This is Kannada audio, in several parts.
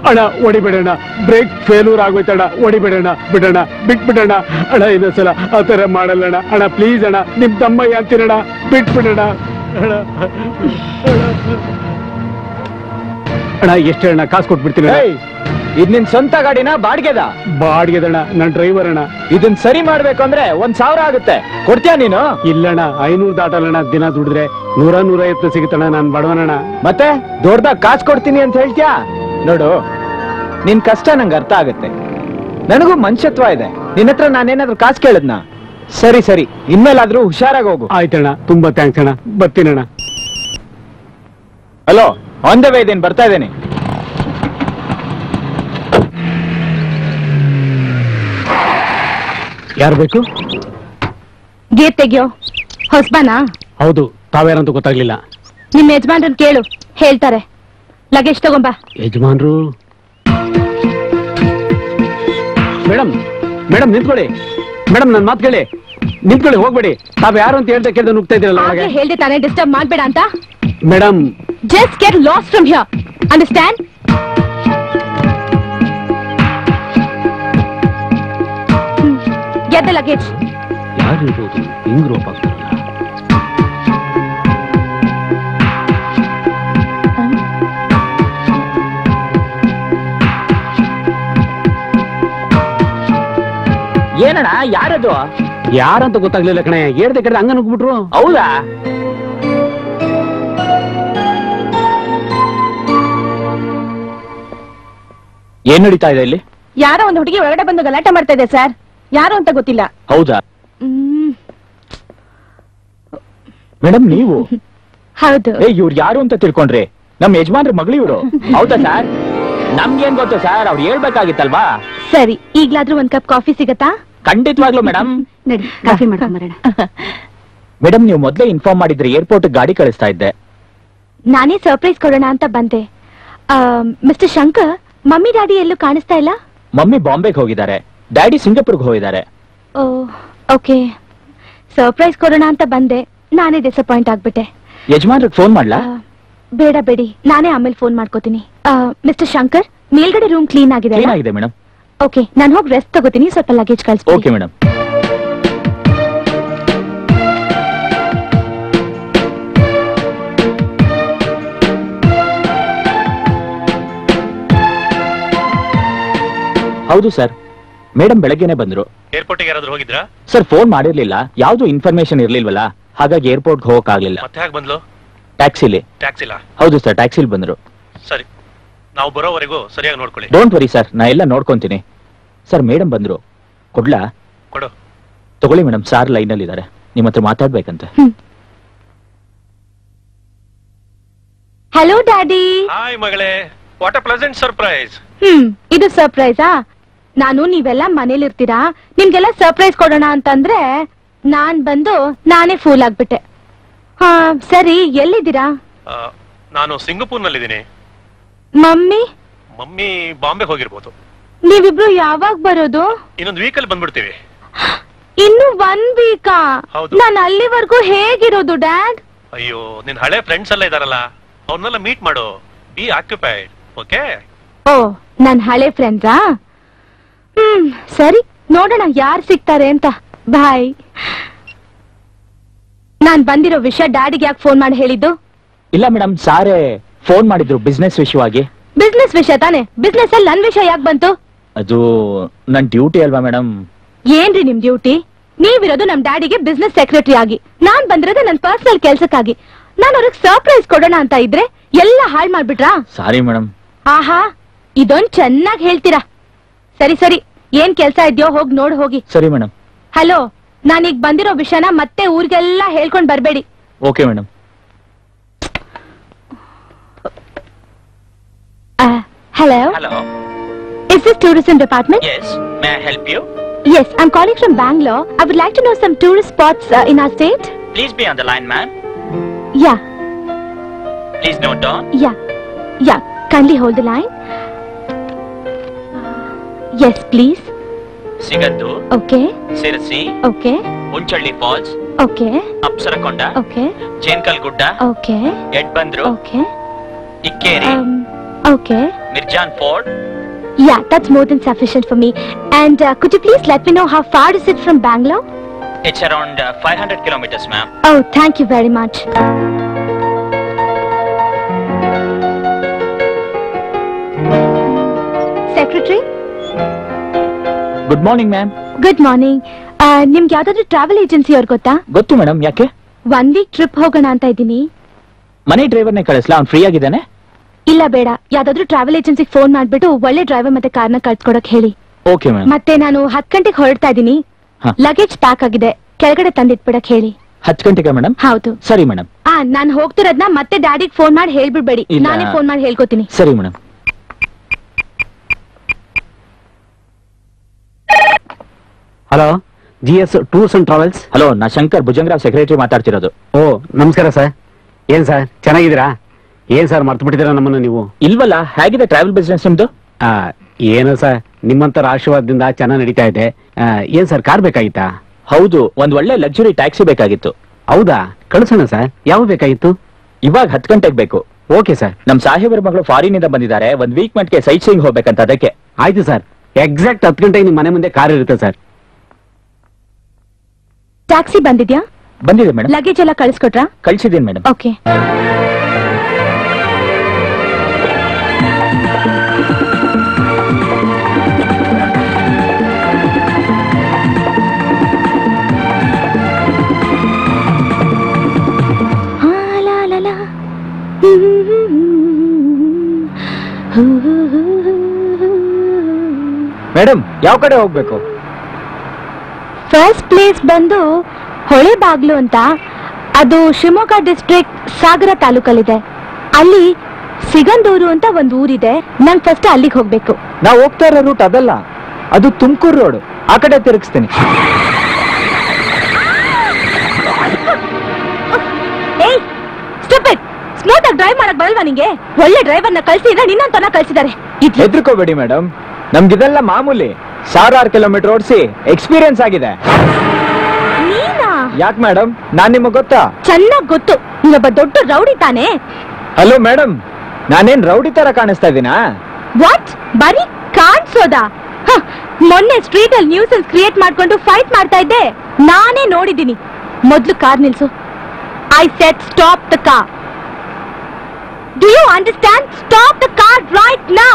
ಅಣ್ಣ ಹೊಡಿಬೇಡಣ್ಣ ಬ್ರೇಕ್ ಫೇಲ್ಯೂರ್ ಆಗೋಯ್ತಣ್ಣ ಹೊಡಿಬೇಡಣ್ಣ ಬಿಡೋಣ ಬಿಟ್ಬಿಡೋಣ ಅಣ್ಣ ಇನ್ನೊಂದ್ಸಲ ಆ ಥರ ಮಾಡಲ್ಲಣ್ಣ ಅಣ್ಣ ಪ್ಲೀಸ್ ಅಣ್ಣ ನಿಮ್ ತಮ್ಮಯ್ಯ ಅಂತೀರಣ್ಣ ಬಿಟ್ಬಿಡೋಣ ಅಣ್ಣ ಅಣ್ಣ ಎಷ್ಟು ಅಣ್ಣ ಕಾಸು ಕೊಟ್ಬಿಡ್ತೀನಿ ಏಯ್ ಇದ್ ನಿನ್ ಸ್ವಂತ ಗಾಡಿನ ಬಾಡಿಗೆದ ಬಾಡಿಗೆದಣ್ಣ ನನ್ನ ಡ್ರೈವರ್ ಅಣ್ಣ ಇದನ್ ಸರಿ ಮಾಡ್ಬೇಕು ಅಂದ್ರೆ ಒಂದ್ ಸಾವಿರ ಆಗುತ್ತೆ ಕೊಡ್ತೀಯ ನೀನು ಇಲ್ಲಣ್ಣ ಐನೂರು ದಾಟಲ್ಲಣ್ಣ ದಿನ ದುಡಿದ್ರೆ ನೂರ ನೂರೈವತ್ತು ಸಿಗುತ್ತಣ್ಣ ನಾನು ಬಡವನಣ್ಣ ಮತ್ತೆ ದೊಡ್ಡದಾಗ ಕಾಸು ಕೊಡ್ತೀನಿ ಅಂತ ಹೇಳ್ತೀಯಾ ನೋಡು ನಿನ್ ಕಷ್ಟ ನಂಗೆ ಅರ್ಥ ಆಗುತ್ತೆ ನನಗೂ ಮನುಷ್ಯತ್ವ ಇದೆ ನಿನ್ನ ಹತ್ರ ನಾನೇನಾದ್ರೂ ಕಾಸು ಕೇಳದ್ನ ಸರಿ ಸರಿ ಇನ್ಮೇಲಾದ್ರೂ ಹುಷಾರಾಗಿ ಹೋಗು ಆಯ್ತಣ್ಣ ತುಂಬಾ ಥ್ಯಾಂಕ್ಸ್ ಅಣ್ಣ ಬರ್ತೀನಣ್ಣ ಹಲೋ ಆನ್ ದ ವೇ ಇದೇನು ಬರ್ತಾ ಇದ್ದೇನೆ ಯಾರು ಬೇಕು ಗೇಟ್ ತೆಗಿಯೋ ಹೊಸ್ಬನಾ ಹೌದು ತಾವ್ಯಾರಂತೂ ಗೊತ್ತಾಗ್ಲಿಲ್ಲ ನಿಮ್ ಯಜಮಾನ್ರನ್ ಕೇಳು ಹೇಳ್ತಾರೆ ಲಗೇಜ್ ತಗೊಂಬಾ ಯಜಮಾನ್ರು ಮೇಡಮ್ ಮೇಡಮ್ ನಿಂತ್ಕೊಳ್ಳಿ ಮೇಡಮ್ ನನ್ನ ಮಾತು ಕೇಳಿ ನಿಂತ್ಕೊಳ್ಳಿ ಹೋಗ್ಬೇಡಿ ತಾವ್ ಯಾರು ಅಂತ ಹೇಳ್ದೆ ಕೇಳ್ದೆ ನುಗ್ತಾ ಇದ್ದೀರಲ್ಲ ಹಾಗೆ ಒಳಗೆ ಹೇಳ್ದೆ ತಾನೇ ಡಿಸ್ಟರ್ಬ್ ಮಾಡ್ಬೇಡ ಅಂತ madam just get lost from here understand get the luggage ಯಾರು ಇರ್ಬೋದು ಹಿಂಗ್ ರೋಪ್ ಆಗ್ತಾರಲ್ಲ ಏನಣ್ಣ ಯಾರದು ಯಾರಂತ ಗೊತ್ತಾಗ್ಲಿಲ್ಲ ಕಣೆ ಹೇಳ್ದೆ ಕೇಳ್ದೆ ಹಂಗ ನುಗ್ಬಿಟ್ರು ಹೌದಾ ಏನ್ ನಡೀತಾ ಇದೆ ಇಲ್ಲಿ ಯಾರೋ ಒಂದು ಹುಡುಗಿ ಒಳಗಡೆ ಬಂದು ಗಲಾಟೆ ಮಾಡ್ತಾ ಇದೆ ಸರ್ ಯಾರು ಅಂತ ಗೊತ್ತಿಲ್ಲ ಹೌದಾ ಹ್ಮ್, ಮೇಡಮ್ ನೀವು ಹೌದು ಏ ಇವ್ರು ಯಾರು ಅಂತ ತಿಳ್ಕೊಂಡ್ರಿ ನಮ್ ಯಜಮಾನ್ರ ಮಗಳು ಇವ್ರು ಹೌದಾ ಸರ್ ನಮ್ಗೇನ್ ಗೊತ್ತು ಸರ್ ಅವ್ರು ಹೇಳ್ಬೇಕಾಗಿತ್ತಲ್ವಾ ಸರಿ ಈಗ್ಲಾದ್ರೂ ಒಂದ್ ಕಪ್ ಕಾಫಿ ಸಿಗತ್ತಾ ಖಂಡಿತವಾಗ್ಲೂ ಮೇಡಮ್ ನಡಿ ಕಾಫಿ ಮಾಡ್ಕೊಂಬರೋಣ ಮೇಡಮ್ ನೀವು ಮೊದ್ಲೇ ಇನ್ಫಾರ್ಮ್ ಮಾಡಿದ್ರೆ ಏರ್ಪೋರ್ಟ್ ಗಾಡಿ ಕಳಿಸ್ತಾ ಇದ್ದೆ ನಾನೇ ಸರ್ಪ್ರೈಸ್ ಕೊಡೋಣ ಅಂತ ಬಂದೆ ಮಿಸ್ಟರ್ ಶಂಕರ್ ಮಮ್ಮಿ ಡ್ಯಾಡಿ ಎಲ್ಲೂ ಕಾಣಿಸ್ತಾ ಇಲ್ಲ ಮಮ್ಮಿ ಬಾಂಬೆಗೆ ಹೋಗಿದ್ದಾರೆ ಡ್ಯಾಡಿ ಸಿಂಗಾಪುರ್ಗೆ ಹೋಗಿದ್ದಾರೆ ಓ ಓಕೆ ಸರ್ಪ್ರೈಸ್ ಕೊಡೋಣ ಅಂತ ಬಂದೆ ನಾನೇ ಡಿಸಪಾಯಿಂಟ್ ಆಗ್ಬಿಟ್ಟೆ ಯಜಮಾನ್ರಿಗೆ ಫೋನ್ ಮಾಡ್ಲಾ ಆ, ಬೇಡ ಬೇಡಿ ನಾನೇ ಆಮೇಲೆ ಫೋನ್ ಮಾಡ್ಕೋತೀನಿ ಮಿಸ್ಟರ್ ಶಂಕರ್ ಮೇಲ್ಗಡೆ ರೂಮ್ ಕ್ಲೀನ್ ಆಗಿದೆ ಕ್ಲೀನ್ ಆಗಿದೆ ಮೇಡಮ್ ಓಕೆ ನಾನು ಹೋಗಿ ರೆಸ್ಟ್ ತಗೋತೀನಿ ಸ್ವಲ್ಪ ಲಗೇಜ್ ಕಳಿಸ್ತೀನಿ ಓಕೆ ಮೇಡಮ್ ಹೌದು ಸರ್ ಮೇಡಮ್ ಬೆಳಗ್ಗೆನೆ ಬಂದ್ರು ಏರ್ಪೋರ್ಟಿಗೆ ಯಾರಾದ್ರೂ ಹೋಗಿದ್ರಾ ಸರ್ ಫೋನ್ ಮಾಡಿರ್ಲಿಲ್ಲ ಯಾವ್ದು ಇನ್ಫಾರ್ಮೇಶನ್ ಇರ್ಲಿಲ್ವಲ್ಲ ಹಾಗಾಗಿ ಏರ್ಪೋರ್ಟ್ ಹೋಗಕ್ ಆಗ್ಲಿಲ್ಲ ಮತ್ತೆ ಹೇಗೆ ಬಂದ್ಲು ಟ್ಯಾಕ್ಸಿಲಿ ಟ್ಯಾಕ್ಸಿಲ ಹೌದು ಸರ್ ಟ್ಯಾಕ್ಸಿಲಿ ಬಂದ್ರು ಸರಿ ನಾವು ಬರೋವರೆಗೂ ಸರಿಯಾಗಿ ನೋಡ್ಕೊಳ್ಳಿ ಡೋಂಟ್ ವರಿ ಸರ್ ನಾ ಎಲ್ಲ ನೋಡ್ಕೊಂತೀನಿ ಸರ್ ಮೇಡಮ್ ಬಂದ್ರು ಕೊಡ್ಲಾ ಕೊಡು ತಗೊಳ್ಳಿ ಮೇಡಮ್ ಸಾರ್ ಲೈನ್ ಅಲ್ಲಿ ಇದಾರೆ ನಿಮ್ಮ ಹತ್ರ ಮಾತಾಡ್ಬೇಕಂತೆ ಹಲೋ ಡ್ಯಾಡಿ ಹಾಯ್ ಮಗಳೇ what a pleasant surprise hmm ಇದು ಸರ್ಪ್ರೈಸಾ ನಾನು ನೀವೆಲ್ಲ ಮನೇಲಿ ಇರ್ತೀರಾ ನಿಮ್ಗೆಲ್ಲ ಸರ್ಪ್ರೈಸ್ ಕೊಡೋಣ ಅಂತಂದ್ರೆ ನಾನ್ ಬಂದು ನಾನೇ ಫೂಲ್ ಆಗ್ಬಿಟ್ಟೆ ಹಾ ಸರಿ ಎಲ್ಲಿದ್ದೀರಾ ನಾನು ಸಿಂಗಪೂರ್ನಲ್ಲಿದ್ದೀನಿ ಮಮ್ಮಿ ಮಮ್ಮಿ ಬಾಂಬೆಗೆ ಹೋಗಿರ್ಬೋದು ನೀವಿಬ್ರು ಯಾವಾಗ ಬರೋದು ಇನ್ನೊಂದು ವೀಕಲ್ಲಿ ಬಂದ್ಬಿಡ್ತೀವಿ ಇನ್ನು ಒನ್ ವೀಕಾ ಹೌದು. ನಾನು ಅಲ್ಲಿವರೆಗೂ ಹೇಗಿರೋದು ಡ್ಯಾಡ್ ಅಯ್ಯೋ ನಿನ್ ಹಳೆ ಫ್ರೆಂಡ್ಸ್ ಎಲ್ಲ ಇದಾರಲ್ಲ ಅವ್ರನ್ನೆಲ್ಲ ಮೀಟ್ ಮಾಡು ಬಿ ಆಕ್ಯುಪೈಡ್ ಓಕೆ ಓ ನನ್ ಹಳೆ ಫ್ರೆಂಡ್ಸಾ ಹ್ಮ್ ಸರಿ ನೋಡೋಣ ಯಾರು ಸಿಗ್ತಾರೆ ಅಂತ ಬಾಯ್ ನಾನ್ ಬಂದಿರೋ ವಿಷಯ ಡ್ಯಾಡಿಗೆ ಯಾಕೆ ಫೋನ್ ಮಾಡಿ ಹೇಳಿದ್ದು ಇಲ್ಲ ಮೇಡಮ್ ಸಾರೇ ಫೋನ್ ಮಾಡಿದ್ರು ಬಿಸ್ನೆಸ್ ವಿಷಯವಾಗಿ ಬಿಸ್ನೆಸ್ ವಿಷಯ ತಾನೆ ಬಿಸ್ನೆಸ್ ಅಲ್ಲಿ ನನ್ ವಿಷಯ ಯಾಕೆ ಬಂತು ಅದು ನನ್ ಡ್ಯೂಟಿ ಅಲ್ವಾ ಮೇಡಮ್ ಏನ್ರಿ ನಿಮ್ ಡ್ಯೂಟಿ ನೀವಿರೋದು ನಮ್ ಡ್ಯಾಡಿಗೆ ಬಿಸ್ನೆಸ್ ಸೆಕ್ರೆಟರಿ ಆಗಿ ನಾನ್ ಬಂದಿರೋದು ನನ್ ಪರ್ಸನಲ್ ಕೆಲ್ಸಕ್ಕಾಗಿ ನಾನು ಅವ್ರಿಗೆ ಸರ್ಪ್ರೈಸ್ ಕೊಡೋಣ ಅಂತ ಇದ್ರೆ ಎಲ್ಲ ಹಾಳ್ ಮಾಡ್ಬಿಟ್ರಾ ಸಾರಿ ಮೇಡಮ್ ಆಹಾ ಇದೊಂದ್ ಚೆನ್ನಾಗ್ ಹೇಳ್ತೀರಾ ಸರಿ ಸರಿ ಏನ್ ಕೆಲ್ಸ ಇದ್ಯೋ ಹೋಗ್ ನೋಡ್ ಹೋಗಿ ಸರಿ ಮೇಡಮ್ ಹಲೋ ನಾನೀಗ ಬಂದಿರೋ ವಿಷಯನ ಮತ್ತೆ ಊರಿಗೆಲ್ಲ ಹೇಳ್ಕೊಂಡ್ ಬರ್ಬೇಡಿ okay madam hello hello is this tourism department yes may I help you yes I calling from Bangalore I would like to know some tourist spots in our state please be on the line ma'am yeah please note down yeah yeah kindly hold the line yes please Sigandur okay Sirsi okay Unchalli falls okay Apsarakonda okay Jenkal Gudda okay ಎಡ್ ಬಂದ್ರು okay Ikkeri um okay Mirjan Ford. Yeah, that's more than sufficient for me. And uh, could you please let me know how far is it from Bangalore? It's around uh, 500 kilometers, ma'am. Oh, thank you very much. Secretary, good morning ma'am good morning ನಿಮ್ಗೆ ಯಾವ್ದಾದ್ರು ಟ್ರಾವೆಲ್ ಏಜೆನ್ಸಿ ಅವ್ರು ಗೊತ್ತಾ ಗೊತ್ತು ಮೇಡಮ್ ಯಾಕೆ ಒನ್ ವೀಕ್ ಟ್ರಿಪ್ ಹೋಗೋಣ ಅಂತ ಇದ್ದೀನಿ ಮನೆ ಡ್ರೈವರ್ನೇ ಕಳಿಸ್ಲಾ ಅವ್ನು ಫ್ರೀ ಆಗಿದ್ದಾನೆ ಇಲ್ಲ ಬೇಡ ಯಾವ್ದಾದ್ರು ಟ್ರಾವೆಲ್ ಏಜೆನ್ಸಿಗೆ ಫೋನ್ ಮಾಡ್ಬಿಟ್ಟು ಒಳ್ಳೆ ಡ್ರೈವರ್ ಮತ್ತೆ ಕಾರ್ನ ಕಳ್ಸ್ಕೊಡಕ್ ಹೇಳಿ ಓಕೆ ಮ್ಯಾಮ್ ಮತ್ತೆ ನಾನು ಹತ್ ಗಂಟೆಗೆ ಹೊರಡ್ತಾ ಇದ್ದೀನಿ ಹಾ. ಲಗೇಜ್ ಪ್ಯಾಕ್ ಆಗಿದೆ ಕೆಳಗಡೆ ತಂದಿಟ್ಬಿಡಕ್ ಹೇಳಿ ಹತ್ತು ಗಂಟೆಗೆ ಮೇಡಮ್ ಹೌದು ಸರಿ ಮೇಡಮ್ ಆ ನಾನ್ ಹೋಗ್ತಿರೋದ್ನ ಮತ್ತೆ ಡ್ಯಾಡಿಗ್ ಫೋನ್ ಮಾಡಿ ಹೇಳ್ಬಿಡ್ಬೇಡಿ ಇಲ್ಲ. ನಾನೇ ಫೋನ್ ಮಾಡಿ ಹೇಳ್ಕೊತೀನಿ ಸರಿ madam hello G S tours and travels hello ನಾ ಶಂಕರ್ ಭುಜಂಗರಾವ್ ಸೆಕ್ರೆಟರಿ ಮಾತಾಡ್ತಿರೋದು ಓ ನಮಸ್ಕಾರ ಸರ್ ಏನ್ ಸರ್ ಚೆನ್ನಾಗಿದ್ದೀರಾ ಏನ್ ಸರ್ ಮರ್ತು ಬಿಟ್ಟಿದ್ದೀರಾ ನಮ್ಮನ್ನ ನೀವು ಇಲ್ವಲ್ಲ ಹೇಗಿದೆ ಟ್ರಾವೆಲ್ ಬಿಸ್ನೆಸ್ ನಿಮ್ದು ಆ, ಏನು ಸರ್ ನಿಮ್ಮಂತರ ಆಶೀರ್ವಾದದಿಂದ ಚೆನ್ನಾಗಿ ನಡೀತಾ ಇದೆ ಆ, ಏನ್ ಸರ್ ಕಾರ್ ಬೇಕಾಗಿತ್ತಾ ಹೌದು ಒಂದ್ ಒಳ್ಳೆ ಲಕ್ಸುರಿ ಟ್ಯಾಕ್ಸಿ ಬೇಕಾಗಿತ್ತು ಹೌದಾ ಕಳ್ಸೋಣ ಸರ್ ಯಾವ ಬೇಕಾಗಿತ್ತು ಇವಾಗ ಹತ್ತು ಗಂಟೆಗೆ ಬೇಕು ಓಕೆ ಸರ್ ನಮ್ ಸಾಹೇಬರ ಮಗಳು ಫಾರಿನ್ ಇಂದ ಬಂದಿದ್ದಾರೆ ಒಂದ್ ವೀಕ್ ಮಟ್ಗೆ ಸೈಟ್ ಸೀಯಿಂಗ್ ಹೋಗ್ಬೇಕಂತ ಅದಕ್ಕೆ ಆಯ್ತು ಸರ್ ಎಕ್ಸಾಕ್ಟ್ ಹತ್ತು ಗಂಟೆಗೆ ನಿಮ್ಮ ಮನೆ ಮುಂದೆ ಕಾರ್ ಇರುತ್ತೆ ಸರ್ ಟ್ಯಾಕ್ಸಿ ಬಂದಿದ್ಯಾ ಬಂದಿದೆ ಮೇಡಮ್ ಲಗೇಜ್ ಎಲ್ಲ ಕಳಿಸ್ಕೊಟ್ರಾ ಕಳ್ಸಿದೀನಿ ಮೇಡಮ್ ಓಕೆ ಮೇಡಮ್ ಯಾವ ಕಡೆ ಹೋಗ್ಬೇಕು ಫಸ್ಟ್ ಪ್ಲೇಸ್ ಬಂದು ಹೊಳೆ ಬಾಗ್ಲು ಅಂತ ಅದು ಶಿವಮೊಗ್ಗ ಡಿಸ್ಟ್ರಿಕ್ಟ್ ಸಾಗರ ತಾಲೂಕಲ್ಲಿದೆ ಅಲ್ಲಿ ಸಿಗಂದೂರು ಅಂತ ಒಂದು ಊರಿದೆ ನಂಗೆ ಫಸ್ಟ್ ಅಲ್ಲಿಗೆ ಹೋಗ್ಬೇಕು ನಾವು ಹೋಗ್ತಾ ಇರೋ ರೂಟ್ ಅದಲ್ಲ ಅದು ತುಮಕೂರು ರೋಡ್ ಆ ಕಡೆ ತಿರುಗಿಸ್ತೀನಿ ಏಯ್ ಸ್ಟೂಪಿಡ್ ಸ್ಮೂತ್ ಆಗಿ ಡ್ರೈವ್ ಮಾಡಕ್ ಬರಲ್ವಾ ನಿಂಗೆ ಒಳ್ಳೆ ಡ್ರೈವರ್ನ ಕಳ್ಸಿದ್ರೆ ನಿನ್ನಂತನ ಕಳ್ಸಿದ್ದಾರೆ ಇಡ್ಲಿ ಹೆದರ್ಕೋಬೇಡಿ ಮೇಡಮ್ ನಮ್ಗಿದೆಲ್ಲ ಮಾಮೂಲಿ ಸಾವಿರಾರು ಕಿಲೋಮೀಟರ್ ಓಡಿಸಿ ಎಕ್ಸ್ಪೀರಿಯನ್ಸ್ ಆಗಿದೆ ನೀನಾ ಯಾಕೆ ಮೇಡಮ್ ನಾನ್ ನಿಮಗ್ ಗೊತ್ತಾ ಚೆನ್ನಾಗ್ ಗೊತ್ತು ನೀನೊಬ್ಬ ದೊಡ್ಡ ರೌಡಿ ತಾನೆ ಹಲೋ ಮೇಡಮ್ ನಾನೇನ್ ರೌಡಿ ತರ ಕಾಣಿಸ್ತಾ ಇದೀನಾ ವಾಟ್ ಬರೀ ಕಾಣಿಸೋದಾ ಹ, ಮೊನ್ನೆ ಸ್ಟ್ರೀಟ್ ಅಲ್ಲಿ ನ್ಯೂಸನ್ಸ್ ಕ್ರಿಯೇಟ್ ಮಾಡ್ಕೊಂಡು ಫೈಟ್ ಮಾಡ್ತಾ ಇದ್ದೆ ನಾನೇ ನೋಡಿದ್ದೀನಿ ಮೊದ್ಲು ಕಾರ್ ನಿಲ್ಸು I set stop the car do you understand stop the car right now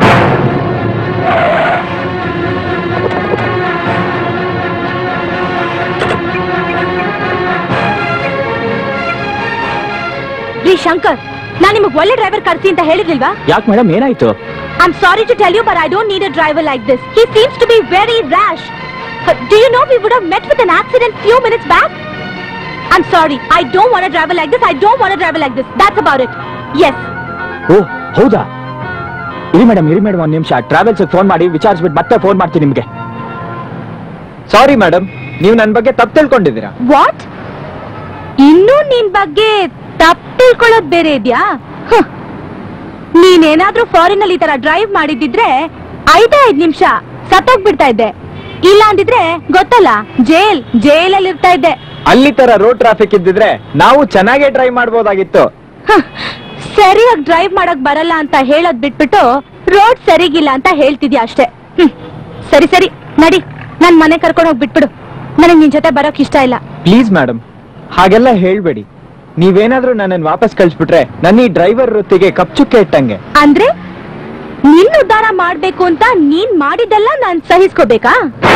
ರೀ ಶಂಕರ್ ನಾನ್ ನಿಮಗ್ ಒಳ್ಳೆ ಡ್ರೈವರ್ ಕರ್ಸಿ ಅಂತ ಹೇಳಿರ್ಲಿಲ್ವಾ ಯಾಕೆ ಮೇಡಮ್ ಏನಾಯ್ತು I'm sorry to tell you, but I don't need a driver like this. He seems to be very rash. Uh, Do you know we would have met with an accident few minutes back? I'm sorry. I don't want a driver like this. I don't want a driver like this. That's about it. Yes. ಓ ಹೌದಾ ಇರಿ ಮೇಡಮ್ ಇರಿ ಮೇಡಮ್ ಒಂದ್ ನಿಮಿಷ ಟ್ರಾವೆಲ್ಸ್ ಫೋನ್ ಮಾಡಿ ವಿಚಾರಿಸ್ಬಿಟ್ಟು ಮತ್ತೆ ಫೋನ್ ಮಾಡ್ತೀನಿ ನಿಮ್ಗೆ ಸಾರಿ ಮೇಡಮ್ ನೀವು ನನ್ನ ಬಗ್ಗೆ ತಪ್ಪು ತಿಳ್ಕೊಂಡಿದ್ದೀರಾ ವಾಟ್ ಇನ್ನೂ ನಿನ್ ಬಗ್ಗೆ ತಪ್ಪು ತಿಳ್ಕೊಳ್ಳೋದ್ ಬೇರೆ ಇದ್ಯಾ ಹ. ನೀನೇನಾದ್ರೂ ಫಾರಿನ್ ಅಲ್ಲಿ ಈ ತರ ಡ್ರೈವ್ ಮಾಡಿದಿದ್ರೆ ಐದೇ ಐದ್ ನಿಮಿಷ ಸತ್ತೋಗ್ಬಿಡ್ತಾ ಇದ್ದೆ ಇಲ್ಲ ಅಂದಿದ್ರೆ ಗೊತ್ತಲ್ಲ ಜೈಲ್ ಜೈಲಲ್ಲಿ ಇರ್ತಾ ಇದ್ದೆ ಅಲ್ಲಿ ತರ ರೋಡ್ ಟ್ರಾಫಿಕ್ ಇದ್ದಿದ್ರೆ ನಾವು ಚೆನ್ನಾಗೇ ಡ್ರೈವ್ ಮಾಡ್ಬೋದಾಗಿತ್ತು ಹ, ಸರಿಯಾಗಿ ಡ್ರೈವ್ ಮಾಡಕ್ ಬರಲ್ಲ ಅಂತ ಹೇಳೋದ್ ಬಿಟ್ಬಿಟ್ಟು ರೋಡ್ ಸರಿಗಿಲ್ಲ ಅಂತ ಹೇಳ್ತಿದ್ಯಾ ಅಷ್ಟೇ ಹ್ಮ್. ಸರಿ ಸರಿ ನಡಿ ನನ್ ಮನೆ ಕರ್ಕೊಂಡು ಹೋಗಿ ಬಿಟ್ಬಿಡು ನನಗ್ ನಿನ್ ಜೊತೆ ಬರೋಕ್ ಇಷ್ಟ ಇಲ್ಲ ಪ್ಲೀಸ್ ಮೇಡಮ್ ಹಾಗೆಲ್ಲ ಹೇಳ್ಬೇಡಿ ನೀವೇನಾದ್ರೂ ನನ್ನನ್ನು ವಾಪಸ್ ಕಳ್ಸ್ಬಿಟ್ರೆ ನನ್ನ ಈ ಡ್ರೈವರ್ ವೃತ್ತಿಗೆ ಕಪ್ಚುಕ್ಕೆ ಇಟ್ಟಂಗೆ ಅಂದ್ರೆ ನಿನ್ ಉದ್ಧಾರ ಮಾಡ್ಬೇಕು ಅಂತ ನೀನ್ ಮಾಡಿದ್ದೆಲ್ಲ ನಾನ್ ಸಹಿಸ್ಕೋಬೇಕಾ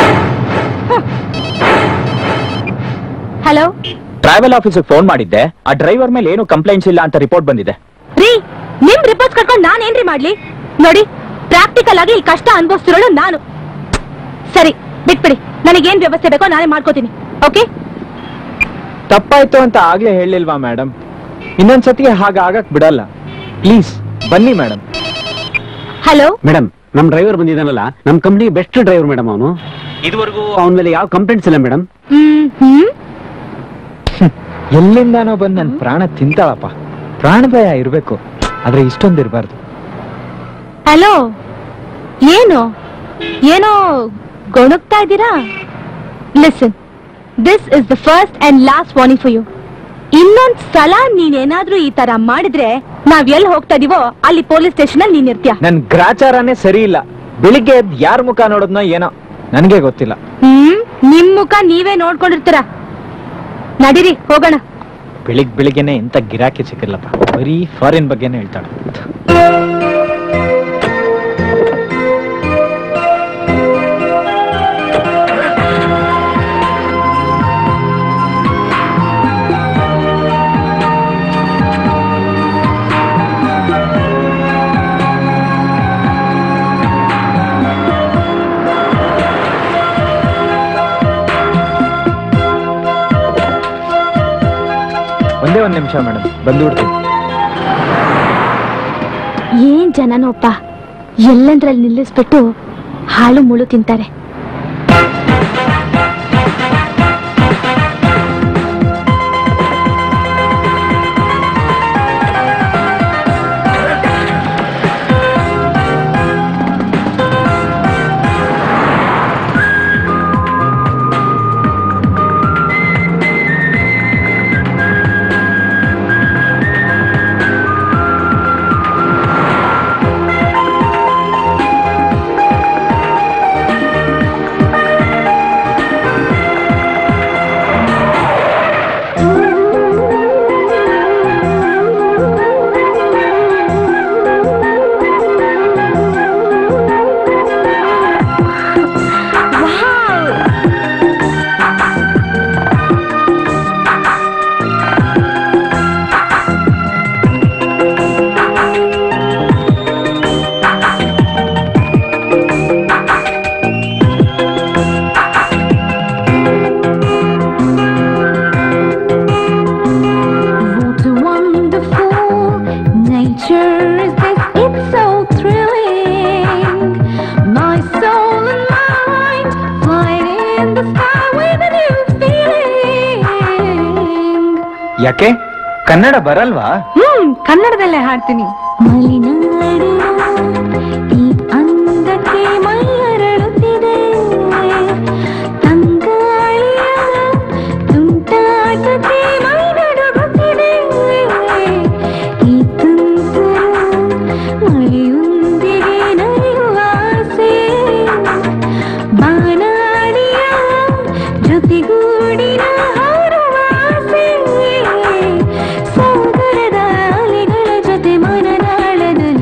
ಹಲೋ ಟ್ರಾವೆಲ್ ಆಫೀಸಿಗೆ ಫೋನ್ ಮಾಡಿದ್ದೆ ಆ ಡ್ರೈವರ್ ಮೇಲೆ ಏನು ಕಂಪ್ಲೇಂಟ್ಸ್ ಇಲ್ಲ ಅಂತ ರಿಪೋರ್ಟ್ ಬಂದಿದೆ ರೀ ನಿಮ್ ರಿಪೋರ್ಟ್ಸ್ ಕರ್ಕೊಂಡು ನಾನ್ ಏನ್ರಿ ಮಾಡ್ಲಿ ನೋಡಿ ಪ್ರಾಕ್ಟಿಕಲ್ ಆಗಿ ಇಲ್ಲಿ ಕಷ್ಟ ಅನ್ಭವಿಸ್ತಿರೋಳು ನಾನು ಸರಿ ಬಿಟ್ಬಿಡಿ ನನಗೇನ್ ವ್ಯವಸ್ಥೆ ಬೇಕೋ ನಾನೇ ಮಾಡ್ಕೋತೀನಿ ಓಕೆ ತಪ್ಪಾಯ್ತು ಅಂತ ಆಗ್ಲೇ ಹೇಳಿಲ್ವಾ ಮೇಡಮ್ ಇನ್ನೊಂದ್ಸತಿಗೆ ಹಾಗ ಆಗಕ್ ಬಿಡಲ್ಲ ಪ್ಲೀಸ್ ಬನ್ನಿ ಮೇಡಮ್ ಹಲೋ ಮೇಡಮ್ ನಮ್ ಡ್ರೈವರ್ ಬಂದಿದ್ದಾನಲ್ಲ ನಮ್ ಕಂಪ್ನಿ ಬೆಸ್ಟ್ ಡ್ರೈವರ್ ಮೇಡಮ್ ಅವನು ಇದುವರೆಗೂ ಅವನ ಮೇಲೆ ಯಾವ ಕಂಪ್ಲೇಂಟ್ಸ್ ಇಲ್ಲ ಮೇಡಮ್ ಹ್ಮ್ ಹ್ಮ್ ಎಲ್ಲಿಂದಾನೋ ಬಂದ್ ನನ್ ಪ್ರಾಣ ತಿಂತಾಳಪ್ಪ ಪ್ರಾಣ ಭಯ ಇರ್ಬೇಕು ಆದ್ರೆ ಇಷ್ಟೊಂದು ಇರಬಾರ್ದು ಹಲೋ ಏನು ಏನೋ ಗೊಣಗ್ತಾ ಇದ್ದೀರಾ listen this is the first and last warning for you ಇನ್ನೊಂದ್ ಸಲ ನೀನೇನಾದ್ರೂ ಈ ತರ ಮಾಡಿದ್ರೆ ನಾವ್ ಎಲ್ಲಿ ಹೋಗ್ತಾ ಇದೀವೋ ಅಲ್ಲಿ ಪೊಲೀಸ್ ಸ್ಟೇಷನ್ ಅಲ್ಲಿ ನೀನ್ ಇರ್ತೀಯ ನನ್ ಗ್ರಾಚಾರನೇ ಸರಿ ಇಲ್ಲ ಬೆಳಿಗ್ಗೆ ಎದ್ದು ಯಾರ ಮುಖ ನೋಡೋದ್ನೋ ಏನೋ ನನ್ಗೆ ಗೊತ್ತಿಲ್ಲ ಹ್ಮ್ ನಿಮ್ ಮುಖ ನೀವೇ ನೋಡ್ಕೊಂಡಿರ್ತೀರ ನಡೀರಿ ಹೋಗೋಣ ಬೆಳಿಗ್ ಬೆಳಿಗ್ಗೆನೆ ಎಂತ ಗಿರಾಕಿ ಸಿಕ್ಕಿಲ್ಲಪ್ಪ ಬರೀ ಫಾರಿನ್ ಬಗ್ಗೆನೇ ಹೇಳ್ತಾಳೆ ಒಂದೇ ಒಂದ್ ನಿಮಿಷ ಮೇಡಮ್ ಬಂದು ಬಿಡ್ತೀನಿ ಏನ್ ಜನನೋಪ್ಪ ಎಲ್ಲಂದ್ರಲ್ಲಿ ನಿಲ್ಲಿಸ್ಬಿಟ್ಟು ಹಾಳು ಮುಳು ತಿಂತಾರೆ What a wonderful nature is this, it's so thrilling. My soul and mind flying in the sky with a new feeling. ಯಾಕೆ ಕನ್ನಡ ಬರಲ್ವಾ ಹ್ಮ್ ಕನ್ನಡದಲ್ಲೇ ಹಾಡ್ತೀನಿ ಮಲೆನಾಡಿನ ಈ ಅಂದಕ್ಕೆ ಮೈಯರಳುತ್ತಿದೆ ತಂಗಾಳಿಯ ತುಂಟಾಟಕ್ಕೆ ಮೈ ನಡುಗುತ್ತಿದೆ ಈ ತುಂತುರು ಮಳೆಯೊಂದಿಗೆ ನಲಿಯುವ ಆಸೆ ಬಾನಾಡಿಯ ಜೊತೆಗೂಡಿನ ಹಾರುವ ಆಸೆ ಸಾಗರದ ಅಲೆಗಳ ಜೊತೆ ಮನದಾಳದ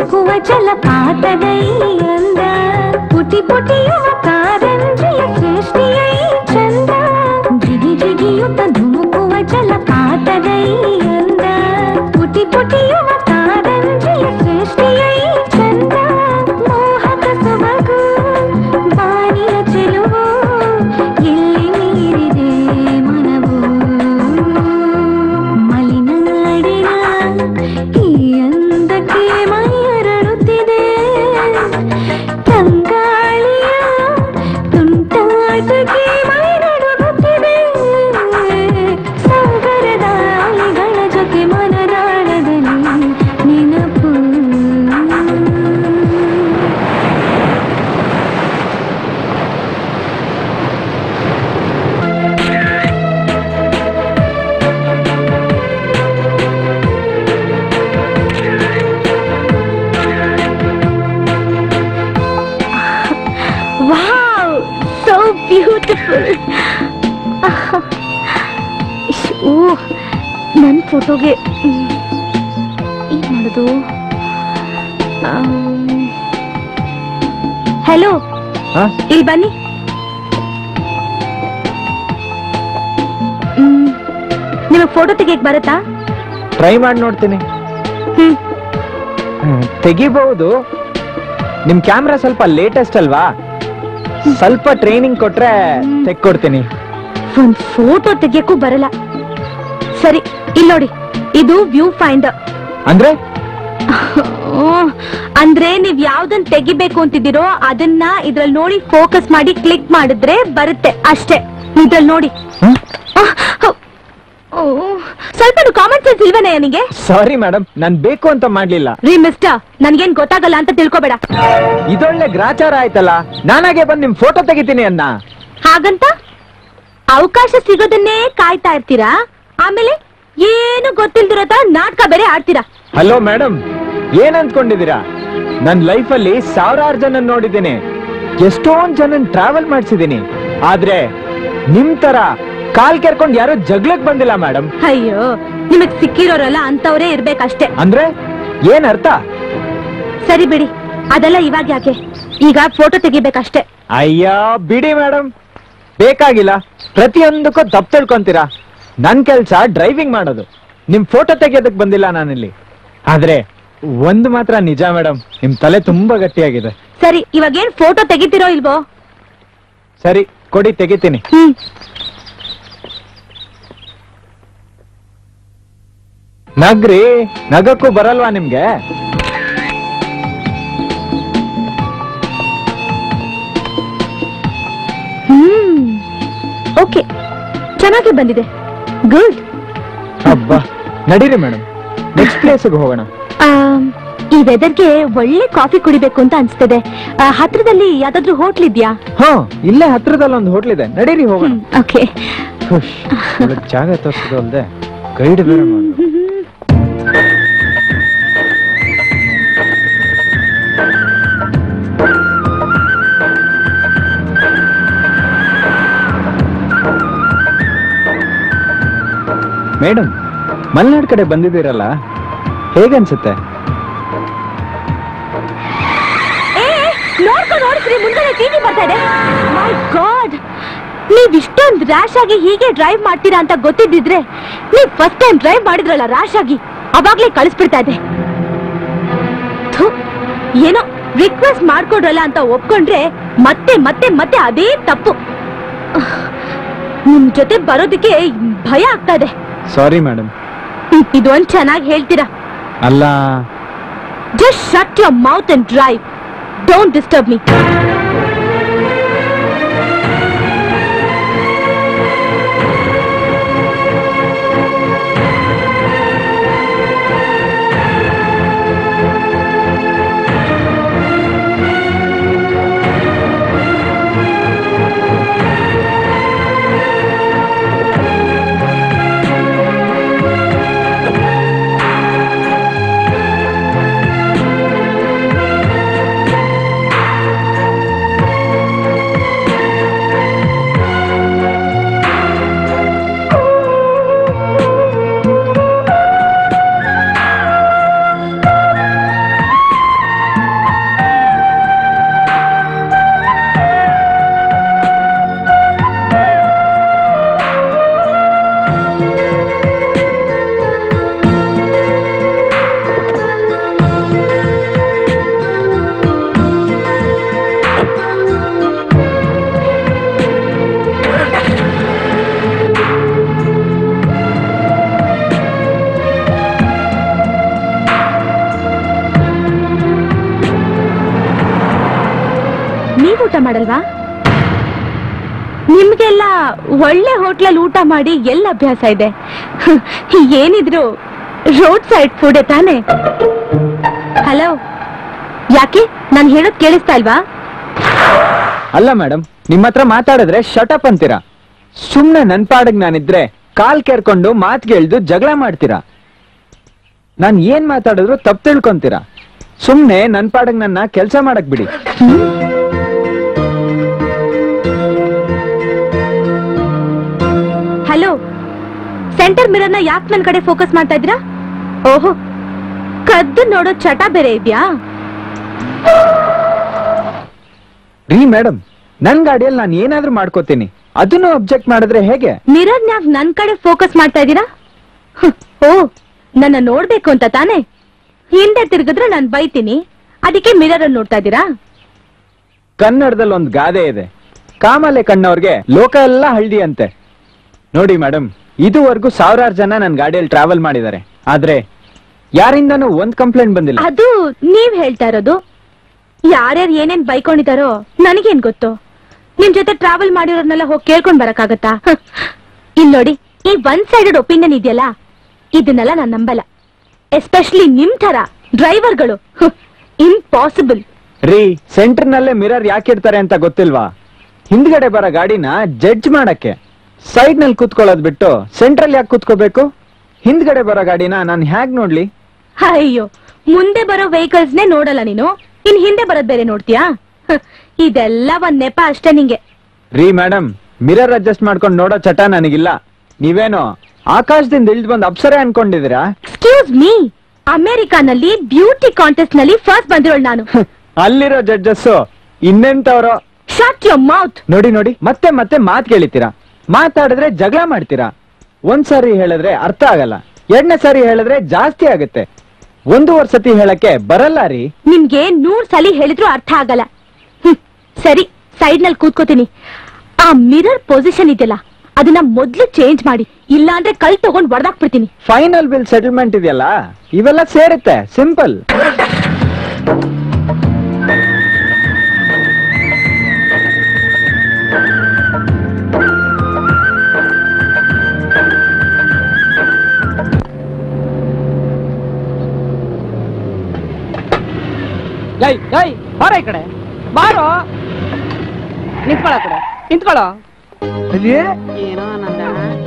ಧುಮುಕುವ ಜಲಪಾತದ ಈ ಅಂದ ಪುಟಿ ಪುಟಿಯುವ ಕಾರಂಜಿಯ ಸೃಷ್ಟಿಯ ಈ ಚಂದ ಜಿಗಿ ಜಿಗಿಯುತ್ತ ಧುಮುಕುವ ಜಲಪಾತದ ಈ ಅಂದ ಪುಟಿ ಪುಟಿಯುವ ಕಾರಂಜಿಯ ಸೃಷ್ಟಿಯ ಈ ಚಂದ ಮೋಹಕ ಸೊಬಗು ಬಾನಿಯ ಚೆಲುವು ಎಲ್ಲಿ ಮೀರಿದೆ ಮನವು ಮಲಿನಾಡಿನ ಈ ಅಂದಕ್ಕೆ ಮೈಯರಳುತ್ತಿದೆ ತಂಗಾಳಿಯ ತುಂಟಾಟಕ್ಕೆ ಮೈನಡುಗುತ್ತಿದೆ ಸಾಗರದ ಅಲೆಗಳ ಜೊತೆ ಮನದಾಳದಲ್ಲಿ ನೆನಪು ವಾವ್ ಸೋ ಬ್ಯೂಟಿಫುಲ್ ಓ ನನ್ನ ಫೋಟೋಗೆ ಏನ್ ಮಾಡೋದು ಹಲೋ ಹಾ ಇಲ್ಲಿ ಬನ್ನಿ ನಿಮಗೆ ಫೋಟೋ ತೆಗಿಯಕ್ ಬರುತ್ತಾ ಟ್ರೈ ಮಾಡಿ ನೋಡ್ತೀನಿ ಹ್ಮ್ ಹ್ಮ್, ತೆಗಿಬಹುದು ನಿಮ್ ಕ್ಯಾಮ್ರಾ ಸ್ವಲ್ಪ ಲೇಟೆಸ್ಟ್ ಅಲ್ವಾ ಸ್ವಲ್ಪ ಟ್ರೈನಿಂಗ್ ಕೊಟ್ರೆ ತೆಕ್ಕೊಡ್ತೀನಿ ಒಂದ್ ಫೋಟೋ ತೆಗಿಯಕ್ಕೂ ಬರಲ್ಲ ಸರಿ ಇಲ್ಲಿ ನೋಡಿ ಇದು ವ್ಯೂ ಫೈಂಡರ್ ಅಂದ್ರೆ ಅಂದ್ರೆ ನೀವ್ ಯಾವ್ದನ್ ತೆಗಿಬೇಕು ಅಂತಿದ್ದೀರೋ ಅದನ್ನ ಇದ್ರಲ್ಲಿ ನೋಡಿ ಫೋಕಸ್ ಮಾಡಿ ಕ್ಲಿಕ್ ಮಾಡಿದ್ರೆ ಬರುತ್ತೆ ಅಷ್ಟೇ ಇದ್ರಲ್ಲಿ ನೋಡಿ ಹ್ಮ್? ಆಹ್, ಹೌ. ಓ, ಸ್ವಲ್ಪ ಕಾಮನ್ ಸೆನ್ಸ್ ಇಲ್ವೇನೆ ನನಗೆ ಸಾರಿ ಮೇಡಮ್ ನಾನ್ ಬೇಕು ಅಂತ ಮಾಡ್ಲಿಲ್ಲ ರೀ ಮಿಸ್ಟರ್ ನನ್ಗೇನ್ ಗೊತ್ತಾಗಲ್ಲ ಅಂತ ತಿಳ್ಕೊಬೇಡ ಇದೊಳ್ಳೆ ಗ್ರಾಚಾರ ಆಯ್ತಲ್ಲ ನಾನಾಗೆ ಬಂದ್ ನಿಮ್ ಫೋಟೋ ತೆಗಿತೀನಿ ಅನ್ನ ಹಾಗಂತ ಅವಕಾಶ ಸಿಗೋದನ್ನೇ ಕಾಯ್ತಾ ಇರ್ತೀರಾ ಆಮೇಲೆ ಏನು ಗೊತ್ತಿಲ್ದಿರೋ ತರ ನಾಟಕ ಬೇರೆ ಆಡ್ತೀರಾ ಹಲೋ ಮೇಡಮ್ ಏನ್ ಅನ್ಕೊಂಡಿದೀರಾ ನನ್ ಲೈಫಲ್ಲಿ ಸಾವಿರಾರು ಜನ ನೋಡಿದ್ದೀನಿ ಎಷ್ಟೊಂದ್ ಜನನ್ ಟ್ರಾವೆಲ್ ಮಾಡ್ಸಿದೀನಿ ಆದ್ರೆ ನಿಮ್ ತರ ಕಾಲ್ ಕೆರ್ಕೊಂಡ್ ಯಾರು ಜಗ್ಲಕ್ ಬಂದಿಲ್ಲ ಮೇಡಮ್ ಅಯ್ಯೋ ನಿಮಗ್ ಸಿಕ್ಕಿರೋರಲ್ಲ ಅಂತವ್ರೇ ಇರ್ಬೇಕಷ್ಟೇ ಅಂದ್ರೆ ಏನ್ ಅರ್ಥ ಸರಿ ಬಿಡಿ ಅದೆಲ್ಲ ಇವಾಗ ಯಾಕೆ ಈಗ ಫೋಟೋ ತೆಗಿಬೇಕಷ್ಟೇ ಅಯ್ಯ ಬಿಡಿ ಮೇಡಮ್ ಬೇಕಾಗಿಲ್ಲ ಪ್ರತಿಯೊಂದಕ್ಕೂ ತಪ್ಪು ತಿಳ್ಕೊಂತೀರಾ ನನ್ ಕೆಲ್ಸ ಡ್ರೈವಿಂಗ್ ಮಾಡೋದು ನಿಮ್ ಫೋಟೋ ತೆಗಿಯೋದಕ್ ಬಂದಿಲ್ಲ ನಾನಿಲ್ಲಿ ಆದ್ರೆ ಒಂದು ಮಾತ್ರ ನಿಜ ಮೇಡಮ್ ನಿಮ್ ತಲೆ ತುಂಬಾ ಗಟ್ಟಿಯಾಗಿದೆ ಸರಿ ಇವಾಗ ಏನ್ ಫೋಟೋ ತೆಗಿತಿರೋ ಇಲ್ವೋ ಸರಿ ಕೊಡಿ ತೆಗಿತೀನಿ ಹ್ಮ್ ನಗ್ರಿ ನಗಕ್ಕೂ ಬರಲ್ವಾ ನಿಮ್ಗೆ ಹ್ಮ್ ಓಕೆ ಚೆನ್ನಾಗಿ ಬಂದಿದೆ ಗುಡ್ ಅಬ್ಬಾ ನಡೀರಿ ಮೇಡಮ್ ನೆಕ್ಸ್ಟ್ ಪ್ಲೇಸ್ಗೆ ಹೋಗೋಣ ಈ ವೆದರ್ಗೆ ಒಳ್ಳೆ ಕಾಫಿ ಕುಡಿಬೇಕು ಅಂತ ಅನ್ಸ್ತಿದೆ ಆ, ಹತ್ರದಲ್ಲಿ ಯಾವ್ದಾದ್ರು ಹೋಟ್ಲ್ ಇದ್ಯಾ ಹಾ ಇಲ್ಲೇ ಹತ್ರದಲ್ಲಿ ಒಂದು ಹೋಟ್ಲ್ ಇದೆ ನಡೀರಿ ಹೋಗೋಣ ಓಕೆ ಖುಷ್ ಒಳ್ಳೆ ಜಾಗ ತೋರಿಸೋದು ಅಲ್ದೆ ಗೈಡ್ ಬೇರೆ ಮಾಡು ಮೇಡಮ್ ಮಲ್ನಾಡ್ ಕಡೆ ಬಂದಿದ್ದೀರಲ್ಲ ಹೇಗನ್ಸುತ್ತೆ ಏ ನೋಡ್ಕೊಂಡು ನೋಡಿಸ್ರಿ ಮುಂದೆ ಟಿವಿ ಬರ್ತಾ ಇದೆ ಮೈ ಗಾಡ್ ನೀವ್ ಇಷ್ಟೊಂದು ರ್ಯಾಶ್ ಆಗಿ ಹೀಗೆ ಡ್ರೈವ್ ಮಾಡ್ತೀರಾ ಅಂತ ಗೊತ್ತಿದ್ದಿದ್ರೆ ನೀವ್ ಫಸ್ಟ್ ಟೈಮ್ ಡ್ರೈವ್ ಮಾಡಿದ್ರಲ್ಲ ರ್ಯಾಶ್ ಆಗಿ ಅವಾಗ್ಲೇ ಕಳಿಸ್ಬಿಡ್ತಾ ಇದೆ ಥು, ಏನೋ ರಿಕ್ವೆಸ್ಟ್ ಮಾಡ್ಕೊಡ್ರಲ್ಲ ಅಂತ ಒಪ್ಕೊಂಡ್ರೆ ಮತ್ತೆ ಮತ್ತೆ ಮತ್ತೆ ಅದೇ ತಪ್ಪು ಅಹ್, ನಿಮ್ ಜೊತೆ ಬರೋದಕ್ಕೆ ಭಯ ಆಗ್ತಾ ಇದೆ ಸಾರಿ ಮೇಡಮ್ ಹ್ಮ್, ಇದೊಂದ್ ಚೆನ್ನಾಗಿ ಹೇಳ್ತೀರಾ ಅಲ್ಲ just shut your mouth and drive don't disturb me ಮಾಡಲ್ವಾ ನಿಮ್ಗೆಲ್ಲ ಒಳ್ಳೆ ಹೋಟ್ಲಲ್ಲಿ ಊಟ ಮಾಡಿ ಎಲ್ಲ ಅಭ್ಯಾಸ ಇದೆ ಏನಿದ್ರು ರೋಡ್ ಸೈಡ್ ಫುಡ್ ತಾನೆ ಹಲೋ ಯಾಕೆ ನಾನು ಹೇಳೋದ್ ಕೇಳಿಸ್ತಾ ಇಲ್ವಾ ಅಲ್ಲ ಮೇಡಮ್ ನಿಮ್ಮ ಹತ್ರ ಮಾತಾಡಿದ್ರೆ ಶಟಪ್ ಅಂತೀರಾ ಸುಮ್ನೆ ನನ್ ಪಾಡಿಗೆ ನಾನಿದ್ರೆ ಕಾಲ್ ಕೇರ್ಕೊಂಡು ಮಾತ್ ಕೇಳ್ದು ಜಗಳ ಮಾಡ್ತೀರಾ ನಾನ್ ಏನ್ ಮಾತಾಡಿದ್ರು ತಪ್ಪು ತಿಳ್ಕೊಂತೀರಾ ಸುಮ್ನೆ ನನ್ ಪಾಡಿಗೆ ನನ್ನ ಕೆಲ್ಸ ಮಾಡಕ್ ಬಿಡಿ ಹಲೋ ಸೆಂಟರ್ ಮಿರರ್ನ ಯಾಕೆ ನನ್ ಕಡೆ ಫೋಕಸ್ ಮಾಡ್ತಾ ಇದ್ದೀರಾ ಓಹೋ ಕದ್ದು ನೋಡೋ ಚಟ ಬೇರೆ ಇದ್ಯಾ ರೀ ಮೇಡಮ್ ನನ್ ಗಾಡಿಯಲ್ಲಿ ನಾನು ಏನಾದ್ರೂ ಮಾಡ್ಕೋತೀನಿ ಅದನ್ನು ಅಬ್ಜೆಕ್ಟ್ ಮಾಡಿದ್ರೆ ಹೇಗೆ ಮಿರರ್ನ್ಯಾಗ್ ನನ್ ಕಡೆ ಫೋಕಸ್ ಮಾಡ್ತಾ ಇದ್ದೀರಾ ಹ್ಮ್, ಓ ನನ್ನ ನೋಡ್ಬೇಕು ಅಂತ ತಾನೇ ಹಿಂದೆ ತಿರುಗಿದ್ರೆ ನಾನ್ ಬೈತೀನಿ ಅದಕ್ಕೆ ಮಿರರ್ ಅಲ್ಲಿ ನೋಡ್ತಾ ಇದ್ದೀರಾ ಕನ್ನಡದಲ್ಲಿ ಒಂದು ಗಾದೆ ಇದೆ ಕಾಮಲೆ ಕಣ್ಣವ್ರಿಗೆ ಲೋಕ ಎಲ್ಲ ಹಳ್ದಿ ಅಂತೆ ನೋಡಿ ಮೇಡಮ್ ಇದುವರೆಗೂ ಸಾವಿರಾರು ಜನ ನನ್ನ ಗಾಡಿಯಲ್ಲಿ ಟ್ರಾವೆಲ್ ಮಾಡಿದ್ದಾರೆ ಆದ್ರೆ ಯಾರಿಂದನೂ ಒಂದ್ ಕಂಪ್ಲೇಂಟ್ ಬಂದಿಲ್ಲ ಅದು ನೀವ್ ಹೇಳ್ತಾ ಇರೋದು ಯಾರ್ಯಾರು ಏನೇನ್ ಬೈಕೊಂಡಿದಾರೋ ನನಗೇನ್ ಗೊತ್ತು ನಿಮ್ ಜೊತೆ ಟ್ರಾವೆಲ್ ಮಾಡಿರೋರ್ನೆಲ್ಲ ಹೋಗಿ ಕೇಳ್ಕೊಂಡ್ ಬರಕ್ಕಾಗತ್ತಾ ಹ. ಇಲ್ ನೋಡಿ ಈ ಒನ್ ಸೈಡೆಡ್ ಒಪಿನಿಯನ್ ಇದೆಯಲ್ಲ ಇದನ್ನೆಲ್ಲ ನಾನ್ ನಂಬಲ್ಲ ಎಸ್ಪೆಷಲಿ ನಿಮ್ ತರ ಡ್ರೈವರ್ಗಳು ಇಂಪಾಸಿಬಲ್ ರೀ ಸೆಂಟರ್ ನಲ್ಲೇ ಮಿರರ್ ಯಾಕೆ ಇಡ್ತಾರೆ ಅಂತ ಗೊತ್ತಿಲ್ವಾ ಹಿಂದ್ಗಡೆ ಬರೋ ಗಾಡಿನ ಜಡ್ಜ್ ಮಾಡಕ್ಕೆ ಸೈಡ್ ನಲ್ಲಿ ಕೂತ್ಕೊಳ್ಳೋದ್ ಬಿಟ್ಟು ಸೆಂಟ್ರಲ್ ಯಾಕೆ ಕೂತ್ಕೋಬೇಕು ಹಿಂದ್ಗಡೆ ಬರೋ ಗಾಡಿನ ನಾನು ಹ್ಯಾಗ್ ನೋಡ್ಲಿ ಅಯ್ಯೋ ಮುಂದೆ ಬರೋ ವೆಹಿಕಲ್ಸ್ ನೇ ನೋಡಲ್ಲ ನೀನು ಇನ್ ಹಿಂದೆ ಬರೋದ್ ಬೇರೆ ನೋಡ್ತೀಯಾ ಹ, ಇದೆಲ್ಲ ಒಂದ್ ನೆಪ ಅಷ್ಟೇ ನಿಂಗೆ ರೀ ಮೇಡಮ್ ಮಿರರ್ ಅಡ್ಜಸ್ಟ್ ಮಾಡ್ಕೊಂಡು ನೋಡೋ ಚಟ ನನಗಿಲ್ಲ ನೀವೇನೋ ಆಕಾಶದಿಂದ ಇಳ್ದು ಬಂದ್ ಅಪ್ಸರೆ ಅನ್ಕೊಂಡಿದೀರಾ ಎಕ್ಸ್ಕ್ಯೂಸ್ ಮೀ ಅಮೆರಿಕಾನಲ್ಲಿ ಬ್ಯೂಟಿ ಕಾಂಟೆಸ್ಟ್ ನಲ್ಲಿ ಫಸ್ಟ್ ಬಂದಿರೋಳು ನಾನು ಅಲ್ಲಿರೋ ಜಡ್ಜಸ್ ಇನ್ನೆಂತವ್ರು ಶಾಟ್ ಯೋರ್ ಮೌತ್ ನೋಡಿ ನೋಡಿ ಮತ್ತೆ ಮತ್ತೆ ಮಾತ್ ಕೇಳಿತೀರಾ ಮಾತಾಡಿದ್ರೆ ಜಗಳ ಮಾಡ್ತೀರಾ ಒಂದ್ ಸಾರಿ ಹೇಳಿದ್ರೆ ಅರ್ಥ ಆಗಲ್ಲ ಎರಡನೇ ಸಾರಿ ಹೇಳಿದ್ರೆ ಜಾಸ್ತಿ ಆಗುತ್ತೆ ಒಂದೂವರೆ ಸತಿ ಹೇಳಕ್ಕೆ ಬರಲ್ಲ ರೀ ನಿಮ್ಗೆ ನೂರ್ ಸಲಿ ಹೇಳಿದ್ರು ಅರ್ಥ ಆಗಲ್ಲ ಹ್ಮ್, ಸರಿ ಸೈಡ್ ನಲ್ಲಿ ಕೂತ್ಕೋತೀನಿ ಆ ಮಿರರ್ ಪೊಸಿಷನ್ ಇದೆಯಲ್ಲ ಅದನ್ನ ಮೊದ್ಲು ಚೇಂಜ್ ಮಾಡಿ ಇಲ್ಲ ಅಂದ್ರೆ ಕಲ್ ತಗೊಂಡ್ ಹೊಡೆದಾಕ್ಬಿಡ್ತೀನಿ ಫೈನಲ್ ಬಿಲ್ ಸೆಟಲ್ಮೆಂಟ್ ಇದೆಯಲ್ಲ ಇವೆಲ್ಲ ಸೇರುತ್ತೆ ಸಿಂಪಲ್ ಲೈ ಲೈ ಬಾರ ಈ ಕಡೆ ಬಾರೋ ನಿಂತ್ಕೊಳ್ಳ ಕಡೆ ನಿಂತ್ಕೊಳ್ಳೋ ಏನೋ ನಂದ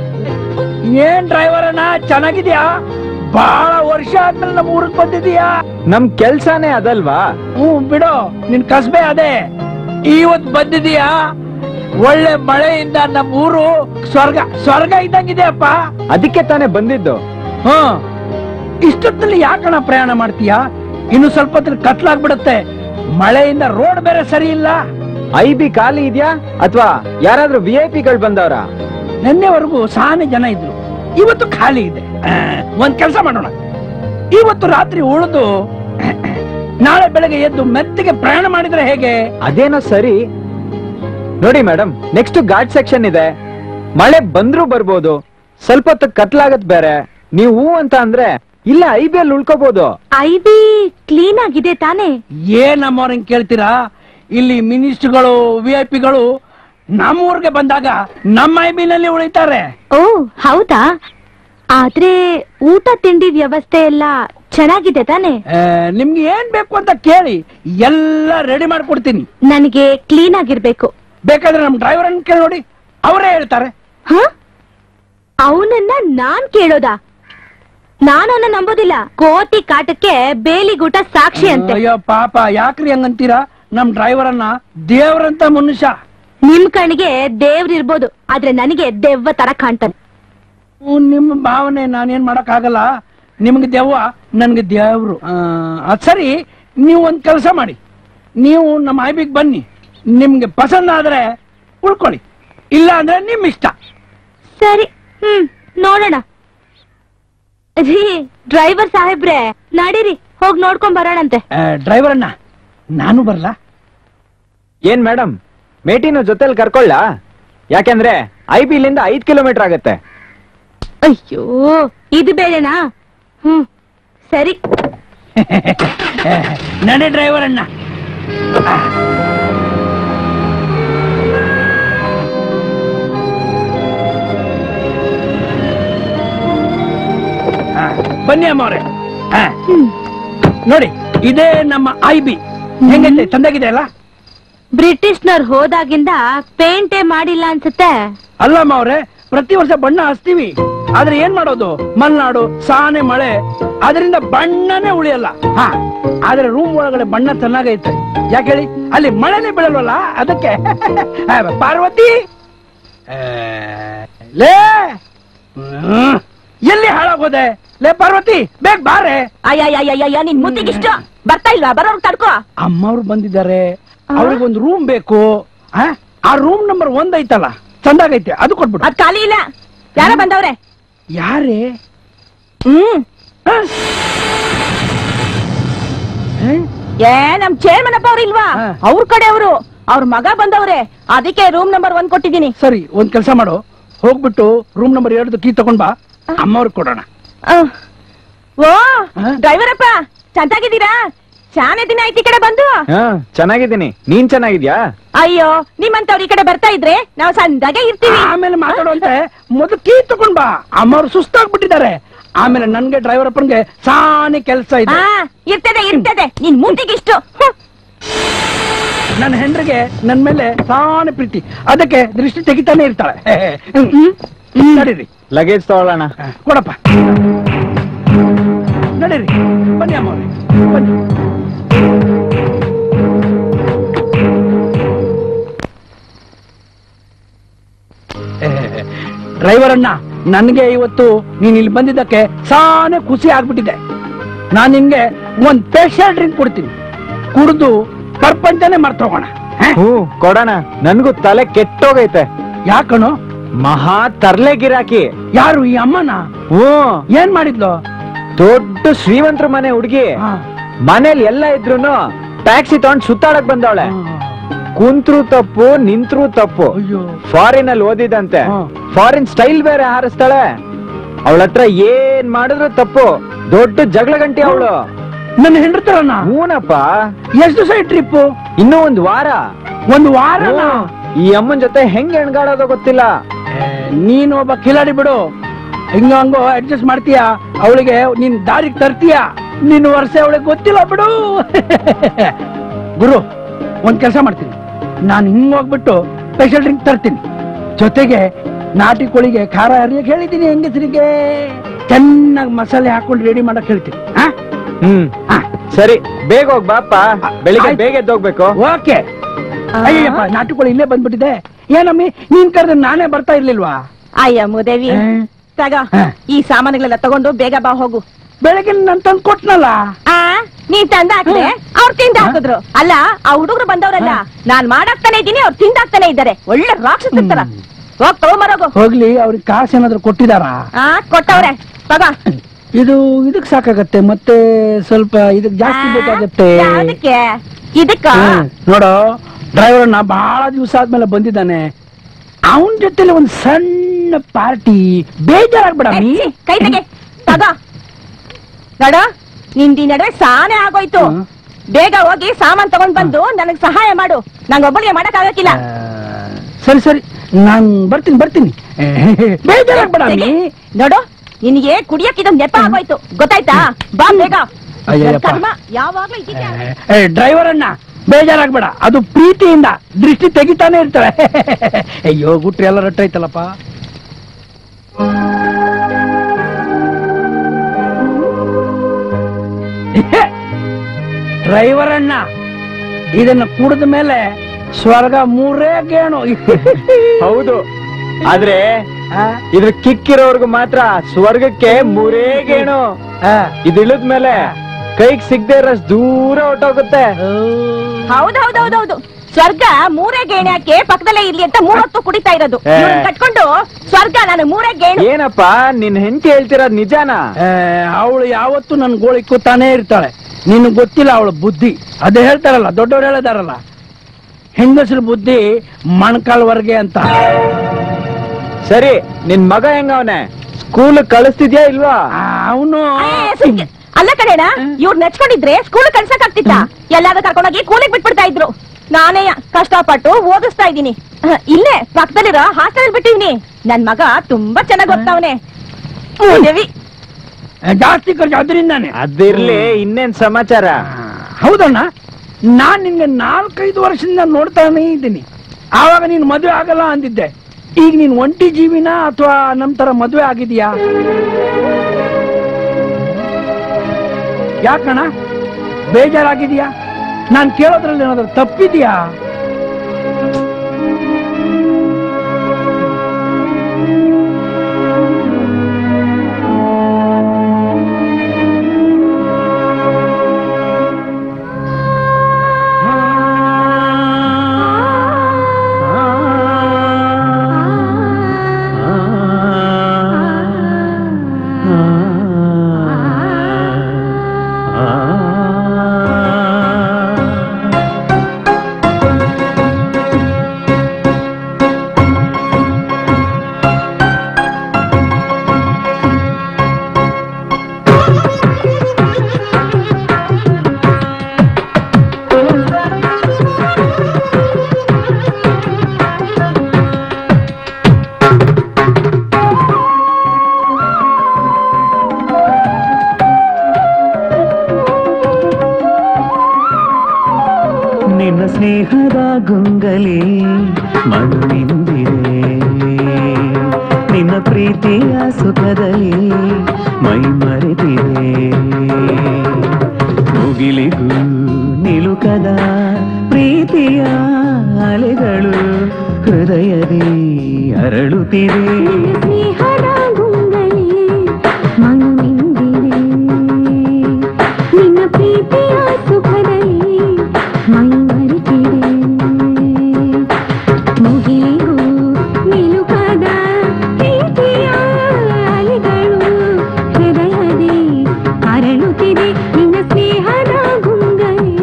ಏನ್ ಡ್ರೈವರ್ ಅಣ್ಣ ಚೆನ್ನಾಗಿದ್ಯಾ ಬಹಳ ವರ್ಷ ಆದ್ಮೇಲೆ ನಮ್ಮ ಊರಿಗೆ ಬಂದಿದೀಯಾ ನಮ್ ಕೆಲ್ಸಾನೇ ಅದಲ್ವಾ ಹ್ಮ್ ಬಿಡು ನಿನ್ ಕಸ್ಬೆ ಅದೇ ಇವತ್ ಬಂದಿದೀಯಾ ಒಳ್ಳೆ ಮಳೆಯಿಂದ ನಮ್ಮ ಊರು ಸ್ವರ್ಗ ಸ್ವರ್ಗ ಇದ್ದಂಗಿದೆ ಅಪ್ಪ ಅದಕ್ಕೆ ತಾನೇ ಬಂದಿದ್ದು ಹ್ಮ್ ಇಷ್ಟೊತ್ತಲ್ಲಿ ಯಾಕಣ ಪ್ರಯಾಣ ಮಾಡ್ತೀಯಾ ಇನ್ನು ಸ್ವಲ್ಪ ಹೊತ್ತಲ್ಲಿ ಕತ್ಲಾಗ್ಬಿಡುತ್ತೆ ಮಳೆಯಿಂದ ರೋಡ್ ಬೇರೆ ಸರಿ ಇಲ್ಲ ಐ ಬಿ ಖಾಲಿ ಇದ್ಯಾ ಅಥವಾ ಯಾರಾದ್ರೂ ವಿ ಐ ಪಿಗಳು ಬಂದವ್ರ ನಿನ್ನೆವರೆಗೂ ಸಾನೆ ಜನ ಇದ್ರು ಇವತ್ತು ಖಾಲಿ ಇದೆ ಆ, ಒಂದ್ ಕೆಲಸ ಮಾಡೋಣ ಇವತ್ತು ರಾತ್ರಿ ಉಳಿದು ನಾಳೆ ಬೆಳಗ್ಗೆ ಎದ್ದು ಮೆತ್ತಿಗೆ ಪ್ರಯಾಣ ಮಾಡಿದ್ರೆ ಹೇಗೆ ಅದೇನೋ ಸರಿ ನೋಡಿ ಮೇಡಮ್ ನೆಕ್ಸ್ಟ್ ಘಾಟ್ ಸೆಕ್ಷನ್ ಇದೆ ಮಳೆ ಬಂದ್ರೂ ಬರ್ಬೋದು ಸ್ವಲ್ಪ ಹೊತ್ತು ಕತ್ಲಾಗತ್ ಬೇರೆ ನೀವು ಹೂ ಅಂತ ಅಂದ್ರೆ ಇಲ್ಲ ಐ ಬಿ ಅಲ್ಲಿ ಉಳ್ಕೋಬಹುದು ಐ ಬಿ ಕ್ಲೀನ್ ಆಗಿದೆ ತಾನೇ ಏನ್ ನಮ್ಮವ್ರಂಗ್ ಕೇಳ್ತೀರಾ ಇಲ್ಲಿ ಮಿನಿಸ್ಟ್ರುಗಳು ವಿ ಐ ಪಿಗಳು ನಮ್ಮೂರ್ಗೆ ಬಂದಾಗ ನಮ್ಮ ಐ ನಲ್ಲಿ ಉಳಿತಾರೆ ಓ ಹೌದಾ ಆದ್ರೆ ಊಟ ತಿಂಡಿ ವ್ಯವಸ್ಥೆ ಎಲ್ಲ ಚೆನ್ನಾಗಿದೆ ತಾನೇ ಆ, ನಿಮ್ಗೆ ಏನ್ ಬೇಕು ಅಂತ ಕೇಳಿ ಎಲ್ಲ ರೆಡಿ ಮಾಡ್ಕೊಡ್ತೀನಿ ನನಗೆ ಕ್ಲೀನ್ ಆಗಿರ್ಬೇಕು ಬೇಕಾದ್ರೆ ನಮ್ ಡ್ರೈವರ್ ಅನ್ನ ಕೇಳಿ ನೋಡಿ ಅವರೇ ಹೇಳ್ತಾರೆ ಹ ಅವನನ್ನ ನಾನ್ ಕೇಳೋದಾ ನಾನು ಅವನ ನಂಬೋದಿಲ್ಲ ಕೋತಿ ಕಾಟಕ್ಕೆ ಬೇಲಿಗೂಟ ಸಾಕ್ಷಿ ಅಂತೆ ಅಯ್ಯೋ ಪಾಪ ಯಾಕ್ರಿ ಹಂಗಂತೀರಾ ನಮ್ ಡ್ರೈವರ್ ಅನ್ನ ದೇವ್ರಂತ ಮನುಷ್ಯ ನಿಮ್ ಕಣ್ಣಿಗೆ ದೇವ್ರಿರ್ಬೋದು ಆದ್ರೆ ನನಗೆ ದೆವ್ವ ತರ ಕಾಣ್ತಾನೆ ಹ್ಮ್, ನಿಮ್ಮ ಭಾವನೆ ನಾನೇನ್ ಮಾಡಕ್ ಆಗಲ್ಲ ನಿಮ್ಗೆ ದೆವ್ವ ನನ್ಗೆ ದೇವ್ರು ಆ, ಅದ್ ಸರಿ ನೀವು ಒಂದ್ ಕೆಲಸ ಮಾಡಿ ನೀವು ನಮ್ಮ ಐಬಿಗ್ ಬನ್ನಿ ನಿಮ್ಗೆ ಪಸಂದ್ ಆದ್ರೆ ಉಳ್ಕೊಳ್ಳಿ ಇಲ್ಲ ಅಂದ್ರೆ ನಿಮ್ ಇಷ್ಟ ಸರಿ ಹ್ಮ್ ನೋಡೋಣ ರೀ ಡ್ರೈವರ್ ಸಾಹೇಬ್ರೆ ನಡೀರಿ ಹೋಗ್ ನೋಡ್ಕೊಂಡ್ ಬರೋಣಂತೆ ಡ್ರೈವರ್ ಅನ್ನ ನಾನು ಬರ್ಲಾ ಏನ್ ಮೇಡಮ್ ಮೇಟಿನ ಜೊತೆಲಿ ಕರ್ಕೊಳ್ಳ ಯಾಕೆಂದ್ರೆ ಐ ಬಿ ಇಲ್ಲಿಂದ ಐದ್ ಕಿಲೋಮೀಟರ್ ಆಗತ್ತೆ ಅಯ್ಯೋ ಇದು ಬೇರೆನಾ ಹ್ಮ್ ಸರಿ ನಡೆ ಡ್ರೈವರ್ ಅಣ್ಣ ಬನ್ನಿ ಅಮ್ಮವ್ರೆ ಹಾ. ನೋಡಿ ಇದೇ ನಮ್ಮ ಐ ಬಿ ಹೆಂಗೈತೆ ಚಂದಾಗಿದೆ ಅಲ್ಲ ಬ್ರಿಟಿಷ್ನವ್ರು ಹೋದಾಗಿಂದ ಪೇಂಟೇ ಮಾಡಿಲ್ಲ ಅನ್ಸುತ್ತೆ ಅಲ್ಲ ಅಮ್ಮವ್ರೆ ಪ್ರತಿ ವರ್ಷ ಬಣ್ಣ ಹಚ್ತೀವಿ ಆದ್ರೆ ಏನ್ ಮಾಡೋದು ಮಲೆನಾಡು ಸಾನೆ ಮಳೆ ಅದರಿಂದ ಬಣ್ಣನೇ ಉಳಿಯಲ್ಲ ಹಾ ಆದ್ರೆ ರೂಮ್ ಒಳಗಡೆ ಬಣ್ಣ ಚೆನ್ನಾಗೈತೆ ಯಾಕೆ ಹೇಳಿ ಅಲ್ಲಿ ಮಳೆನೇ ಬೀಳಲ್ವಲ್ಲ ಅದಕ್ಕೆ ಆ, ಪಾರ್ವತಿ ಆ, ಲೇ ಹ್ಮ್. ಎಲ್ಲಿ ಹಾಳಾಗೋದೆ ಲೇ ಪಾರ್ವತಿ ಬೇಗ ಬಾರೆ ಅಯ್ಯಯ್ಯಯ್ಯಯ್ಯ ನಿನ್ ಮುದ್ದಿಗಿಷ್ಟ ಬರ್ತಾ ಇಲ್ವಾ ಬರೋರ್ ತಡ್ಕೋ ಅಮ್ಮವ್ರು ಬಂದಿದ್ದಾರೆ ಅವ್ರಿಗೊಂದು ರೂಮ್ ಬೇಕು ಆ? ಆ ರೂಮ್ ನಂಬರ್ ಒಂದ್ ಐತಲ್ಲ ಚಂದಾಗೈತೆ ಅದು ಕೊಟ್ಬಿಡು ಅದ್ ಖಾಲಿ ಇಲ್ಲ ಯಾರ ಬಂದವ್ರೆ ಯಾರೇ ಹ್ಮ್ ಆ? ಆ? ಏ ನಮ್ ಚೇರ್ಮನ್ ಅಪ್ಪ ಅವ್ರು ಇಲ್ವಾ ಹಾ. ಅವ್ರ ಕಡೆ ಅವರು ಅವ್ರ ಮಗ ಬಂದವ್ರೆ ಅದಕ್ಕೆ ರೂಮ್ ನಂಬರ್ ಒಂದ್ ಕೊಟ್ಟಿದ್ದೀನಿ ಸರಿ ಒಂದ್ ಕೆಲಸ ಮಾಡು ಹೋಗ್ಬಿಟ್ಟು ರೂಮ್ ನಂಬರ್ ಎರಡು ಕೀ ತಗೊಂಡ್ ಬಾ ಅಮ್ಮವ್ರಿಗೆ ಕೊಡೋಣ ಅಹ್. ಓ ಹಾ? ಡ್ರೈವರ್ ಅಪ್ಪ ಚೆನ್ನಾಗಿದ್ದೀರಾ ಶಾನೆ ದಿನ ಐತಿ ಈ ಕಡೆ ಬಂದು ಹಾ ಚೆನ್ನಾಗಿದ್ದೀನಿ ನೀನ್ ಚೆನ್ನಾಗಿದ್ಯಾ ಅಯ್ಯೋ ನಿಮ್ಮಂತವ್ರು ಈ ಕಡೆ ಬರ್ತಾ ಇದ್ರೆ ನಾವು ಸಂದಾಗೆ ಇರ್ತೀವಿ ಆಮೇಲೆ ಮಾತಾಡುವಂತೆ ಮೊದಲು ಕೀ ತಗೊಂಡ್ ಬಾ ಅಮ್ಮವ್ರು ಸುಸ್ತಾಗ್ಬಿಟ್ಟಿದ್ದಾರೆ ಆಮೇಲೆ ನನ್ಗೆ ಡ್ರೈವರ್ ಅಪ್ಪನ್ಗೆ ಸಾನಿ ಕೆಲಸ ಇದೆ ಹಾ ಇರ್ತದೆ ಇರ್ತದೆ ನಿನ್ ಮುದ್ದಿಗಿಷ್ಟು ಹ್ಮ್. ನನ್ನ ಹೆಂಡ್ರಿಗೆ ನನ್ ಮೇಲೆ ಸಾನಿ ಪ್ರೀತಿ ಅದಕ್ಕೆ ದೃಷ್ಟಿ ತೆಗಿತಾನೆ ಇರ್ತಾಳೆ ಹ್ಮ್. ನಡೀರಿ ಲಗೇಜ್ ತಗೊಳ್ಳೋಣ ಹ, ಕೊಡಪ್ಪ ನಡೀರಿ ಬನ್ನಿ ಅಮ್ಮವ್ರೆ ಬನ್ನಿ ಡ್ರೈವರ್ ಅಣ್ಣ ನನ್ಗೆ ಇವತ್ತು ನೀನ್ ಇಲ್ಲಿ ಬಂದಿದ್ದಕ್ಕೆ ಸಾನೆ ಖುಷಿ ಆಗ್ಬಿಟ್ಟಿದೆ ನಾನ್ ನಿನ್ಗೆ ಒಂದ್ ಸ್ಪೆಷಲ್ ಡ್ರಿಂಕ್ ಕೊಡ್ತೀನಿ ಕುಡಿದು ಪ್ರಪಂಚನೇ ಮರ್ತೋಗೋಣ ಹ್ಞೂ ಕೊಡೋಣ ನನ್ಗೂ ತಲೆ ಕೆಟ್ಟೋಗೈತೆ ಯಾಕಣು ಮಹಾ ತರ್ಲೆ ಗಿರಾಕಿ ಯಾರು ಈ ಅಮ್ಮನ ಹ್ಞೂ ಏನ್ ಮಾಡಿದ್ಲು ದೊಡ್ಡ ಶ್ರೀಮಂತರ ಮನೆ ಹುಡುಗಿ ಹಾ. ಮನೇಲಿ ಎಲ್ಲ ಇದ್ರೂನು ಟ್ಯಾಕ್ಸಿ ತಗೊಂಡ್ ಸುತ್ತಾಡಕ್ ಬಂದವಳೆ ಕುಂತ್ರು ತಪ್ಪು ನಿಂತ್ರು ತಪ್ಪು ಅಯ್ಯೋ ಫಾರಿನ್ ಅಲ್ಲಿ ಓದಿದಂತೆ ಹಾ. ಫಾರಿನ್ ಸ್ಟೈಲ್ ಬೇರೆ ಹಾರಿಸ್ತಾಳೆ ಅವಳ ಹತ್ರ ಏನ್ ಮಾಡಿದ್ರು ತಪ್ಪು ದೊಡ್ಡ ಜಗಳ ಗಂಟಿ ಅವಳು ನನ್ನ ಹೆಂಡ್ರತರನ ಹೂನಪ್ಪ ಎಷ್ಟು ದಿವಸ ಟ್ರಿಪ್ ಇನ್ನೂ ಒಂದ್ ವಾರ ಒಂದು ವಾರ ಹ್ಞೂ. ಈ ಅಮ್ಮನ್ ಜೊತೆ ಹೆಂಗ್ ಹೆಣ್ಗಾಡೋದೋ ಗೊತ್ತಿಲ್ಲ ನೀನು ಒಬ್ಬ ಕಿಲಾಡಿ ಬಿಡು ಹಿಂಗ ಹಂಗೋ ಅಡ್ಜಸ್ಟ್ ಮಾಡ್ತೀಯ ಅವಳಿಗೆ ನೀನ್ ದಾರಿಗೆ ತರ್ತೀಯ ನೀನು ವರ್ಷ ಅವಳಿಗೆ ಗೊತ್ತಿಲ್ಲ ಬಿಡು ಗುರು ಒಂದ್ ಕೆಲಸ ಮಾಡ್ತೀನಿ ನಾನು ಹಿಂಗ್ ಹೋಗ್ಬಿಟ್ಟು ಸ್ಪೆಷಲ್ ಡ್ರಿಂಕ್ ತರ್ತೀನಿ ಜೊತೆಗೆ ನಾಟಿ ಕೋಳಿಗೆ ಖಾರ ಹರಿಯಕ್ ಹೇಳಿದ್ದೀನಿ ಹೆಂಗಸರಿಗೆ ಚೆನ್ನಾಗಿ ಮಸಾಲೆ ಹಾಕೊಂಡು ರೆಡಿ ಮಾಡಕ್ ಹೇಳ್ತೀನಿ ಹಾ ಹ್ಮ್ ಹಾ ಸರಿ ಬೇಗ ಹೋಗ್ ಬಾಪ ಬೆಳಿಗ್ಗೆ ಆಯ್ತು. ಬೇಗ ಎದ್ದೋಗ್ಬೇಕು ಓಕೆ ಅಯ್ಯಪ್ಪ ನಾಟಿ ಕೋಳಿ ಇಲ್ಲೇ ಬಂದ್ಬಿಟ್ಟಿದೆ ಏನಮ್ಮಿ ನೀನ್ ಕರೆದ್ರೆ ನಾನೇ ಬರ್ತಾ ಇರ್ಲಿಲ್ವಾ ಅಯ್ಯ ಮುದೇವಿ ಹಾ. ತಗ ಹಾ. ಈ ಸಾಮಾನುಗಳೆಲ್ಲ ತಗೊಂಡು ಬೇಗ ಬಾ ಹೋಗು ಬೆಳಗ್ಗೆ ನಾನು ತಂದು ಕೊಟ್ನಲ್ಲ ಆ ನೀನ್ ತಂದ ಹಾಕಿದೆ ಅವ್ರು ತಿಂದ ಹಾ. ಹಾಕಿದ್ರು ಅಲ್ಲ ಆ ಹುಡುಗರು ಬಂದವ್ರಲ್ಲ ನಾನ್ ಮಾಡಾಕ್ತಾನೆ ಇದ್ದೀನಿ ಅವ್ರು ತಿಂದಾಕ್ತಾನೆ ಇದ್ದಾರೆ ಒಳ್ಳೆ ರಾಕ್ಷಸ ತರ ಹೋಗ್ ತಗೊಂಬರೋಗು ಹೋಗ್ಲಿ ಅವ್ರಿಗೆ ಕಾಸು ಏನಾದ್ರು ಕೊಟ್ಟಿದಾರಾ ಆ ಕೊಟ್ಟವ್ರೆ ತಗ ಇದು ಇದಕ್ ಸಾಕಾಗತ್ತೆ ಮತ್ತೆ ಸ್ವಲ್ಪ ಇದಕ್ ಜಾಸ್ತಿ ಬೇಕಾಗತ್ತೆ ಯಾವ್ದಕ್ಕೆ ಇದಕ್ಕ ಹ್ಮ್. ನೋಡು ಡ್ರೈವರ್ ನಾ ಬಹಳ ದಿವಸ ಆದ್ಮೇಲೆ ಬಂದಿದ್ದಾನೆ ಅವನ್ ಜೊತೆಲಿ ಒಂದ್ ಸಣ್ಣ ಪಾರ್ಟಿ ಬೇಜಾರಾಗ್ಬೇಡ ಏ, ಛೀ, ಕೈ ತೆಗೆ ತಗ ನೋಡ ನಿಂದಿ ನಡುವೆ ಸಾನೆ ಆಗೋಯ್ತು ಹ್ಮ್. ಬೇಗ ಹೋಗಿ ಸಾಮಾನ್ ತಗೊಂಡ್ ಬಂದು ನನಗ್ ಸಹಾಯ ಮಾಡು ನಂಗ್ ಒಬ್ಬಳಿಗೆ ಮಾಡಕ್ ಆಗಕ್ಕಿಲ್ಲ ಸರಿ ಸರಿ ನಾನ್ ಬರ್ತೀನಿ ಬರ್ತೀನಿ ಬೇಜಾರಾಗ್ಬೇಡ ತೆಗೆ. ನೋಡು ನಿನಗೆ ಕುಡಿಯಕ್ ಇದೊಂದ್ ನೆಪ ಆಗೋಯ್ತು ಗೊತ್ತಾಯ್ತಾ ಬಾ ಬೇಗ ಅಯ್ಯಯ್ಯಪ್ಪ. ನನ್ ಕರ್ಮ ಯಾವಾಗ್ಲೂ ಇದಕ್ಕೆ ಡ್ರೈವರ್ ಅಣ್ಣ ಬೇಜಾರಾಗ್ಬೇಡ ಅದು ಪ್ರೀತಿಯಿಂದ ದೃಷ್ಟಿ ತೆಗಿತಾನೆ ಇರ್ತಾಳೆ ಅಯ್ಯೋ ಗುಟ್ರಿ ಎಲ್ಲ ರಟ್ಟೈತಲ್ಲಪ್ಪ ಡ್ರೈವರ್ ಅಣ್ಣ ಇದನ್ನ ಕುಡಿದ ಮೇಲೆ ಸ್ವರ್ಗ ಮೂರೇ ಗೇಣು ಹೌದು ಆದ್ರೆ ಆ? ಇದ್ರ ಕಿಕ್ಕಿರೋರ್ಗು ಮಾತ್ರ ಸ್ವರ್ಗಕ್ಕೆ ಮೂರೇ ಗೇಣು ಆ. ಇದು ಇಳಿದ್ಮೇಲೆ ಕೈಗ್ ಸಿಗದೆ ಇರೋಷ್ಟು ದೂರ ಹೊಟ್ಟೋಗುತ್ತೆ ಹೌದೌದೌದೌದು ಸ್ವರ್ಗ ಮೂರೇ ಗೇಣೆ ಹಾಕಿ ಪಕ್ಕದಲ್ಲೇ ಇರ್ಲಿ ಅಂತ ಮೂರೊತ್ತು ಕುಡಿತಾ ಇರೋದು ಏ. ಇವ್ರನ್ನ ಕಟ್ಕೊಂಡು ಸ್ವರ್ಗ ನಾನು ಮೂರೇ ಗೇಣು ಏನಪ್ಪ ನಿನ್ ಹೆಂಡತಿ ಹೇಳ್ತಿರೋದ್ ನಿಜಾನಾ ಅವಳು ಯಾವತ್ತೂ ನನ್ ಗೋಳಿ ಕೂತಾನೇ ಇರ್ತಾಳೆ ನಿನಗ್ ಗೊತ್ತಿಲ್ಲ ಅವಳ ಬುದ್ಧಿ ಅದೇ ಹೇಳ್ತಾರಲ್ಲ ದೊಡ್ಡವ್ರು ಹೇಳಿದಾರಲ್ಲ ಹೆಂಗಸರ ಬುದ್ಧಿ ಮಣ್ಕಾಲ್ವರ್ಗೆ ಅಂತ ಸರಿ ನಿನ್ ಮಗ ಹೆಂಗವನೆ ಸ್ಕೂಲ್ ಕಳಿಸ್ತಿದ್ಯಾ ಇಲ್ವಾ ಅವನು ಏ, ಸುಮ್ನೆ. ಅಲ್ಲ ಕಣೇನ ಇವ್ರು ನೆಚ್ಕೊಂಡಿದ್ರೆ ಸ್ಕೂಲ್ ಕಳ್ಸಕ್ ಆಗ್ತಿತ್ತ ಎಲ್ಲಾದ್ರೂ ಕರ್ಕೊಂಡೋಗಿ ಕೂಲಿಗೆ ಬಿಟ್ಬಿಡ್ತಾ ಇದ್ರು ನಾನೇ ಕಷ್ಟಪಟ್ಟು ಓದಿಸ್ತಾ ಇದ್ದೀನಿ ಅಹ್, ಇಲ್ಲೇ ಪಕ್ಕದಲ್ಲಿರೋ ಹಾಸ್ಟೆಲ್ ಬಿಟ್ಟಿವ್ನಿ ನನ್ ಮಗ ತುಂಬಾ ಚೆನ್ನಾಗ್ ಓದ್ತಾವನೆ ದೇವಿ ಜಾಸ್ತಿ ಖರ್ಚು ಅದರಿಂದಾನೆ ಅದಿರ್ಲಿ ಇನ್ನೇನ್ ಸಮಾಚಾರ ಹೌದಣ್ಣ ನಾನ್ ನಿನ್ಗೆ ನಾಲ್ಕೈದು ವರ್ಷದಿಂದ ನೋಡ್ತಾನೆ ಇದ್ದೀನಿ ಆವಾಗ ನೀನು ಮದುವೆ ಆಗಲ್ಲ ಅಂದಿದ್ದೆ ಈಗ ನೀನ್ ಒಂಟಿ ಜೀವಿನ ಅಥವಾ ನಮ್ ತರ ಮದುವೆ ಆಗಿದ್ಯಾ ಯಾಕಣ್ಣ ಬೇಜಾರಾಗಿದ್ಯಾ ನಾನ್ ಕೇಳೋದ್ರಲ್ಲಿ ಏನಾದ್ರು ತಪ್ಪಿದ್ಯಾ ನಿನ್ನ ಸ್ನೇಹದ ಗುಂಗಲಿ ಮನವಿಂದಿರೆ ನಿನ್ನ ಪ್ರೀತಿಯ ಸುಖದಲ್ಲಿ ಮೈ ಮರೆತಿದೆ ಮುಗಿಲಿಗೂ ನಿಲುಕದ ಪ್ರೀತಿಯ ಅಲೆಗಳು ಹೃದಯದಿ ಅರಳುತ್ತಿದೆ ಸ್ನೇಹದ ಗುಂಗಲಿ ಮನಮಿಂದಿದೆ ನಿನ್ನ ಪ್ರೀತಿಯ ಸುಖದಲ್ಲಿ ಮೈ ಮರೆತಿದೆ ಮುಗಿಲಿಗೂ ನಿಲುಕದ ಪ್ರೀತಿಯ ಅಲೆಗಳು ಹೃದಯದಿ ಅರಳುತ್ತಿದೆ ನಿನ್ನ ಸ್ನೇಹದ ಗುಂಗಲಿ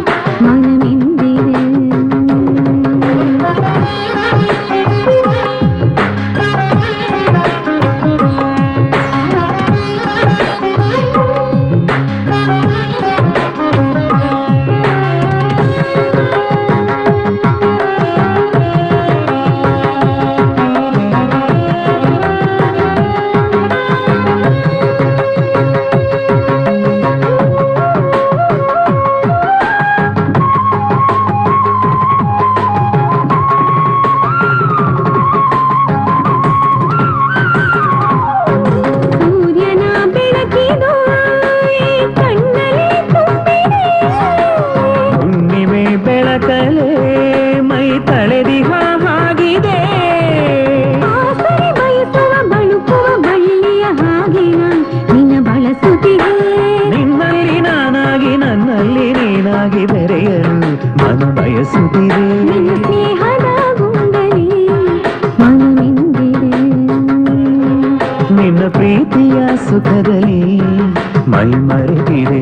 ಸೂರ್ಯನ ಬೆಳಕಿದು ಈ ಕಣ್ಣಲ್ಲಿ ತುಂಬಿದೆ ಹುಣ್ಣಿಮೆ ಬೆಳಕಲೆ ಮೈ ತಳೆದಿಹ ಹಾಗಿದೆ ಆಸರೆ ಬಯಸುವ ಬಳುಕುವ ಬಳ್ಳಿಯ ಹಾಗೆ ನಾನ್ ನಿನ್ನ ಬಳಸುತ್ತಿದೆ ನಿನ್ನಲ್ಲಿ ನಾನಾಗಿ ನನ್ನಲ್ಲಿ ನೀನಾಗಿ ಬೆರೆಯಲು ಮನ ಬಯಸುತ್ತಿದೆ ನಿನ್ನ ಸ್ನೇಹದ ಗುಂಗಲಿ ಮನಮಿಂದಿದೆ ನಿನ್ನ ಪ್ರೀತಿಯ ಸುಖದಲ್ಲಿ ಮೈ ಮರೆತಿದೆ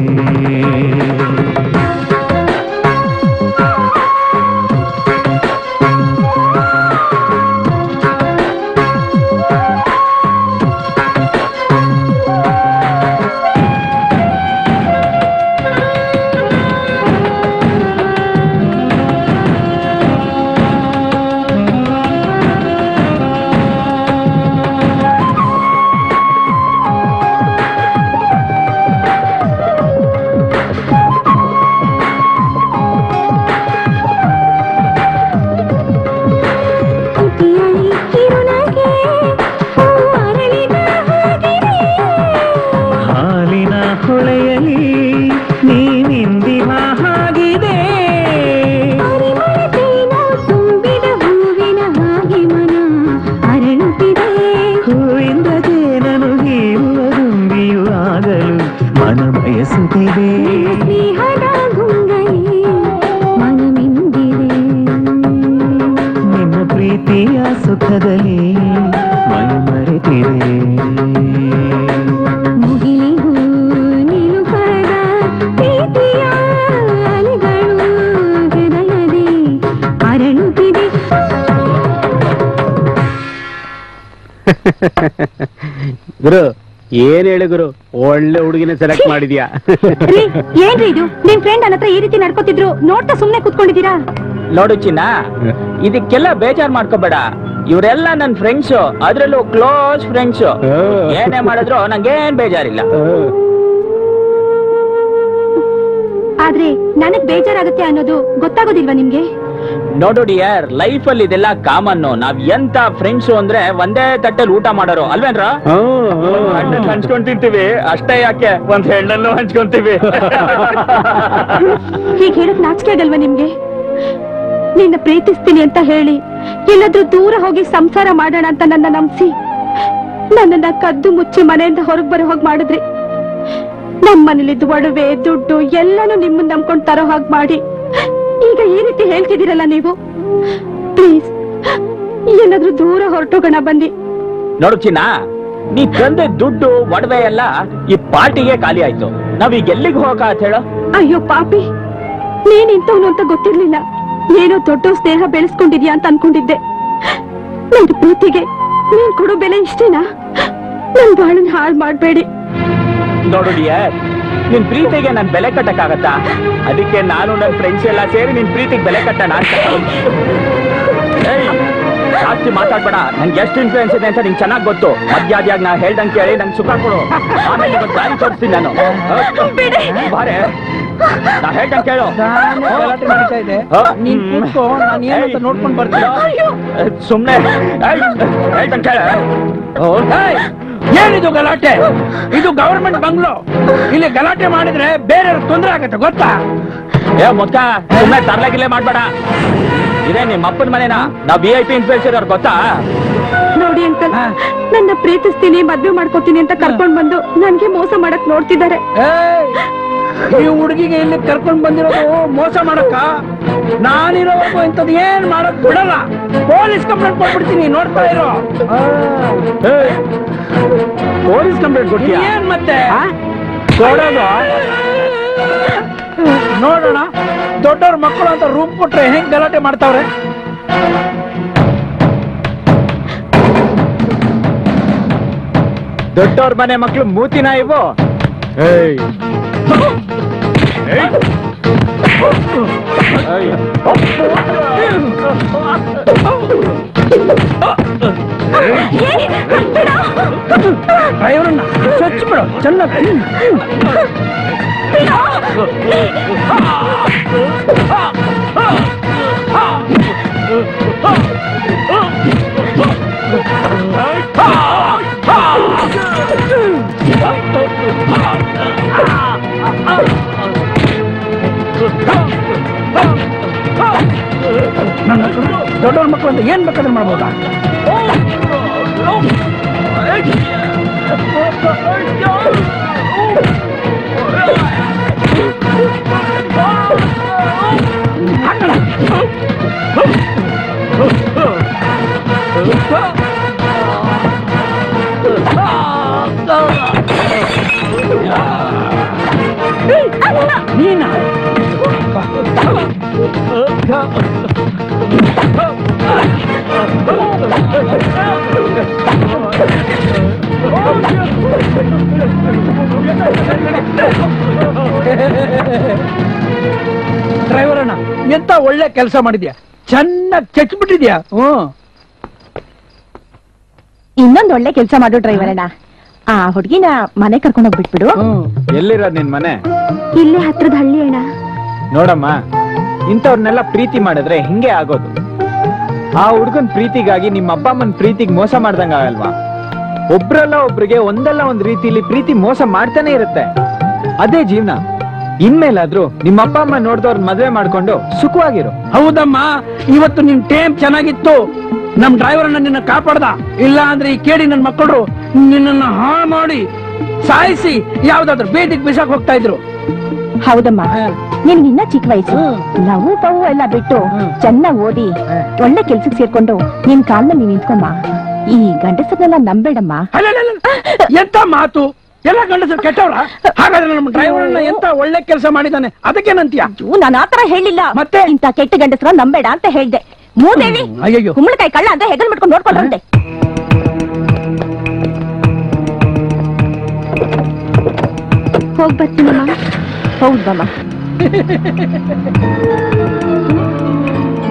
ತುಟಿಯಲ್ಲಿ ಕಿರುನಗೆ ಹೂ ಅರಳಿದ ಹಾಗಿದೆ ಹಾಲಿನ ಹೊಳೆಯಲಿ ನೀನಿಂದಿಹ ಹಾಗಿದೆ ಪರಿಮಳತೇನ ತುಂಬಿದ ಹೂವಿನ ಹಾಗೆ ಮನ ಅರಳುತ್ತಿದೆ ಹೂವಿಂದ ಜೇನನು ಹೀರುವ ದುಂಬಿಯು ಆಗಲು ಮನ ಬಯಸುತ್ತಿದೆ ಸ್ನೇಹದ ಗುಂಗಲಿ ಮನಮಿಂದಿದೆ ನಿನ್ನ ಪ್ರೀತಿಯ ಸುಖದಲ್ಲಿ ಮೈ ಮರೆತಿದೆ ಮುಗಿಲಿಗೂ ನಿಲುಕದ ಪ್ರೀತಿಯ ಅಲೆಗಳು ಹೃದಯದಿ ಅರಳುತ್ತಿದೆ ಗುರು ಏನ್ ಹೇಳಿ ಗುರು ಒಳ್ಳೆ ಹುಡುಗಿನ ಸೆಲೆಕ್ಟ್ ಮಾಡಿದ್ಯಾ ರೀ ಏನ್ರಿ ಇದು ನಿಮ್ ಫ್ರೆಂಡ್ ನನ್ನ ಹತ್ರ ಈ ರೀತಿ ನಡ್ಕೋತಿದ್ರು ನೋಡ್ತಾ ಸುಮ್ನೆ ಕೂತ್ಕೊಂಡಿದ್ದೀರಾ ನೋಡು ಚಿನ್ನ ಇದಕ್ಕೆಲ್ಲ ಬೇಜಾರ್ ಮಾಡ್ಕೋಬೇಡ ಇವರೆಲ್ಲ ನನ್ ಫ್ರೆಂಡ್ಸ್ ಅದ್ರಲ್ಲೂ ಕ್ಲೋಸ್ ಫ್ರೆಂಡ್ಸ್ ಏನೇ ಮಾಡಿದ್ರು ನಂಗೇನ್ ಬೇಜಾರಿಲ್ಲ ಆದ್ರೆ ನನಗ್ ಬೇಜಾರಾಗುತ್ತೆ ಅನ್ನೋದು ಗೊತ್ತಾಗೋದಿಲ್ವಾ ನಿಮ್ಗೆ ನೋಡು ಡಿಯರ್ ಲೈಫ್ ಅಲ್ಲಿ ಇದೆಲ್ಲ ಕಾಮನ್ ನಾವ್ ಎಂತ ಫ್ರೆಂಡ್ಸ್ ಅಂದ್ರೆ ಒಂದೇ ತಟ್ಟೆಲ್ ಊಟ ಮಾಡೋರು ಅಲ್ವೇನ್ರ ಹಣ್ಣನ್ನ ಹಂಚ್ಕೊಂಡ್ ತಿಂತೀವಿ ಅಷ್ಟೇ ಯಾಕೆ ಒಂದ್ ಹೆಣ್ಣನ್ನು ಹಂಚ್ಕೊಂತೀವಿ ಹೀಗೆ ಹೇಳಕ್ ನಾಚಿಕೆ ಆಗಲ್ವಾ ನಿಮ್ಗೆ ನಿನ್ನ ಪ್ರೀತಿಸ್ತೀನಿ ಅಂತ ಹೇಳಿ ಎಲ್ಲಾದ್ರೂ ದೂರ ಹೋಗಿ ಸಂಸಾರ ಮಾಡೋಣ ಅಂತ ನನ್ನ ನಂಬಿಸಿ ನನ್ನನ್ನ ಕದ್ದು ಮುಚ್ಚಿ ಮನೆಯಿಂದ ಹೊರಗ್ ಬರೋ ಹೋಗ್ ಮಾಡಿದ್ರಿ ನಮ್ಮ ಮನೇಲಿದ್ದು ಒಡವೆ ದುಡ್ಡು ಎಲ್ಲಾನು ನಿಮ್ಮನ್ನ ನಂಬ್ಕೊಂಡ್ ತರೋ ಹಾಗೆ ಮಾಡಿ ಈಗ ಈ ರೀತಿ ಹೇಳ್ತಿದ್ದೀರಲ್ಲ ನೀವು ಪ್ಲೀಸ್ ಎಲ್ಲಾದ್ರೂ ದೂರ ಹೊರಟೋಗೋಣ ಬನ್ನಿ ನೋಡು ಚಿನ್ನ ನೀ ತಂದೆ ದುಡ್ಡು ಒಡವೆ ಎಲ್ಲ ಈ ಪಾರ್ಟಿಗೆ ಖಾಲಿ ಆಯ್ತು ನಾವೀಗ ಎಲ್ಲಿಗೆ ಹೋಗಕ್ ಹೇಳು ಅಯ್ಯೋ ಪಾಪಿ ನೀನ್ ಇಂಥವ್ನು ಅಂತ ಗೊತ್ತಿರ್ಲಿಲ್ಲ ಏನೋ ದೊಡ್ಡ ಸ್ನೇಹ ಬೆಳೆಸ್ಕೊಂಡಿದ್ಯಾ ಅಂತ ಅನ್ಕೊಂಡಿದ್ದೆ ನನ್ನ ಪ್ರೀತಿಗೆ ನೀನ್ ಕೊಡೋ ಬೆಲೆ ಇಷ್ಟೇನಾ ನನ್ ಬಾಳನ್ ಹಾಳ್ ಮಾಡ್ಬೇಡಿ ನೋಡು ಡಿಯರ್ ನಿನ್ ಪ್ರೀತಿಗೆ ನನ್ ಬೆಲೆ ಕಟ್ಟಕ್ಕಾಗತ್ತಾ ಅದಕ್ಕೆ ನಾನು ನನ್ ಫ್ರೆಂಡ್ಸ್ ಎಲ್ಲ ಸೇರಿ ನಿನ್ ಪ್ರೀತಿಗೆ ಬೆಲೆ ಕಟ್ಟಣ ಅಂತ ಏಯ್, ಜಾಸ್ತಿ ಮಾತಾಡ್ಬೇಡ ನಂಗೆ ಎಷ್ಟು ಇನ್ಫ್ಲೂಯೆನ್ಸ್ ಇದೆ ಅಂತ ನಿಂಗೆ ಚೆನ್ನಾಗಿ ಗೊತ್ತು ಮಧ್ಯಾದ್ಯಾಗ ನಾ ಹೇಳ್ದಂಗೆ ಕೇಳಿ ನಂಗೆ ಸುಖ ಕೊಡು ಆಮೇಲೆ ನಿಮಗೆ ದಾರಿ ತೋರಿಸ್ತೀನಿ ನಾನು ಬಾರೆ ನಾ ಹೇಳ್ದಂಗೆ ಕೇಳು ನಾನೇ ಗಲಾಟೆ ನಡೀತಾ ಇದೆ ಹ? ನೀನ್ ಕೂತ್ಕೋ ನಾನು ಏನಂತ ನೋಡ್ಕೊಂಡ್ ಬರ್ತೀನಿ ಸುಮ್ನೆ ಏಯ್, ಹೇಳ್ದಂಗೆ ಕೇಳ ಏಯ್, ಏನಿದು ಗಲಾಟೆ ಇದು ಗವರ್ಮೆಂಟ್ ಬಂಗ್ಲೋ ಇಲ್ಲಿ ಗಲಾಟೆ ಮಾಡಿದ್ರೆ ಬೇರೆ ತೊಂದರೆ ಆಗತ್ತೆ ಗೊತ್ತಾ ಏ ಮೊತ್ತ ಸುಮ್ನೆ ತರ್ಲಾಗಿಲ್ಲೇ ಮಾಡ್ಬೇಡ ಇದೇ ನಿಮ್ಮ ಅಪ್ಪನ ಮನೆನಾ ನಾವ್ ವಿ ಐ ಪಿ ಇನ್ಫ್ಲೂಯೆನ್ಸರ್ ಅವ್ರು ಗೊತ್ತಾ ನೋಡಿ ಅಂಕಲ್ ಹಾ. ನನ್ನ ಪ್ರೀತಿಸ್ತೀನಿ ಮದ್ವೆ ಮಾಡ್ಕೋತೀನಿ ಅಂತ ಕರ್ಕೊಂಡ್ ಬಂದು ನನ್ಗೆ ಮೋಸ ಮಾಡಕ್ ನೋಡ್ತಿದ್ದಾರೆ ಏಯ್, ಈ ಹುಡುಗಿಗೆ ಇಲ್ಲಿ ಕರ್ಕೊಂಡ್ ಬಂದಿರೋದು ಮೋಸ ಮಾಡಕ್ಕ ನಾನಿರೋವರೆಗೂ ಇಂಥದ್ದು ಏನ್ ಮಾಡಕ್ ಬಿಡಲ್ಲ ಪೊಲೀಸ್ ಕಂಪ್ಲೇಂಟ್ ಕೊಟ್ಬಿಡ್ತೀನಿ ನೋಡ್ತಾ ಇರೋ ಪೊಲೀಸ್ ಕಂಪ್ಲೇಂಟ್ ಕೊಡ್ತೀಯಾ ಏನ್ ಮತ್ತೆ ಕೊಡೋದು ನೋಡೋಣ ದೊಡ್ಡವ್ರ ಮಕ್ಕಳು ಅಂತ ರೂಪ್ ಕೊಟ್ರೆ ಹೆಂಗ್ ಗಲಾಟೆ ಮಾಡ್ತಾವ್ರೆ ದೊಡ್ಡವ್ರ ಮನೆ ಮಕ್ಳು ಮೂತಿನ ಇವು ಏಯ್. ಏಯ್. ಏಯ್. ಡ್ರೈವರನ್ನ ಸ್ವಚ್ಛ ಬಿಡು ಚೆನ್ನಾಗಿ ನನ್ನ ಹತ್ರ ದೊಡ್ಡವ್ರ ಮಕ್ಕಳು ಅಂತ ಏನ್ ಬೇಕಾದ್ರೆ ಮಾಡ್ಬೋದಾ ನೀನಾ ಡ್ರೈವರ್ ಅಣ್ಣ ಎಂತ ಒಳ್ಳೆ ಕೆಲಸ ಮಾಡಿದ್ಯಾ ಚೆನ್ನಾಗಿ ಚಚ್ಬಿಟ್ಟಿದ್ಯಾ ಹ್ಮ್ ಇನ್ನೊಂದ್ ಒಳ್ಳೆ ಕೆಲಸ ಮಾಡು ಡ್ರೈವರ್ ಅಣ್ಣ ಆ ಹುಡ್ಗಿನ ಮನೆ ಕರ್ಕೊಂಡ್ ಹೋಗ್ಬಿಟ್ಬಿಡು ಹ್ಮ್ ಎಲ್ಲಿರೋದ್ ನಿನ್ ಮನೆ ಇಲ್ಲೇ ಹತ್ರದ ಹಳ್ಳಿ ಅಣ್ಣ ನೋಡಮ್ಮ ಇಂಥವ್ರನ್ನೆಲ್ಲ ಪ್ರೀತಿ ಮಾಡಿದ್ರೆ ಹಿಂಗೆ ಆಗೋದು ಆ ಹುಡ್ಗನ್ ಪ್ರೀತಿಗಾಗಿ ನಿಮ್ಮ ಅಪ್ಪ ಅಮ್ಮನ್ ಪ್ರೀತಿಗೆ ಮೋಸ ಮಾಡ್ದಂಗ ಆಗಲ್ವಾ ಒಬ್ರಲ್ಲ ಒಬ್ರಿಗೆ ಒಂದಲ್ಲ ಒಂದ್ ರೀತಿಲಿ ಪ್ರೀತಿ ಮೋಸ ಮಾಡ್ತಾನೆ ಇರುತ್ತೆ ಅದೇ ಜೀವನ ಇನ್ಮೇಲಾದ್ರೂ ನಿಮ್ಮ ಅಪ್ಪ ಅಮ್ಮ ನೋಡ್ದವ್ರ ಮದ್ವೆ ಮಾಡ್ಕೊಂಡು ಸುಖವಾಗಿರು ಹೌದಮ್ಮ ಇವತ್ತು ನಿನ್ ಟೇಮ್ ಚೆನ್ನಾಗಿತ್ತು ನಮ್ ಡ್ರೈವರ್ ನಿನ್ನ ಕಾಪಾಡ್ದ ಇಲ್ಲ ಅಂದ್ರೆ ಈ ಕೇಳಿ ನನ್ ಮಕ್ಕಳು ನಿನ್ನನ್ನ ಹಾಳು ಮಾಡಿ ಸಾಯಿಸಿ ಯಾವ್ದಾದ್ರು ಬೇದಿಗೆ ಬಿಸಾಕ್ ಹೋಗ್ತಾ ಇದ್ರು ಹೌದಮ್ಮ ನಿನ್ಗೆ ಇನ್ನ ಚಿಕ್ಕ ವಯಸ್ಸು ಲವು ಪವು ಎಲ್ಲ ಬಿಟ್ಟು ಚೆನ್ನಾಗ್ ಓದಿ ಒಳ್ಳೆ ಕೆಲ್ಸಕ್ಕೆ ಸೇರ್ಕೊಂಡು ನಿನ್ ಕಾಲ್ನ ನೀನ್ ನಿಂತ್ಕೊಮ್ಮ ಈ ಗಂಡಸರನ್ನೆಲ್ಲ ನಂಬೇಡಮ್ಮ ಅಲ್ಲಲ್ಲಲ್ಲ, ಎಂತ ಮಾತು ಎಲ್ಲ ಗಂಡಸರು ಕೆಟ್ಟವ್ರ ಹಾಗಾದ್ರೆ ನಮ್ಮ ಡ್ರೈವರ್ ಎಂತ ಒಳ್ಳೆ ಕೆಲಸ ಮಾಡಿದಾನೆ ಅದಕ್ಕೇನಂತೀಯ ನಾನು ಆತರ ಹೇಳಿಲ್ಲ ಮತ್ತೆ? ಇಂತ ಕೆಟ್ಟ ಗಂಡಸರ ನಂಬೇಡ ಅಂತ ಹೇಳ್ದೆ ಮೂದೇವಿ ಅಯ್ಯಯ್ಯೋ. ಕುಂಬಳಕಾಯಿ ಕಳ್ಳ ಅಂತ ಹೆಗಲ್ ಮಾಡ್ಕೊಂಡು ನೋಡ್ಕೊಂಡ್ರಂತೆ ಹೋಗ್ ಬರ್ತೀನಮ್ಮ ಹೌದಮ್ಮ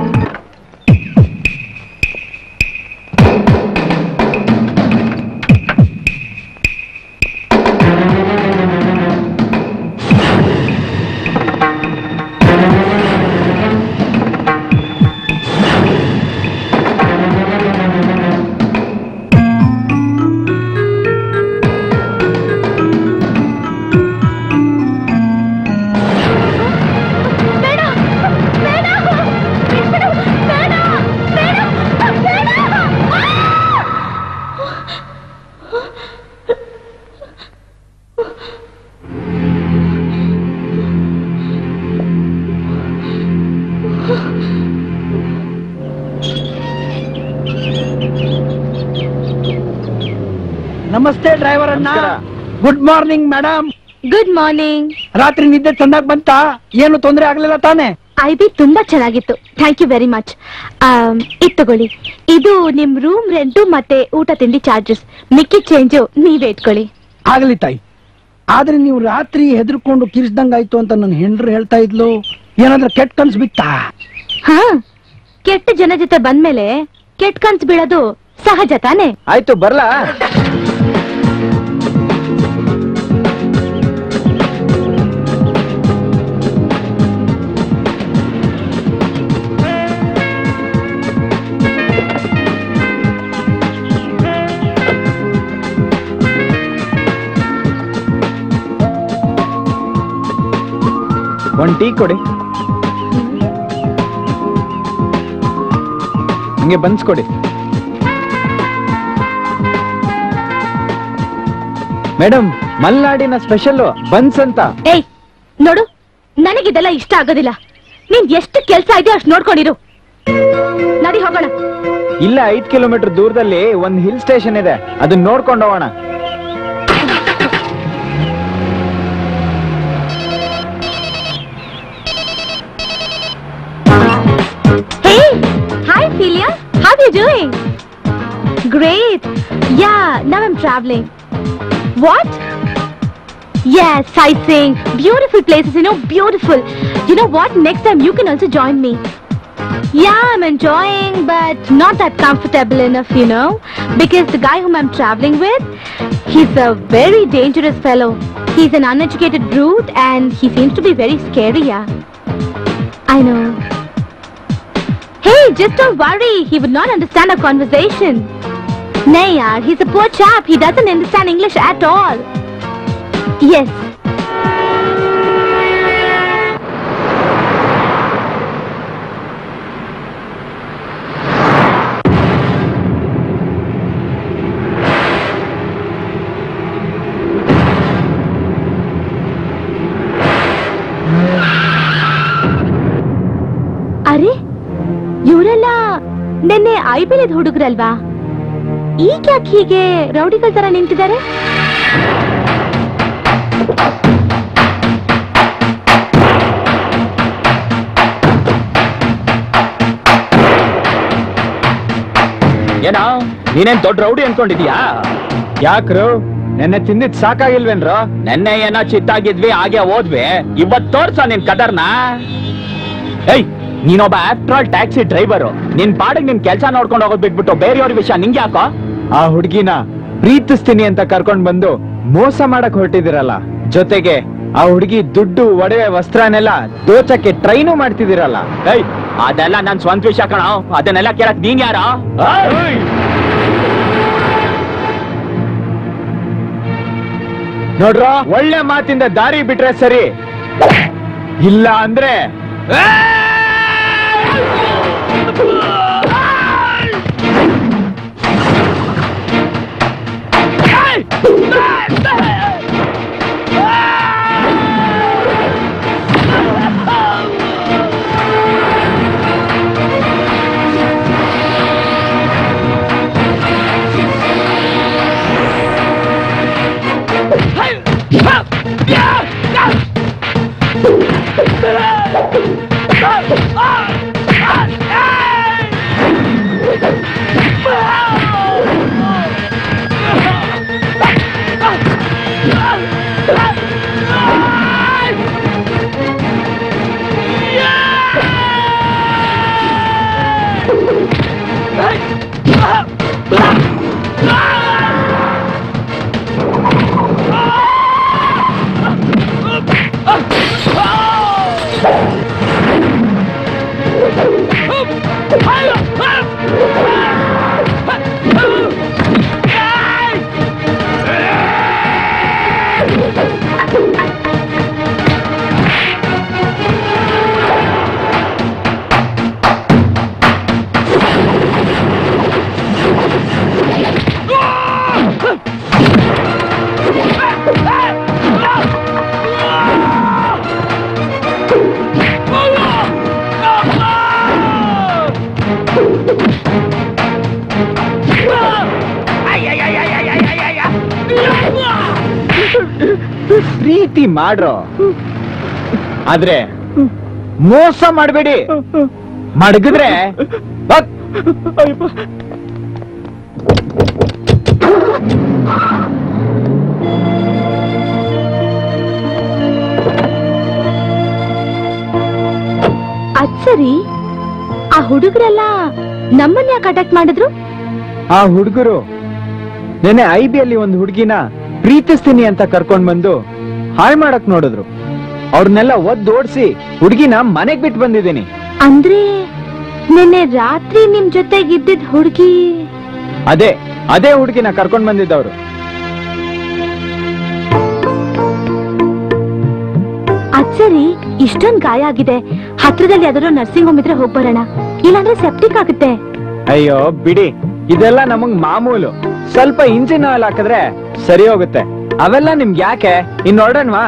ನಮಸ್ತೆ ಡ್ರೈವರ್ ಅಣ್ಣ ನಮಸ್ಕಾರ. Good morning madam good morning ರಾತ್ರಿ ನಿದ್ದೆ ಚಂದಾಗ್ ಬಂತ ಏನು ತೊಂದರೆ ಆಗ್ಲಿಲ್ಲ ತಾನೆ ಐ ಬಿ ತುಂಬಾ ಚೆನ್ನಾಗಿತ್ತು ಥ್ಯಾಂಕ್ ಯು ವೆರಿ ಮಚ್ ಇದು ತಗೊಳ್ಳಿ ಇದು ನಿಮ್ ರೂಮ್ ರೆಂಟು ಮತ್ತೆ ಊಟ ತಿಂಡಿ ಚಾರ್ಜಸ್ ಮಿಕ್ಕಿ ಚೇಂಜು ನೀವೇ ಇಟ್ಕೊಳ್ಳಿ ಆಗ್ಲಿ ತಾಯಿ ಆದ್ರೆ ನೀವು ರಾತ್ರಿ ಹೆದರ್ಕೊಂಡು ಕಿರಿಸ್ದಂಗಾಯ್ತು ಅಂತ ನನ್ನ ಹೆಂಡ್ರು ಹೇಳ್ತಾ ಇದ್ಲು ಏನಾದ್ರೂ ಕೆಟ್ಟ ಕನ್ಸ್ ಬಿತ್ತಾ ಹಾ ಕೆಟ್ಟ ಜನ ಜೊತೆ ಬಂದ್ಮೇಲೆ ಕೆಟ್ಟ ಕನ್ಸ್ ಬೀಳೋದು ಸಹಜ ತಾನೆ ಆಯ್ತು ಬರ್ಲಾ ಒಂದ್ ಟೀ ಕೊಡಿ ಹಂಗೆ ಬನ್ಸ್ಕೊಡಿ ಮೇಡಮ್ ಮಲ್ನಾಡಿನ ಸ್ಪೆಷಲ್ ಬನ್ಸ್ ಅಂತ ಏಯ್ ನೋಡು ನನಗಿದೆಲ್ಲ ಇಷ್ಟ ಆಗೋದಿಲ್ಲ ನೀನ್ ಎಷ್ಟು ಕೆಲ್ಸ ಇದೆಯೋ ಅಷ್ಟು ನೋಡ್ಕೊಂಡಿರು ನಡಿ ಹೋಗೋಣ ಇಲ್ಲ ಐದ್ ಕಿಲೋಮೀಟರ್ ದೂರದಲ್ಲಿ ಒಂದ್ ಹಿಲ್ ಸ್ಟೇಷನ್ ಇದೆ ಅದನ್ನ ನೋಡ್ಕೊಂಡು ಹೋಗೋಣ Hey, hi Celia. How are you doing? Great. Yeah, now I'm traveling. What? Yes, sightseeing. Beautiful places, you know, beautiful. You know what? Next time you can also join me. Yeah, I'm enjoying, but not that comfortable enough, you know, because the guy whom I'm traveling with, he's a very dangerous fellow. He's an uneducated brute and he seems to be very scary, yeah. I know. Hey, just don't worry. He would not understand our conversation. Nay, yaar, he's a poor chap. He doesn't understand English at all. Yes. ಅರೆ ಇವರೆಲ್ಲ ನಿನ್ನೆ ಐ ಬಿಲಿದ್ ಹುಡುಗರಲ್ವಾ ಈಗ ಯಾಕೆ ಹೀಗೆ ರೌಡಿಗಳ ತರ ನಿಂತಿದ್ದಾರೆ ಏನೋ ನೀನೇನ್ ದೊಡ್ಡ ರೌಡಿ ಅನ್ಕೊಂಡಿದ್ಯಾ ಯಾಕ್ರು ನೆನ್ನೆ ತಿಂದಿದ್ ಸಾಕಾಗಿಲ್ವೇನ್ರೋ ನೆನ್ನೆ ಏನೋ ಚಿತ್ತಾಗಿದ್ವಿ ಹಾಗೆ ಹೋದ್ವಿ ಇವತ್ ತೋರ್ಸ ನಿನ್ ಕದರ್ನ ಏಯ್ ನೀನೊಬ್ಬ ಆಫ್ಟರ್ ಟ್ಯಾಕ್ಸಿ ಡ್ರೈವರು ನಿನ್ ಪಾಡಿಗೆ ನಿನ್ ಕೆಲ್ಸ ನೋಡ್ಕೊಂಡು ಹೋಗೋದ್ ಬಿಟ್ಬಿಟ್ಟು ಬೇರೆಯವ್ರ ವಿಷಯ ನಿಂಗೆ ಯಾಕೋ ಆ ಹುಡ್ಗಿನ ಪ್ರೀತಿಸ್ತೀನಿ ಅಂತ ಕರ್ಕೊಂಡ್ ಬಂದು ಮೋಸ ಮಾಡಕ್ ಹೊರಟಿದಿರಲ್ಲ ಜೊತೆಗೆ ಆ ಹುಡುಗಿ ದುಡ್ಡು ಒಡವೆ ವಸ್ತ್ರನೆಲ್ಲ ದೋಚಕ್ಕೆ ಟ್ರೈನು ಮಾಡ್ತಿದಿರಲ್ಲ ಏಯ್ ಅದೆಲ್ಲ ನನ್ ಸ್ವಂತ ವಿಷಯ ಕಣೋ ಅದನ್ನೆಲ್ಲ ಕೇಳಕ್ ನೀನ್ ಯಾರ ನೋಡ್ರೋ ಒಳ್ಳೆ ಮಾತಿಂದ ದಾರಿ ಬಿಟ್ರೆ ಸರಿ ಇಲ್ಲ ಅಂದ್ರೆ ಪ್ರೀತಿ ಮಾಡ್ರೋ ಆದ್ರೆ ಮೋಸ ಮಾಡಬೇಡಿ ಮಡಗಿದ್ರೆ ಬಕ್ ಅದ್ ಸರಿ ಆ ಹುಡುಗರೆಲ್ಲ ನಮ್ಮನ್ನ ಯಾಕೆ ಅಟ್ಯಾಕ್ ಮಾಡಿದ್ರು ಆ ಹುಡುಗರು ನೆನೆ ಐ ಬಿ ಅಲ್ಲಿ ಒಂದು ಹುಡುಗಿನ ಪ್ರೀತಿಸ್ತೀನಿ ಅಂತ ಕರ್ಕೊಂಡ್ ಬಂದು ಹಾಳ್ ಮಾಡಕ್ ನೋಡಿದ್ರು ಅವ್ರನ್ನೆಲ್ಲ ಒದ್ದೋಡ್ಸಿ ಹುಡುಗಿನ ಮನೆಗ್ ಬಿಟ್ಟು ಬಂದಿದ್ದೀನಿ ಅಂದ್ರೆ ನಿನ್ನೆ ರಾತ್ರಿ ನಿಮ್ ಜೊತೆಗೆ ಇದ್ದಿದ್ ಹುಡುಗಿ ಅದೇ ಅದೇ ಹುಡುಗಿನ ಕರ್ಕೊಂಡ್ ಬಂದಿದ್ದವ್ರು ಅದ್ ಸರಿ ಇಷ್ಟೊಂದ್ ಗಾಯ ಆಗಿದೆ ಹತ್ರದಲ್ಲಿ ಯಾವ್ದಾದ್ರು ನರ್ಸಿಂಗ್ ಹೋಮ್ ಇದ್ರೆ ಹೋಗ್ ಬರೋಣ ಇಲ್ಲಾಂದ್ರೆ ಸೆಪ್ಟಿಕ್ ಆಗುತ್ತೆ ಅಯ್ಯೋ ಬಿಡಿ ಇದೆಲ್ಲ ನಮಗ್ ಮಾಮೂಲು ಸ್ವಲ್ಪ ಇಂಜಿನ್ ಆಯಿಲ್ ಹಾಕಿದ್ರೆ ಸರಿ ಹೋಗುತ್ತೆ ಅವೆಲ್ಲ ನಿಮ್ಗೆ ಯಾಕೆ ಇನ್ ಹೊರಡಣ್ವಾ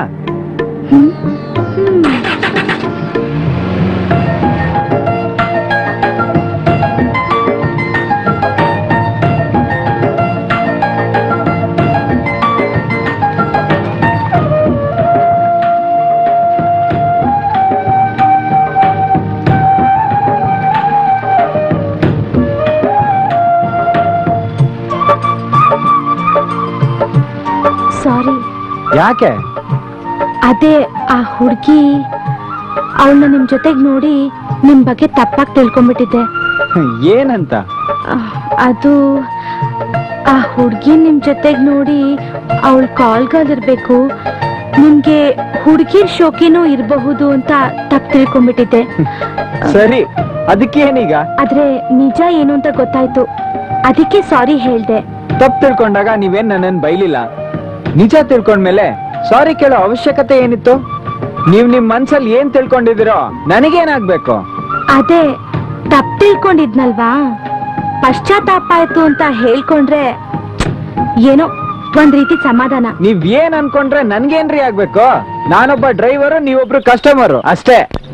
ಸಾರಿ ಯಾಕೆ ಅದೇ ಆ ಹುಡುಗಿ ಅವಳನ್ನ ನಿಮ್ ಜೊತೆಗ್ ನೋಡಿ ನಿಮ್ ಬಗ್ಗೆ ತಪ್ಪಾಗಿ ತಿಳ್ಕೊಂಡ್ಬಿಟ್ಟಿದ್ದೆ ಏನಂತ ಅಹ್, ಅದು ಆ ಹುಡುಗಿ ನಿಮ್ ಜೊತೆಗ್ ನೋಡಿ ಅವಳ ಕಾಲ್ಗಾಲಿರ್ಬೇಕು ನಿಮ್ಗೆ ಹುಡುಗಿರ್ ಶೋಕಿನೂ ಇರಬಹುದು ಅಂತ ತಪ್ಪು ತಿಳ್ಕೊಂಡ್ಬಿಟ್ಟಿದ್ದೆ ಸರಿ ಅದಕ್ಕೇನೀಗ ಆದ್ರೆ ನಿಜ ಏನು ಅಂತ ಗೊತ್ತಾಯ್ತು ಅದಕ್ಕೆ ಸಾರಿ ಹೇಳ್ದೆ ತಪ್ಪು ತಿಳ್ಕೊಂಡಾಗ ನೀವೇನ್ ನನ್ನನ್ ಬೈಲಿಲ್ಲ ನಿಜ ತಿಳ್ಕೊಂಡ್ಮೇಲೆ ಸಾರಿ ಕೇಳೋ ಅವಶ್ಯಕತೆ ಏನಿತ್ತು ನೀವ್ ನಿಮ್ ಮನ್ಸಲ್ಲಿ ಏನ್ ತಿಳ್ಕೊಂಡಿದಿರೋ ನನಗೇನಾಗ್ಬೇಕು ಅದೇ ತಪ್ಪು ತಿಳ್ಕೊಂಡಿದ್ನಲ್ವಾ ಪಶ್ಚಾತ್ತಾಪ ಆಯ್ತು ಅಂತ ಹೇಳ್ಕೊಂಡ್ರೆ ಏನೋ ಒಂದ್ ರೀತಿ ಸಮಾಧಾನ ನೀವ್ ಏನ್ ಅನ್ಕೊಂಡ್ರೆ ನನ್ಗೇನ್ರಿ ಆಗ್ಬೇಕು ನಾನೊಬ್ಬ ಡ್ರೈವರು ನೀವೊಬ್ರು ಕಸ್ಟಮರು ಅಷ್ಟೇ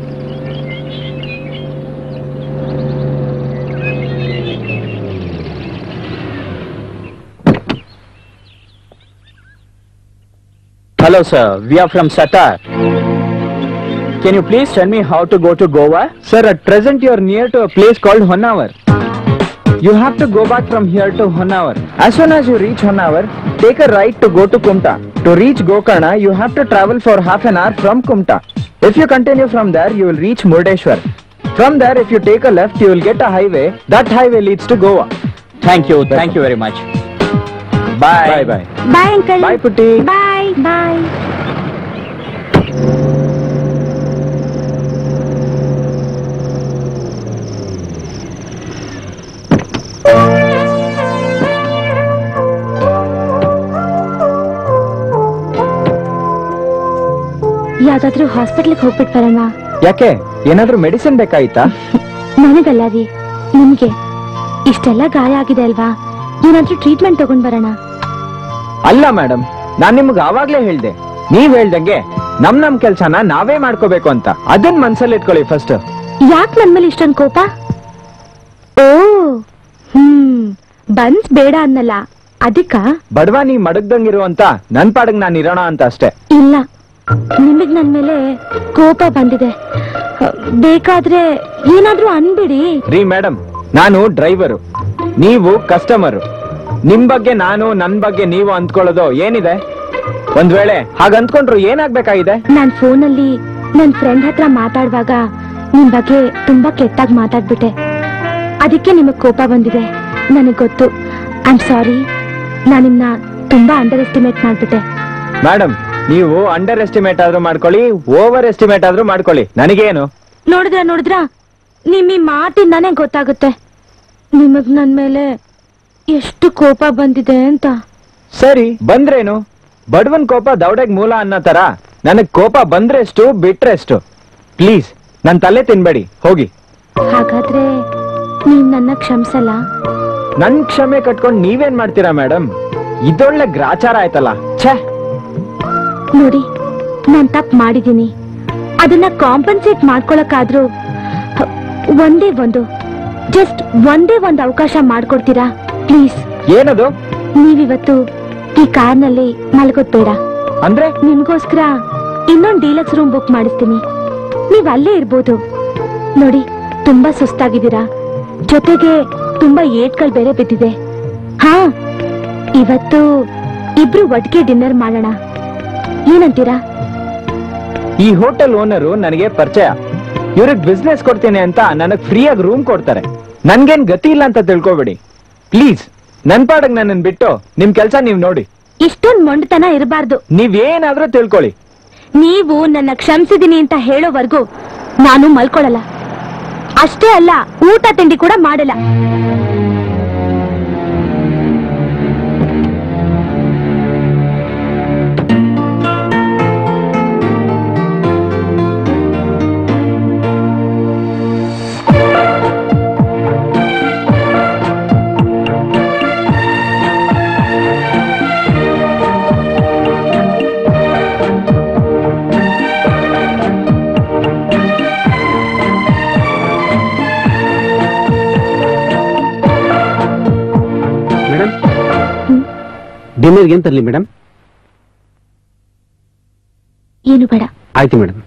Hello, sir. We are from Satar. Can you please tell me how to go to Goa? Sir, at present you are near to a place called Honavar. You have to go back from here to Honavar. As soon as you reach Honavar, take a right to go to Kumta. To reach Gokarna, you have to travel for half an hour from Kumta. If you continue from there, you will reach Murdeshwar. From there, if you take a left, you will get a highway. That highway leads to Goa. Thank you. Thank you very much. Bye. Bye bye. Bye uncle Bye, Putti. Bye bye ಯಾವ್ದಾದ್ರೂ ಹಾಸ್ಪಿಟ್ಲಿಗೆ ಹೋಗ್ಬಿಟ್ ಬರೋಣ ಯಾಕೆ ಏನಾದ್ರೂ ಮೆಡಿಸಿನ್ ಬೇಕಾಯ್ತಾ ನನಗಲ್ಲ ರೀ ನಿಮ್ಗೆ ಇಷ್ಟೆಲ್ಲ ಗಾಯ ಆಗಿದೆ ಅಲ್ವಾ ಏನಾದ್ರೂ ಟ್ರೀಟ್ಮೆಂಟ್ ತಗೊಂಡ್ ಬರೋಣ ಅಲ್ಲ ಮೇಡಮ್ ನಾನ್ ನಿಮ್ಗೆ ಆವಾಗ್ಲೇ ಹೇಳ್ದೆ ನೀವ್ ಹೇಳ್ದಂಗೆ ನಮ್ ನಮ್ ಕೆಲ್ಸನ ನಾವೇ ಮಾಡ್ಕೋಬೇಕು ಅಂತ ಅದನ್ ಮನ್ಸಲ್ಲಿ ಇಟ್ಕೊಳ್ಳಿ ಫಸ್ಟ್ ಯಾಕ್ ನನ್ ಮೇಲೆ ಇಷ್ಟೊಂದ್ ಕೋಪ ಓ ಹ್ಮ್ ಬನ್ಸ್ ಬೇಡ ಅನ್ನಲ್ಲ ಅದಕ್ಕ ಬಡವ ನೀ ಮಡಗ್ದಂಗಿರು ಅಂತ ನನ್ ಪಾಡಗ್ ನಾನ್ ಇರೋಣ ಅಂತ ಅಷ್ಟೇ ಇಲ್ಲ ನಿಮಗ್ ನನ್ ಮೇಲೆ ಕೋಪ ಬಂದಿದೆ ಬೇಕಾದ್ರೆ ಏನಾದ್ರೂ ಅನ್ಬಿಡಿ ರೀ ಮೇಡಮ್ ನಾನು ಡ್ರೈವರು ನೀವು ಕಸ್ಟಮರು ನಿಮ್ ಬಗ್ಗೆ ನಾನು ನನ್ ಬಗ್ಗೆ ನೀವು ಅಂದ್ಕೊಳ್ಳೋದು ಏನಿದೆ ಒಂದ್ ವೇಳೆ ಹಾಗ ಅಂದ್ಕೊಂಡ್ರು ಏನಾಗ್ಬೇಕಾಗಿದೆ ನಾನ್ ಫೋನಲ್ಲಿ ನನ್ ಫ್ರೆಂಡ್ ಹತ್ರ ಮಾತಾಡುವಾಗ ನಿಮ್ ಬಗ್ಗೆ ತುಂಬಾ ಕೆಟ್ಟಾಗಿ ಮಾತಾಡ್ಬಿಟ್ಟೆ ಅದಕ್ಕೆ ನಿಮಗ್ ಕೋಪ ಬಂದಿದೆ ನನಗ್ ಗೊತ್ತು ಐ ಆಮ್ ಸಾರಿ ನಾನು ನಿಮ್ನ ತುಂಬಾ ಅಂಡರ್ ಎಸ್ಟಿಮೇಟ್ ಮಾಡ್ಬಿಟ್ಟೆ ಮೇಡಮ್ ನೀವು ಅಂಡರ್ ಎಸ್ಟಿಮೇಟ್ ಆದ್ರೂ ಮಾಡ್ಕೊಳ್ಳಿ ಓವರ್ ಎಸ್ಟಿಮೇಟ್ ಆದ್ರೂ ಮಾಡ್ಕೊಳ್ಳಿ ನನಗೇನು ನೋಡಿದ್ರ ನೋಡಿದ್ರ ನಿಮ್ ಈ ಮಾತಿಂದಾನೇ ಗೊತ್ತಾಗುತ್ತೆ ನಿಮಗ್ ನನ್ ಮೇಲೆ ಎಷ್ಟು ಕೋಪ ಬಂದಿದೆ ಅಂತ ಸರಿ ಬಂದ್ರೇನು ಬಡವನ್ ಕೋಪ ದೌಡೆಗ್ ಮೂಲ ಅನ್ನೋ ತರ ನನಗ್ ಕೋಪ ಬಂದ್ರೆಷ್ಟು ಬಿಟ್ರೆಷ್ಟು ಪ್ಲೀಸ್ ನನ್ ತಲೆ ತಿನ್ಬೇಡಿ ಹೋಗಿ ಹಾಗಾದ್ರೆ ನೀವ್ ನನ್ನ ಕ್ಷಮಿಸಲ್ಲ ನನ್ ಕ್ಷಮೆ ಕಟ್ಕೊಂಡ್ ನೀವೇನ್ ಮಾಡ್ತೀರಾ ಮೇಡಮ್ ಇದೊಳ್ಳೆ ಗ್ರಾಚಾರ ಆಯ್ತಲ್ಲ ಛೇ ನೋಡಿ ನಾನ್ ತಪ್ಪು ಮಾಡಿದೀನಿ ಅದನ್ನ ಕಾಂಪನ್ಸೇಟ್ ಮಾಡ್ಕೊಳಕ್ಕಾದ್ರೂ ಹ, ಒಂದೇ ಒಂದು ಜಸ್ಟ್ ಒಂದೇ ಒಂದು ಅವಕಾಶ ಮಾಡ್ಕೊಡ್ತೀರಾ ಪ್ಲೀಸ್ ಏನದು ನೀವಿವತ್ತು ಈ ಕಾರ್ನಲ್ಲಿ ಮಲಗೋದ್ ಬೇಡ ಅಂದ್ರೆ ನಿಮ್ಗೋಸ್ಕರ ಇನ್ನೊಂದ್ ಡೀಲಕ್ಸ್ ರೂಮ್ ಬುಕ್ ಮಾಡಿಸ್ತೀನಿ ನೀವ್ ಅಲ್ಲೇ ಇರ್ಬೋದು ನೋಡಿ ತುಂಬಾ ಸುಸ್ತಾಗಿದ್ದೀರಾ ಜೊತೆಗೆ ತುಂಬಾ ಏಟ್ಗಳು ಬೇರೆ ಬಿದ್ದಿದೆ ಹಾ ಇವತ್ತು ಇಬ್ರು ಒಟ್ಟಿಗೆ ಡಿನ್ನರ್ ಮಾಡೋಣ ಏನಂತೀರಾ ಈ ಹೋಟೆಲ್ ಓನರು ನನಗೆ ಪರಿಚಯ ಇವ್ರಿಗೆ ಬಿಸ್ನೆಸ್ ಕೊಡ್ತೀನಿ ಅಂತ ನನಗ್ ಫ್ರೀಯಾಗಿ ರೂಮ್ ಕೊಡ್ತಾರೆ ನನ್ಗೇನ್ ಗತಿ ಇಲ್ಲ ಅಂತ ತಿಳ್ಕೊಬೇಡಿ ಪ್ಲೀಸ್ ನನ್ ಪಾಡಗ್ ನನ್ನನ್ ಬಿಟ್ಟು ನಿಮ್ ಕೆಲ್ಸ ನೀವ್ ನೋಡಿ ಇಷ್ಟೊಂದ್ ಮೊಂಡತನ ಇರಬಾರ್ದು ನೀವೇನಾದ್ರೂ ತಿಳ್ಕೊಳ್ಳಿ ನೀವು ನನ್ನ ಕ್ಷಮಿಸಿದೀನಿ ಅಂತ ಹೇಳೋವರೆಗೂ ನಾನು ಮಲ್ಕೊಳಲ್ಲ ಅಷ್ಟೇ ಅಲ್ಲ ಊಟ ತಿಂಡಿ ಕೂಡ ಮಾಡಲ್ಲ ಮೇಡಮ್ ಡಿನ್ನರ್ಗೆ ಏನ್ ತರ್ಲಿ ಮೇಡಮ್ ಏನು ಬೇಡ ಆಯ್ತು ಮೇಡಮ್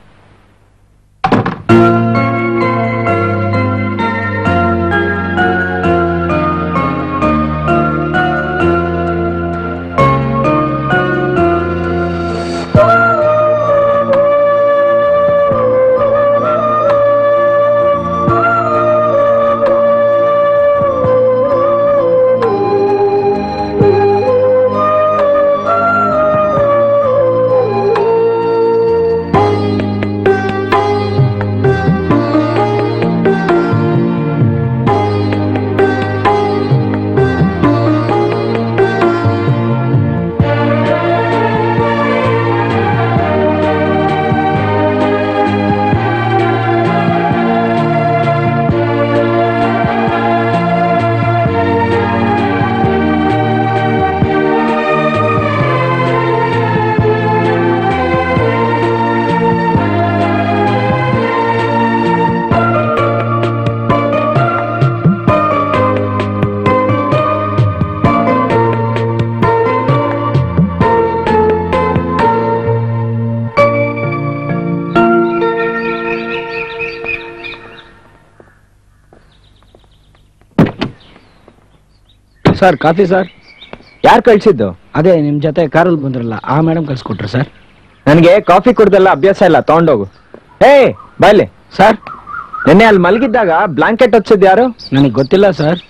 ಸರ್ ಕಾಫಿ ಸರ್ ಯಾರ್ ಕಳ್ಸಿದ್ದು ಅದೇ ನಿಮ್ ಜೊತೆ ಕಾರಲ್ಲಿ ಬಂದ್ರಲ್ಲ ಆ ಮೇಡಮ್ ಕಳ್ಸಿಕೊಟ್ರು ಸರ್ ನನ್ಗೆ ಕಾಫಿ ಕುಡ್ದೆಲ್ಲ ಅಭ್ಯಾಸ ಇಲ್ಲ ತಗೊಂಡೋಗು ಏ ಬಾಯ್ಲಿ ಸರ್ ನಿನ್ನೆ ಅಲ್ಲಿ ಮಲಗಿದ್ದಾಗ ಬ್ಲಾಂಕೆಟ್ ಹಚ್ಚಿದ್ ಯಾರು ನನಗೆ ಗೊತ್ತಿಲ್ಲ ಸರ್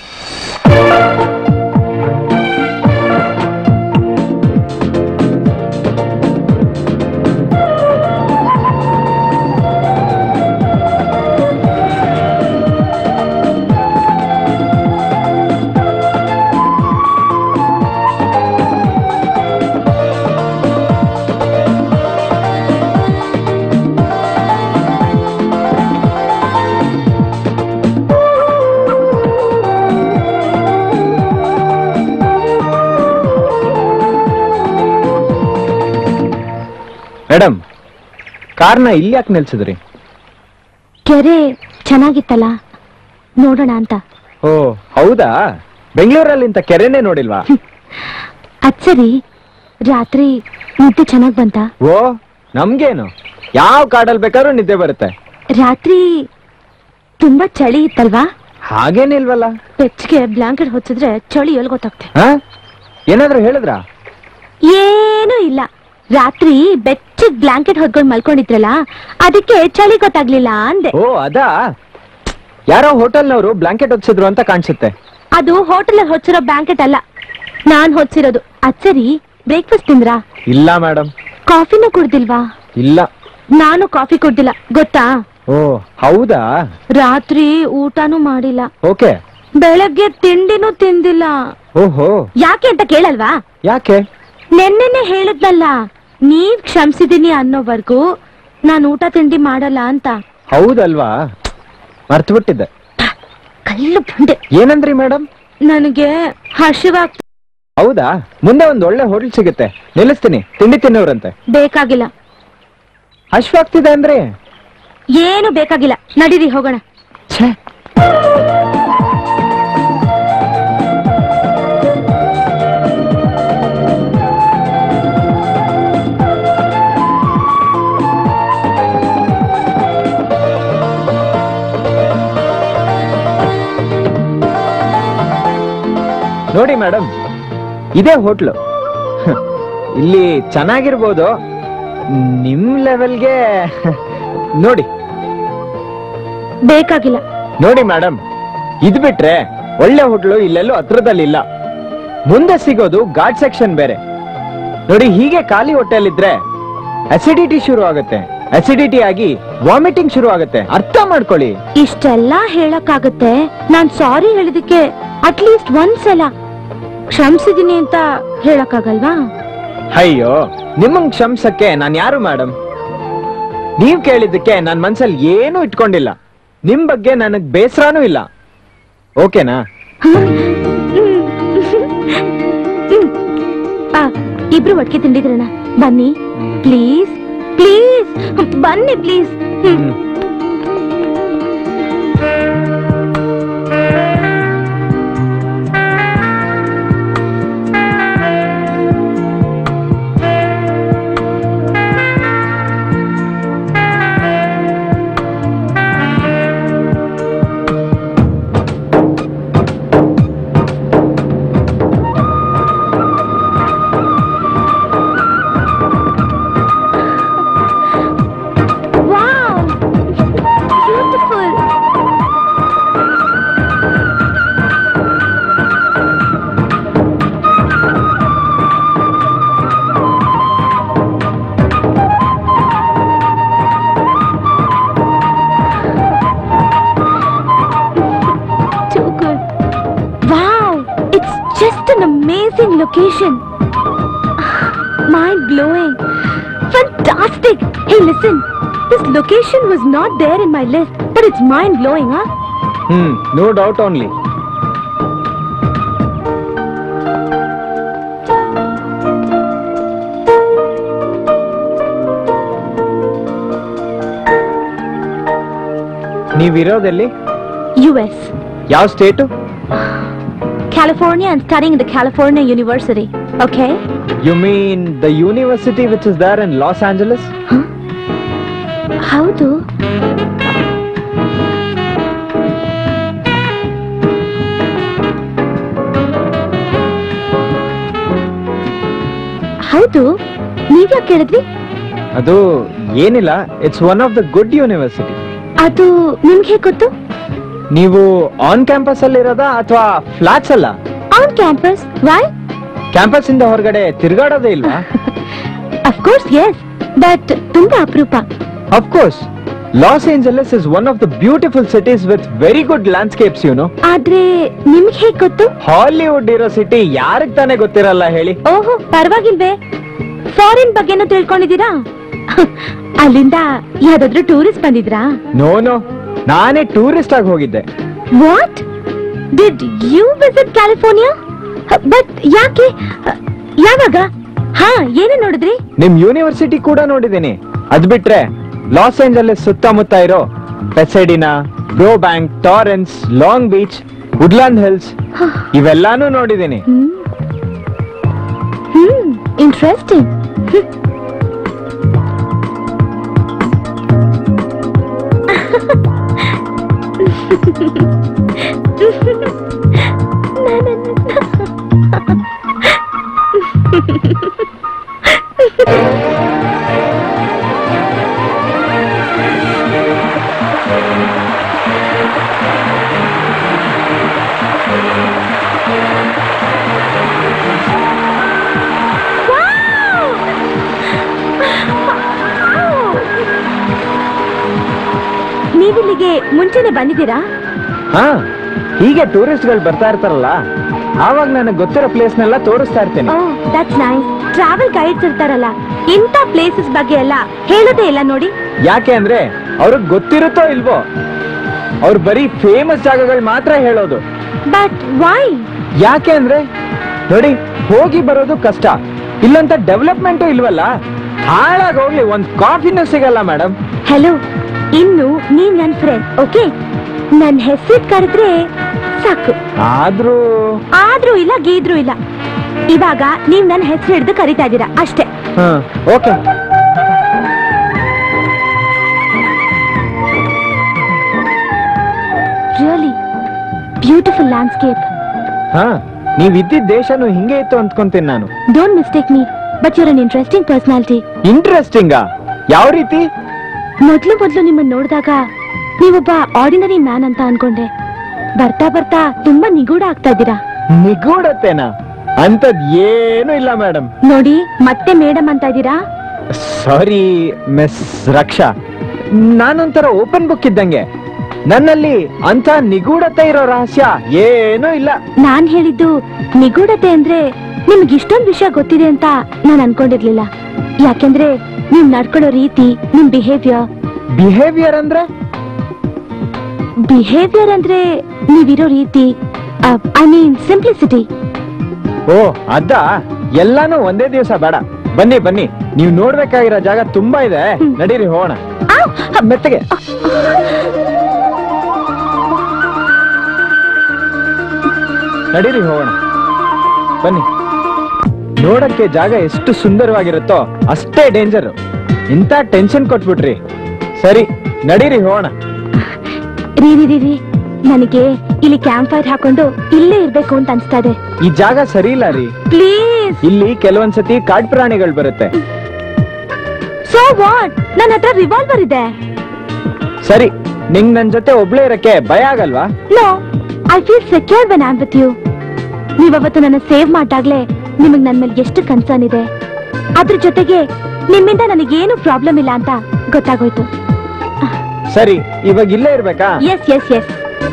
ಮೇಡಮ್ ಕಾರ್ನ ಇಲ್ಲಿ ಯಾಕೆ ನಿಲ್ಸಿದ್ರಿ ಕೆರೆ ಚೆನ್ನಾಗಿತ್ತಲ್ಲ ನೋಡೋಣ ಅಂತ ಓ ಹೌದಾ ಬೆಂಗಳೂರಲ್ಲಿ ಇಂಥ ಕೆರೆನೇ ನೋಡಿಲ್ವಾ ಅದ್ ಸರಿ ರಾತ್ರಿ ನಿದ್ದೆ ಚೆನ್ನಾಗ್ ಬಂತ ಓ ನಮ್ಗೇನು ಯಾವ ಕಾಡಲ್ಲಿ ಬೇಕಾದ್ರೂ ನಿದ್ದೆ ಬರುತ್ತೆ ರಾತ್ರಿ ತುಂಬಾ ಚಳಿ ಇತ್ತಲ್ವಾ ಹಾಗೇನಿಲ್ವಲ್ಲ ಬೆಚ್ಚಗೆ ಬ್ಲಾಂಕೆಟ್ ಹೊಚ್ಚಿದ್ರೆ ಚಳಿ ಎಲ್ಲಿ ಗೊತ್ತಾಗ್ತೆ ಹಾ ಏನಾದ್ರೂ ಹೇಳಿದ್ರಾ ಏನೂ ಇಲ್ಲ ರಾತ್ರಿ ಬೆಚ್ಚಗ್ ಬ್ಲಾಂಕೆಟ್ ಹೊದ್ಕೊಂಡ್ ಮಲ್ಕೊಂಡಿದ್ರಲ್ಲ ಅದಕ್ಕೆ ಚಳಿ ಗೊತ್ತಾಗ್ಲಿಲ್ಲ ಅಂದೆ ಓ ಅದಾ ಯಾರೋ ಹೋಟೆಲ್ನವರು ಬ್ಲಾಂಕೆಟ್ ಹೊಚ್ಚಿದ್ರು ಅಂತ ಕಾಣಿಸುತ್ತೆ ಅದು ಹೋಟೆಲ್ ಹೊಚ್ಚಿರೋ ಬ್ಲಾಂಕೆಟ್ ಅಲ್ಲ ನಾನ್ ಹೊಚ್ಚಿರೋದು ಅದ್ ಸರಿ ಬ್ರೇಕ್ಫಾಸ್ಟ್ ತಿಂದ್ರಾ ಇಲ್ಲ ಮೇಡಮ್ ಕಾಫಿನೂ ಕುಡ್ದಿಲ್ವಾ ಇಲ್ಲ ನಾನು ಕಾಫಿ ಕುಡ್ದಿಲ್ಲ ಗೊತ್ತಾ ಓ ಹೌದಾ ರಾತ್ರಿ ಊಟನೂ ಮಾಡಿಲ್ಲ ಓಕೆ ಬೆಳಗ್ಗೆ ತಿಂಡಿನೂ ತಿಂದಿಲ್ಲ ಓಹೋ ಯಾಕೆ ಅಂತ ಕೇಳಲ್ವಾ ಯಾಕೆ ನೆನ್ನೆನೆ ಹೇಳಿದ್ನಲ್ಲ ನೀವ್ ಕ್ಷಮಿಸಿದೀನಿ ಅನ್ನೋವರ್ಗೂ ನಾನ್ ಊಟ ತಿಂಡಿ ಮಾಡಲ್ಲ ಅಂತ ಹೌದಲ್ವಾ ಮರ್ತು ಬಿಟ್ಟಿದ್ದೆ ಕಲ್ಲು ಬಂಡೆ ಏನಂದ್ರಿ ಮೇಡಮ್ ನನಗೆ ಹಸಿವಾಗ್ ಹೌದಾ ಮುಂದೆ ಒಂದ್ ಒಳ್ಳೆ ಹೋಟೆಲ್ ಸಿಗುತ್ತೆ ನಿಲ್ಲಿಸ್ತೀನಿ ತಿಂಡಿ ತಿನ್ನೋರಂತೆ ಬೇಕಾಗಿಲ್ಲ ಹಶ್ವಾಗ್ತಿದೆ ಅಂದ್ರೆ ಏನು ಬೇಕಾಗಿಲ್ಲ ನಡೀರಿ ಹೋಗೋಣ ಛೇ ನೋಡಿ ಮೇಡಮ್ ಇದೇ ಹೋಟ್ಲು ಇಲ್ಲಿ ಚೆನ್ನಾಗಿರ್ಬೋದು ನಿಮ್ ಲೆವೆಲ್ಗೆ ನೋಡಿ ಬೇಕಾಗಿಲ್ಲ ನೋಡಿ ಮೇಡಮ್ ಇದ್ ಬಿಟ್ರೆ ಒಳ್ಳೆ ಹೋಟ್ಲು ಇಲ್ಲೆಲ್ಲೂ ಹತ್ರದಲ್ಲಿಲ್ಲ ಮುಂದೆ ಸಿಗೋದು ಘಾಟ್ ಸೆಕ್ಷನ್ ಬೇರೆ ನೋಡಿ ಹೀಗೆ ಖಾಲಿ ಹೊಟ್ಟೆಲಿದ್ರೆ ಅಸಿಡಿಟಿ ಶುರು ಆಗುತ್ತೆ ಅಸಿಡಿಟಿ ಆಗಿ ವಾಮಿಟಿಂಗ್ ಶುರು ಆಗುತ್ತೆ ಅರ್ಥ ಮಾಡ್ಕೊಳ್ಳಿ ಇಷ್ಟೆಲ್ಲ ಹೇಳಕ್ಕಾಗತ್ತೆ ನಾನ್ ಸಾರಿ ಹೇಳಿದಕ್ಕೆ ಅಟ್ಲೀಸ್ಟ್ ಒಂದ್ಸಲ ಕ್ಷಮಿಸಿದೀನಿ ಅಂತ ಹೇಳಕ್ಕಾಗಲ್ವಾ ಅಯ್ಯೋ ನಿಮ್ಮಂಗ್ ಕ್ಷಮಿಸಕ್ಕೆ ನಾನ್ ಯಾರು ಮೇಡಮ್ ನೀವ್ ಕೇಳಿದ್ದಕ್ಕೆ ನನ್ ಮನ್ಸಲ್ಲಿ ಏನೂ ಇಟ್ಕೊಂಡಿಲ್ಲ ನಿಮ್ ಬಗ್ಗೆ ನನಗ್ ಬೇಸರನೂ ಇಲ್ಲ ಓಕೆನಾ ಆ, ಇಬ್ರು ಒಟ್ಟಿಗೆ ತಿಂಡಿದ್ರಣ ಬನ್ನಿ ಪ್ಲೀಸ್ ಪ್ಲೀಸ್ ಬನ್ನಿ please hmm. Wow beautiful Too good. Wow, it's just an amazing location. Mind blowing. Fantastic. Hey, listen. This location was not there in my list, but it's mind blowing, huh? Hmm no doubt only ನೀವಿರೋದೆಲ್ಲಿ US, ಯಾವ state California, and studying in the California University. Okay? You mean the university which is there in Los Angeles ಹೌದು ಹೌದು ನೀವ್ಯಾಕೆ ಕೇಳಿದ್ರಿ ಅದು ಏನಿಲ್ಲ it's one of the good university ಅದು ನಿಮ್ಗೆ ಗೊತ್ತು ನೀವು ಆನ್ ಕ್ಯಾಂಪಸ್ ಅಲ್ಲಿ ಇರೋದಾ ಅಥವಾ ಫ್ಲಾಟ್ಸ್ ಅಲ್ಲ ಆನ್ ಕ್ಯಾಂಪಸ್ ವೈ ಕ್ಯಾಂಪಸ್ ಇಂದ ಹೊರಗಡೆ ತಿರುಗಾಡೋದೇ ಇಲ್ವಾ ಅಫ್ಕೋರ್ಸ್ ಎಸ್ ಬಟ್ ತುಂಬಾ ಅಪರೂಪ of course Los Angeles is one of the beautiful cities with very good landscapes you know ಆದ್ರೆ ನಿಮ್ಗೆ ಹೇಗ್ ಗೊತ್ತು ಹಾಲಿವುಡ್ ಇರೋ ಸಿಟಿ ಯಾರಿಗ್ ತಾನೇ ಗೊತ್ತಿರಲ್ಲ ಹೇಳಿ ಓಹೋ ಪರವಾಗಿಲ್ವೇ ಫಾರಿನ್ ಬಗ್ಗೆನೂ ತಿಳ್ಕೊಂಡಿದ್ದೀರಾ ಅಲ್ಲಿಂದ ಯಾವ್ದಾದ್ರು ಟೂರಿಸ್ಟ್ ಬಂದಿದ್ರಾ ನೋ ನೋ ನಾನೇ ಟೂರಿಸ್ಟ್ ಆಗಿ ಹೋಗಿದ್ದೆ what did you visit California but ಯಾಕೆ ಯಾವಾಗ ಹಾ ಏನೇ ನೋಡಿದ್ರಿ ನಿಮ್ ಯೂನಿವರ್ಸಿಟಿ ಕೂಡ ನೋಡಿದ್ದೀನಿ ಅದ್ ಬಿಟ್ರೆ ಲಾಸ್ ಏಂಜಲಸ್ ಸುತ್ತಮುತ್ತ ಇರೋ Pasadena Burbank Torrance Long Beach Woodland Hills ಇವೆಲ್ಲಾನು ನೋಡಿದ್ದೀನಿ ಹ್ಮ್ ಹ್ಮ್ ಇಂಟ್ರೆಸ್ಟಿಂಗ್ ನೀವಿಲ್ಲಿಗೆ ಮುಂಚೆನೆ ಬಂದಿದ್ದೀರಾ ಹಾ ಹೀಗೆ ಟೂರಿಸ್ಟ್ ಗಳು ಬರ್ತಾ ಇರ್ತಾರಲ್ಲ ಆವಾಗ ನನಗೆ ಗೊತ್ತಿರೋ ಪ್ಲೇಸ್ ನೆಲ್ಲ ತೋರಿಸ್ತಾ ಇರ್ತೇನೆ oh that's nice travel guides ಇರ್ತಾರಲ್ಲ ಇಂಥ ಪ್ಲೇಸಸ್ ಬಗ್ಗೆ ಎಲ್ಲ ಹೇಳೋದೇ ಇಲ್ಲ ನೋಡಿ ಯಾಕೆ ಅಂದ್ರೆ ಅವ್ರಿಗೆ ಗೊತ್ತಿರುತ್ತೋ ಇಲ್ವೋ ಅವ್ರು ಬರೀ ಫೇಮಸ್ ಜಾಗಗಳು ಮಾತ್ರ ಹೇಳೋದು ಬಟ್ ವೈ ಯಾಕೆ ಅಂದ್ರೆ ನೋಡಿ ಹೋಗಿ ಬರೋದು ಕಷ್ಟ ಇಲ್ಲಂತ ಡೆವಲಪ್ಮೆಂಟು ಇಲ್ವಲ್ಲ ಹಾಳಾಗಿ ಹೋಗ್ಲಿ ಒಂದ್ ಕಾಫಿನೂ ಸಿಗಲ್ಲ ಮೇಡಮ್ ಹಲೋ ಇನ್ನು ನೀವ್ ನನ್ ಫ್ರೆಂಡ್ ಓಕೆ ನನ್ ಹೆಸರು ಕರೆದ್ರೆ ಸಾಕು ಆದ್ರೂ ಆದ್ರೂ ಇಲ್ಲ ಗೀದ್ರೂ ಇಲ್ಲ ಇವಾಗ ನೀವ್ ನನ್ ಹೆಸರು ಹಿಡಿದು ಕರಿತಾ ಇದ್ದೀರಾ ಅಷ್ಟೇ ಹಾ ಓಕೆ ರಿಯಲಿ ಬ್ಯೂಟಿಫುಲ್ ಲ್ಯಾಂಡ್ಸ್ಕೇಪ್ ಹಾ ನೀವ್ ಇದ್ದಿದ್ ದೇಶನು ಹಿಂಗೆ ಇತ್ತು ಅಂದ್ಕೊಂತೀನಿ ನಾನು don't mistake me but your an interesting personality ಇಂಟ್ರೆಸ್ಟಿಂಗಾ ಯಾವ ರೀತಿ ಮೊದ್ಲು ಮೊದ್ಲು ನಿಮ್ಮನ್ನ ನೋಡಿದಾಗ ನೀವೊಬ್ಬ ಆರ್ಡಿನರಿ ಮ್ಯಾನ್ ಅಂತ ಅನ್ಕೊಂಡೆ ಬರ್ತಾ ಬರ್ತಾ ತುಂಬಾ ನಿಗೂಢ ಆಗ್ತಾ ಇದ್ದೀರಾ ನಿಗೂಢತೆನಾ ಅಂತದ್ ಏನು ಇಲ್ಲ ಮೇಡಮ್ ನೋಡಿ ಮತ್ತೆ ಮೇಡಮ್ ಅಂತ ಇದ್ದೀರಾ ಸಾರಿ ಮಿಸ್ ರಕ್ಷಾ ನಾನೊಂಥರ ಓಪನ್ ಬುಕ್ ಇದ್ದಂಗೆ ನನ್ನಲ್ಲಿ ಅಂತ ನಿಗೂಢತೆ ಇರೋ ರಹಸ್ಯ ಏನೂ ಇಲ್ಲ ನಾನ್ ಹೇಳಿದ್ದು ನಿಗೂಢತೆ ಅಂದ್ರೆ ನಿಮ್ಗೆ ಇಷ್ಟೊಂದು ವಿಷಯ ಗೊತ್ತಿದೆ ಅಂತ ನಾನ್ ಅನ್ಕೊಂಡಿರ್ಲಿಲ್ಲ ಯಾಕೆಂದ್ರೆ ನೀವ್ ನಡ್ಕೊಳ್ಳೋ ರೀತಿ ನಿಮ್ ಬಿಹೇವಿಯರ್ ಬಿಹೇವಿಯರ್ ಅಂದ್ರೆ ಬಿಹೇವಿಯರ್ ಅಂದ್ರೆ ನೀವಿರೋ ರೀತಿ ಐ ಮೀನ್ ಸಿಂಪ್ಲಿಸಿಟಿ ಓ ಅದ ಎಲ್ಲಾನು ಒಂದೇ ದಿವಸ ಬೇಡ ಬನ್ನಿ ಬನ್ನಿ ನೀವು ನೋಡ್ಬೇಕಾಗಿರೋ ಜಾಗ ತುಂಬಾ ಇದೆ ನಡೀರಿ ಹೋಗೋಣ ಮೆತ್ತಗೆ ನಡೀರಿ ಹೋಗೋಣ ಬನ್ನಿ ನೋಡಕ್ಕೆ ಜಾಗ ಎಷ್ಟು ಸುಂದರವಾಗಿರುತ್ತೋ ಅಷ್ಟೇ ಡೇಂಜರ್ ಇಂಥ ಟೆನ್ಷನ್ ಕೊಟ್ಬಿಟ್ರಿ ಸರಿ ನಡೀರಿ ಹೋಗೋಣ ರೀ ರೀ ರೀ ರೀ ನನಗೆ ಇಲ್ಲಿ ಕ್ಯಾಂಪ್ ಫೈರ್ ಹಾಕೊಂಡು ಇಲ್ಲೇ ಇರ್ಬೇಕು ಅಂತ ಅನ್ಸ್ತಾ ಇದೆ ಈ ಜಾಗ ಸರಿ ಇಲ್ಲ ರೀ ಪ್ಲೀಸ್ ಇಲ್ಲಿ ಕೆಲವೊಂದ್ಸತಿ ಕಾಡ್ ಪ್ರಾಣಿಗಳು ಬರುತ್ತೆ ಸೋ ವಾಟ್ ನನ್ನ ಹತ್ರ ರಿವಾಲ್ವರ್ ಇದೆ ಸರಿ ನಿಂಗ್ ನನ್ ಜೊತೆ ಒಬ್ಳೇ ಇರಕ್ಕೆ ಭಯ ಆಗಲ್ವಾ no I feel secure when am with you ನೀವವತ್ತು ನನ್ನ ಸೇವ್ ಮಾಡಾಗ್ಲೇ ನಿಮಗ್ ನನ್ ಮೇಲೆ ಎಷ್ಟು ಕನ್ಸರ್ನ್ ಇದೆ ಅದ್ರ ಜೊತೆಗೆ ನಿಮ್ಮಿಂದ ನನಗೇನು ಪ್ರಾಬ್ಲಮ್ ಇಲ್ಲ ಅಂತ ಗೊತ್ತಾಗೋಯ್ತು ಸರಿ ಇವಾಗ ಇಲ್ಲೇ ಇರ್ಬೇಕಾ ಎಸ್ ಎಸ್ ಎಸ್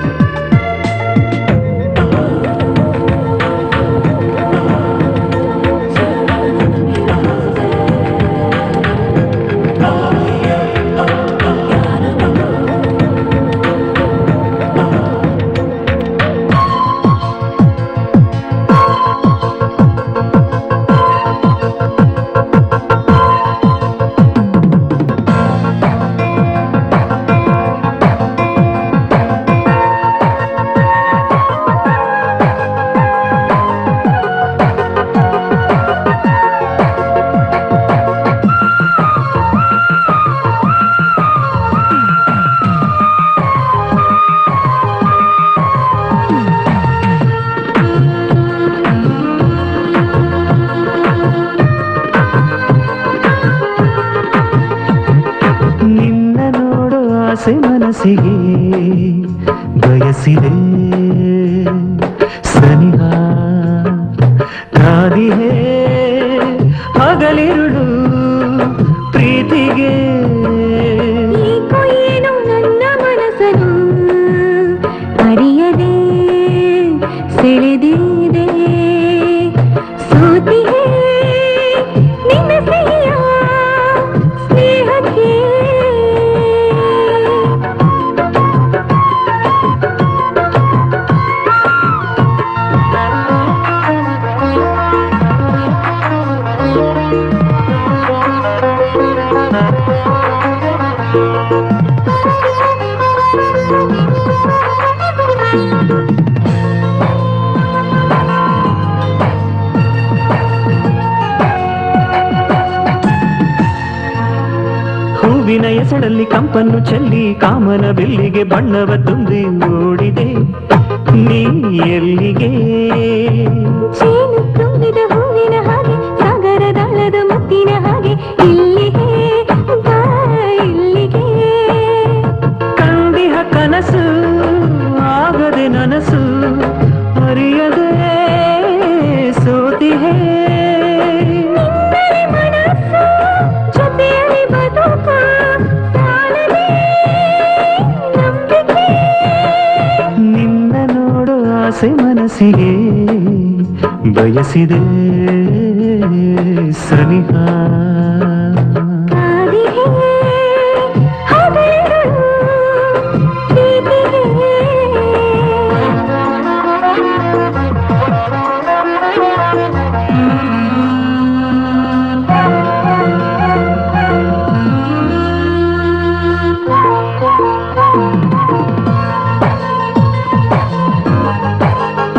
ನಿನ್ನ ನೋಡು ಆಸೆ ಮನಸ್ಸಿಗೆ ಬಯಸಿದೆ ಸನಿಹ ಕಾದಿಹೇ ಹಗಲಿರುಳು ಪ್ರೀತಿಗೆ ಏನು ನನ್ನ ಮನಸ್ಸನು ಅರಿಯದೆ ಸೆಳೆದಿದೆ ಸೋತಿಯೇ ನಿನ್ನ ಸಿಹಿಯ ಸ್ನೇಹಕ್ಕೆ ಹೂವಿನ ಎಸಳಲ್ಲಿ ಕಂಪನ್ನು ಚೆಲ್ಲಿ ಕಾಮನ ಬಿಲ್ಲಿಗೆ ಬಣ್ಣವ ತುಂಬಿ ಓಡಿದೆ ನೀ ಎಲ್ಲಿಗೆ ಚೇನು ತುಂಬಿದ ಹೂವಿನ ಹಾಗೆ ಸಾಗರದಾಳದ ಮುತ್ತಿನ ಹಾಗೆ ಇಲ್ಲಿಗೆ ಬಾ ಇಲ್ಲಿಗೆ ಕಂಡಿಹ ಕನಸು ಆಗದೆ ನನಸು ಅರಿಯದೆ ಸೋತಿಹೇ ನಿನ್ನರೆ ಮನಸ್ಸು ಜೊತೆಯಲ್ಲಿ ಬದುಕು ಸಾಲದೆ ನಂಬಿಕೆ ನಿನ್ನ ನೋಡು ಆಸೆ ಮನಸ್ಸಿಗೆ ಬಯಸಿದೆ ಸನಿಹ ಕಾದಿಹೆ ಹಗಲಿರುಳು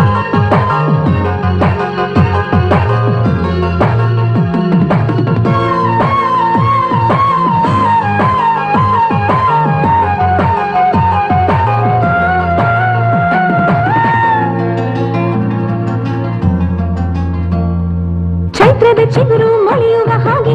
ಆ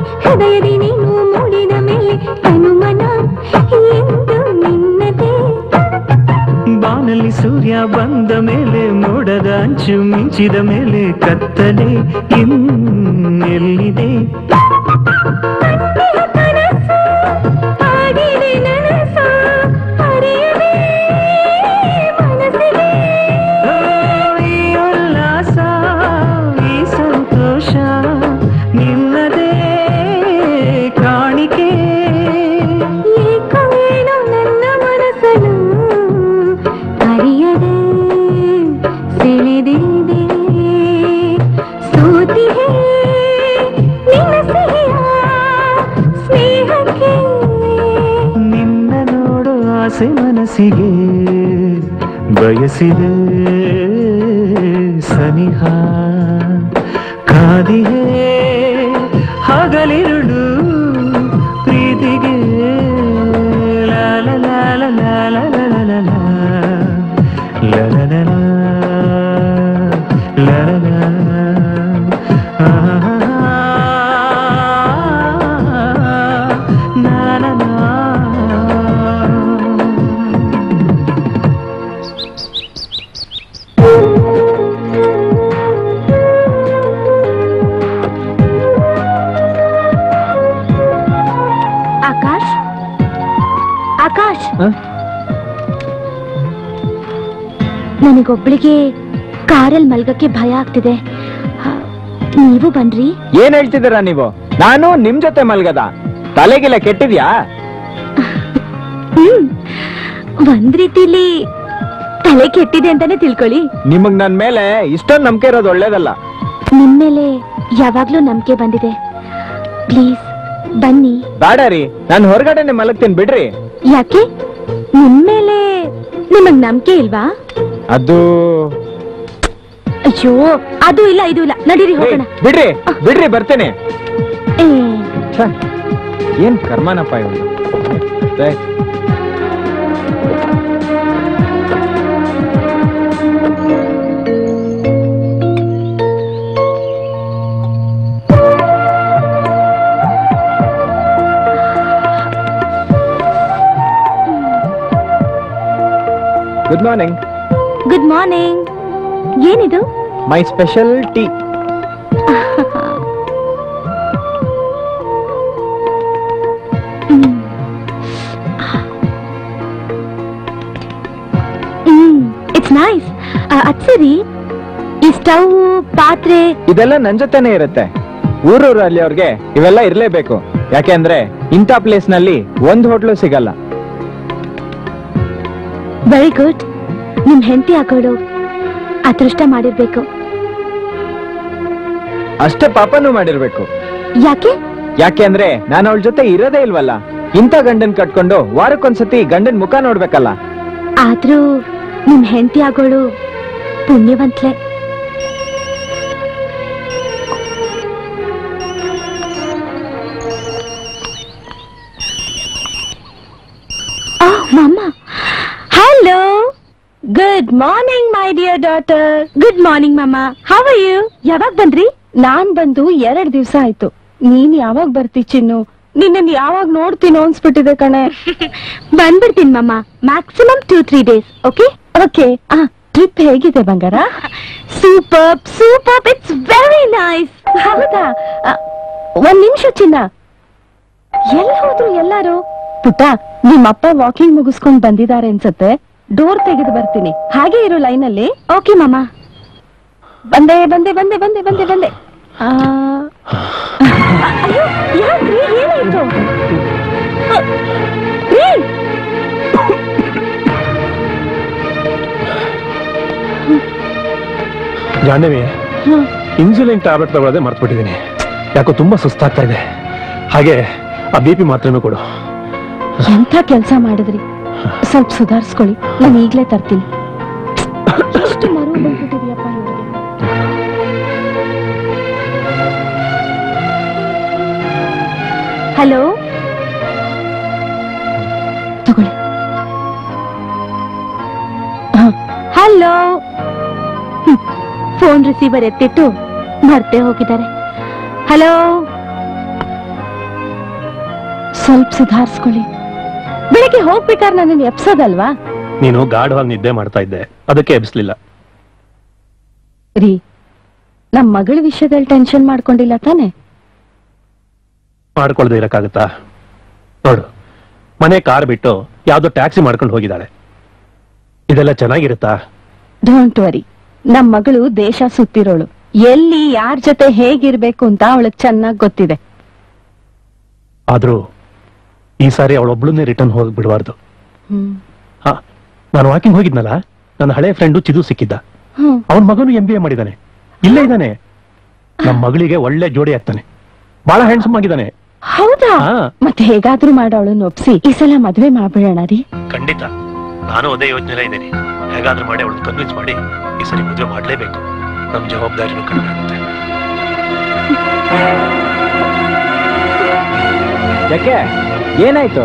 ಹೃದಯದಿ ನೀನು ಮೂಡಿದ ಮೇಲೆ ತನುಮನ ಎಂದು ನಿನ್ನದೇ ಬಾನಲ್ಲಿ ಸೂರ್ಯ ಬಂದ ಮೇಲೆ ಮೋಡದ ಅಂಚು ಮಿಂಚಿದ ಮೇಲೆ ಕತ್ತಲೆ ಇನ್ನೆಲ್ಲಿದೆ ಕನಸು ಆಗಿದೆ ನನಸು ಅರಿಯದೆ ಮನಸ್ಸಿಗೆ ಓ, ಈ ಉಲ್ಲಾಸ ಈ ಸಂತೋಷ ನಿನ್ನದೇ ಕಾಣಿಕೆ ಏಕೋ ಏನೋ ನನ್ನ ಮನಸ್ಸನ್ನು ಅರಿಯದೆ ಸೆಳೆದಿದೆ ಸೋತಿಹೆ ನಿನ್ನ ಸಿಹಿಯ ಸ್ನೇಹಕ್ಕೆ ನಿನ್ನ ನೋಡು ಆಸೆ ಮನಸ್ಸಿಗೆ ಬಯಸಿದೆ ಸನಿಹ ಕಾದಿಹೆ ಹಗಲಿರುಳು ಪ್ರೀತಿಗೆ ಲಾಲ ಲಾಲ ಲಾಲ ಲಾಲ ಲಾಲ ಲಾಲ ಲಾಲ ಆಕಾಶ್ ಆಕಾಶ್ ಹ? ನನಗೊಬ್ಳಿಗೆ ಕಾರಲ್ಲಿ ಮಲ್ಗಕ್ಕೆ ಭಯ ಆಗ್ತಿದೆ ಹ, ನೀವು ಬನ್ರಿ ಏನ್ ಹೇಳ್ತಿದ್ದೀರಾ ನೀವು ನಾನು ನಿಮ್ ಜೊತೆ ಮಲ್ಗದ ತಲೆಗಿಲ್ಲ ಕೆಟ್ಟಿದ್ಯಾ ಹ್ಮ್ ಒಂದ್ ರೀತಿಲಿ ತಲೆ ಕೆಟ್ಟಿದೆ ಅಂತಾನೆ ತಿಳ್ಕೊಳ್ಳಿ ನಿಮಗ್ ನನ್ ಮೇಲೆ ಇಷ್ಟೊಂದು ನಂಬಿಕೆ ಇರೋದು ಒಳ್ಳೇದಲ್ಲ ನಿಮ್ಮೇಲೆ ಯಾವಾಗ್ಲೂ ನಂಬಿಕೆ ಬಂದಿದೆ ಪ್ಲೀಸ್ ಬನ್ನಿ ಬೇಡ ರೀ ನಾನು ಹೊರಗಡೆನೆ ಮಲಗ್ತೀನಿ ಬಿಡ್ರಿ ಯಾಕೆ ನಿಮ್ಮೇಲೆ ನಿಮಗ್ ನಂಬಿಕೆ ಇಲ್ವಾ ಅದು ಅಯ್ಯೋ ಅದು ಇಲ್ಲ ಇದು ಇಲ್ಲ ನಡೀರಿ ಏ, ಹೋಗೋಣ ಬಿಡ್ರಿ ಬಿಡ್ರಿ ಬರ್ತೇನೆ ಏ, ಛೆ, ಏನ್ ಕರ್ಮನಪ್ಪ ಇವನು ಛೆ. ಗುಡ್ ಮಾರ್ನಿಂಗ್ ಗುಡ್ ಮಾರ್ನಿಂಗ್ ಏನಿದು my special tea it's nice ಅದ್ ಸರಿ ಈ ಸ್ಟವ್ ಪಾತ್ರೆ ಇದೆಲ್ಲ ನನ್ ಜೊತೆನೆ ಇರುತ್ತೆ ಊರೂರಲ್ಲಿ ಅವ್ರಿಗೆ ಇವೆಲ್ಲ ಇರ್ಲೇಬೇಕು ಯಾಕೆಂದ್ರೆ ಇಂಥ ಪ್ಲೇಸ್ ನಲ್ಲಿ ಒಂದ್ ಹೋಟ್ಲು ಸಿಗಲ್ಲ ವೆರಿ ಗುಡ್ ನಿಮ್ ಹೆಂಡತಿ ಹಾಕೋಳು ಅದೃಷ್ಟ ಮಾಡಿರ್ಬೇಕು ಅಷ್ಟೇ ಪಾಪನೂ ಮಾಡಿರ್ಬೇಕು ಯಾಕೆ ಯಾಕೆ ಅಂದ್ರೆ ನಾನು ಅವಳ ಜೊತೆ ಇರೋದೇ ಇಲ್ವಲ್ಲ ಇಂಥ ಗಂಡನ್ ಕಟ್ಕೊಂಡು ವಾರಕ್ಕೊಂದ್ಸತಿ ಗಂಡನ್ ಮುಖ ನೋಡ್ಬೇಕಲ್ಲ ಆದ್ರೂ ನಿಮ್ ಹೆಂಡತಿ ಆಗೋಳು ಪುಣ್ಯವಂತ್ಲೆ ಮಮ್ಮ hello good morning my dear daughter good morning ಮಮ್ಮ ಹೌ ಆರ್ ಯು ಯಾವಾಗ ಬಂದ್ರಿ ನಾನ್ ಬಂದು ಎರಡ್ ದಿವ್ಸ ಆಯ್ತು ನೀನ್ ಯಾವಾಗ ಬರ್ತಿ ಚಿನ್ನು ನಿನ್ನನ್ ಯಾವಾಗ ನೋಡ್ತೀನೋ ಅನ್ಸ್ಬಿಟ್ಟಿದೆ ಕಣೆ ಬಂದ್ಬಿಡ್ತೀನಿ ಮಮ್ಮ maximum two three days okay okay ಆ ಟ್ರಿಪ್ ಹೇಗಿದೆ ಬಂಗಾರ super super it's very nice ಹೌದಾ ಆ, ಒಂದ್ ನಿಮಿಷ ಚಿನ್ನ ಎಲ್ಲಿ ಹೋದ್ರು ಎಲ್ಲಾರು ಪುಟ್ಟ ನಿಮ್ಮಪ್ಪ ವಾಕಿಂಗ್ ಮುಗಿಸ್ಕೊಂಡ್ ಬಂದಿದ್ದಾರೆ ಅನ್ಸತ್ತೆ ಡೋರ್ ತೆಗೆದು ಬರ್ತೀನಿ ಹಾಗೆ ಇರು ಲೈನ್ ಅಲ್ಲಿ ಓಕೆ ಮಮ್ಮ ಬಂದೆ ಬಂದೆ ಬಂದೆ ಬಂದೆ ಬಂದೆ ಬಂದೆ ಆ, ಅಯ್ಯೋ ಯಾಕ್ರಿ ಏನಾಯ್ತು ಅ, ರೀ ಜಾಹ್ನವಿ ಹ್ಮ್. ಇನ್ಸುಲಿನ್ ಟ್ಯಾಬ್ಲೆಟ್ ತಗೊಳ್ಳೋದೇ ಮರ್ತ್ಬಿಟ್ಟಿದ್ದೀನಿ ಯಾಕೋ ತುಂಬಾ ಸುಸ್ತಾಗ್ತಾ ಇದೆ ಹಾಗೆ ಆ ಬಿ ಪಿ ಮಾತ್ರೆನೂ ಕೊಡು ಎಂಥ ಕೆಲಸ ಮಾಡಿದ್ರಿ ಸ್ವಲ್ಪ ಸುಧಾರಿಸ್ಕೊಳ್ಳಿ ನಾನು ಈಗ್ಲೇ ತರ್ತೀನಿ ಎಷ್ಟು ಮರು ಬಂದ್ಬಿಟ್ಟಿದ್ಯಪ್ಪ ಇವ್ರಿಗೆ ಹಲೋ ತಗೊಳ್ಳಿ ಹಲೋ ಫೋನ್ ರಿಸೀವರ್ ಎತ್ತಿಟ್ಟು ಮರ್ತೇ ಹೋಗಿದ್ದಾರೆ ಹಲೋ ಸ್ವಲ್ಪ ಸುಧಾರಿಸ್ಕೊಳ್ಳಿ ಬೆಳಗ್ಗೆ ಹೋಗ್ಬೇಕಾದ್ರೆ ನನ್ನನ್ನು ಎಪ್ಸೋದಲ್ವಾ ನೀನು ಗಾಢವಾಗಿ ನಿದ್ದೆ ಮಾಡ್ತಾ ಇದ್ದೆ ಅದಕ್ಕೆ ಎಬ್ಸ್ಲಿಲ್ಲ ರೀ ನಮ್ ಮಗಳ ವಿಷಯದಲ್ಲಿ ಟೆನ್ಷನ್ ಮಾಡ್ಕೊಂಡಿಲ್ಲ ತಾನೆ ಮಾಡ್ಕೊಳ್ದೆ ಇರಕ್ಕಾಗತ್ತಾ ನೋಡು ಮನೆ ಕಾರ್ ಬಿಟ್ಟು ಯಾವ್ದೋ ಟ್ಯಾಕ್ಸಿ ಮಾಡ್ಕೊಂಡು ಹೋಗಿದ್ದಾಳೆ ಇದೆಲ್ಲ ಚೆನ್ನಾಗಿರುತ್ತಾ ಡೋಂಟ್ ವರಿ ನಮ್ ಮಗಳು ದೇಶ ಸುತ್ತಿರೋಳು ಎಲ್ಲಿ ಯಾರ್ ಜೊತೆ ಹೇಗಿರ್ಬೇಕು ಅಂತ ಅವಳಗ್ ಚೆನ್ನಾಗ್ ಗೊತ್ತಿದೆ ಆದ್ರೂ ಈ ಸಾರಿ ಅವಳೊಬ್ಳನ್ನೇ ರಿಟರ್ನ್ ಹೋಗಿ ಬಿಡಬಾರ್ದು ಹ್ಮ್ ಹಾ ನಾನು ವಾಕಿಂಗ್ ಹೋಗಿದ್ನಲ್ಲ ನನ್ನ ಹಳೆ ಫ್ರೆಂಡು ಚಿದು ಸಿಕ್ಕಿದ್ದ ಹ್ಮ್ ಅವನ ಮಗನು ಎಂ ಬಿ ಎ ಮಾಡಿದ್ದಾನೆ ಇಲ್ಲೇ ಇದ್ದಾನೆ ನಮ್ಮ ಮಗಳಿಗೆ ಒಳ್ಳೆ ಜೋಡಿ ಆಗ್ತಾನೆ ಬಹಳ ಹ್ಯಾಂಡ್ಸಮ್ ಆಗಿದ್ದಾನೆ ಹೌದಾ ಹಾ. ಮತ್ತೆ ಹೇಗಾದ್ರೂ ಮಾಡೋಳನ್ನ ಒಪ್ಸಿ ಈ ಸಲ ಮದ್ವೆ ಮಾಡ್ಬಿಡೋಣ ರೀ ಖಂಡಿತ ನಾನು ಅದೇ ಯೋಚನೆ ಇದ್ದೀನಿ ಹೇಗಾದ್ರೂ ಮಾಡಿ ಅವಳನ್ನ ಕನ್ವಿನ್ಸ್ ಮಾಡಿ ಈ ಸರಿ ಮದುವೆ ಮಾಡ್ಲೇಬೇಕು ನಮ್ ಜವಾಬ್ದಾರಿನೂ ಕಡಿಮೆ ಆಗುತ್ತೆ ಯಾಕೆ ಏನಾಯ್ತು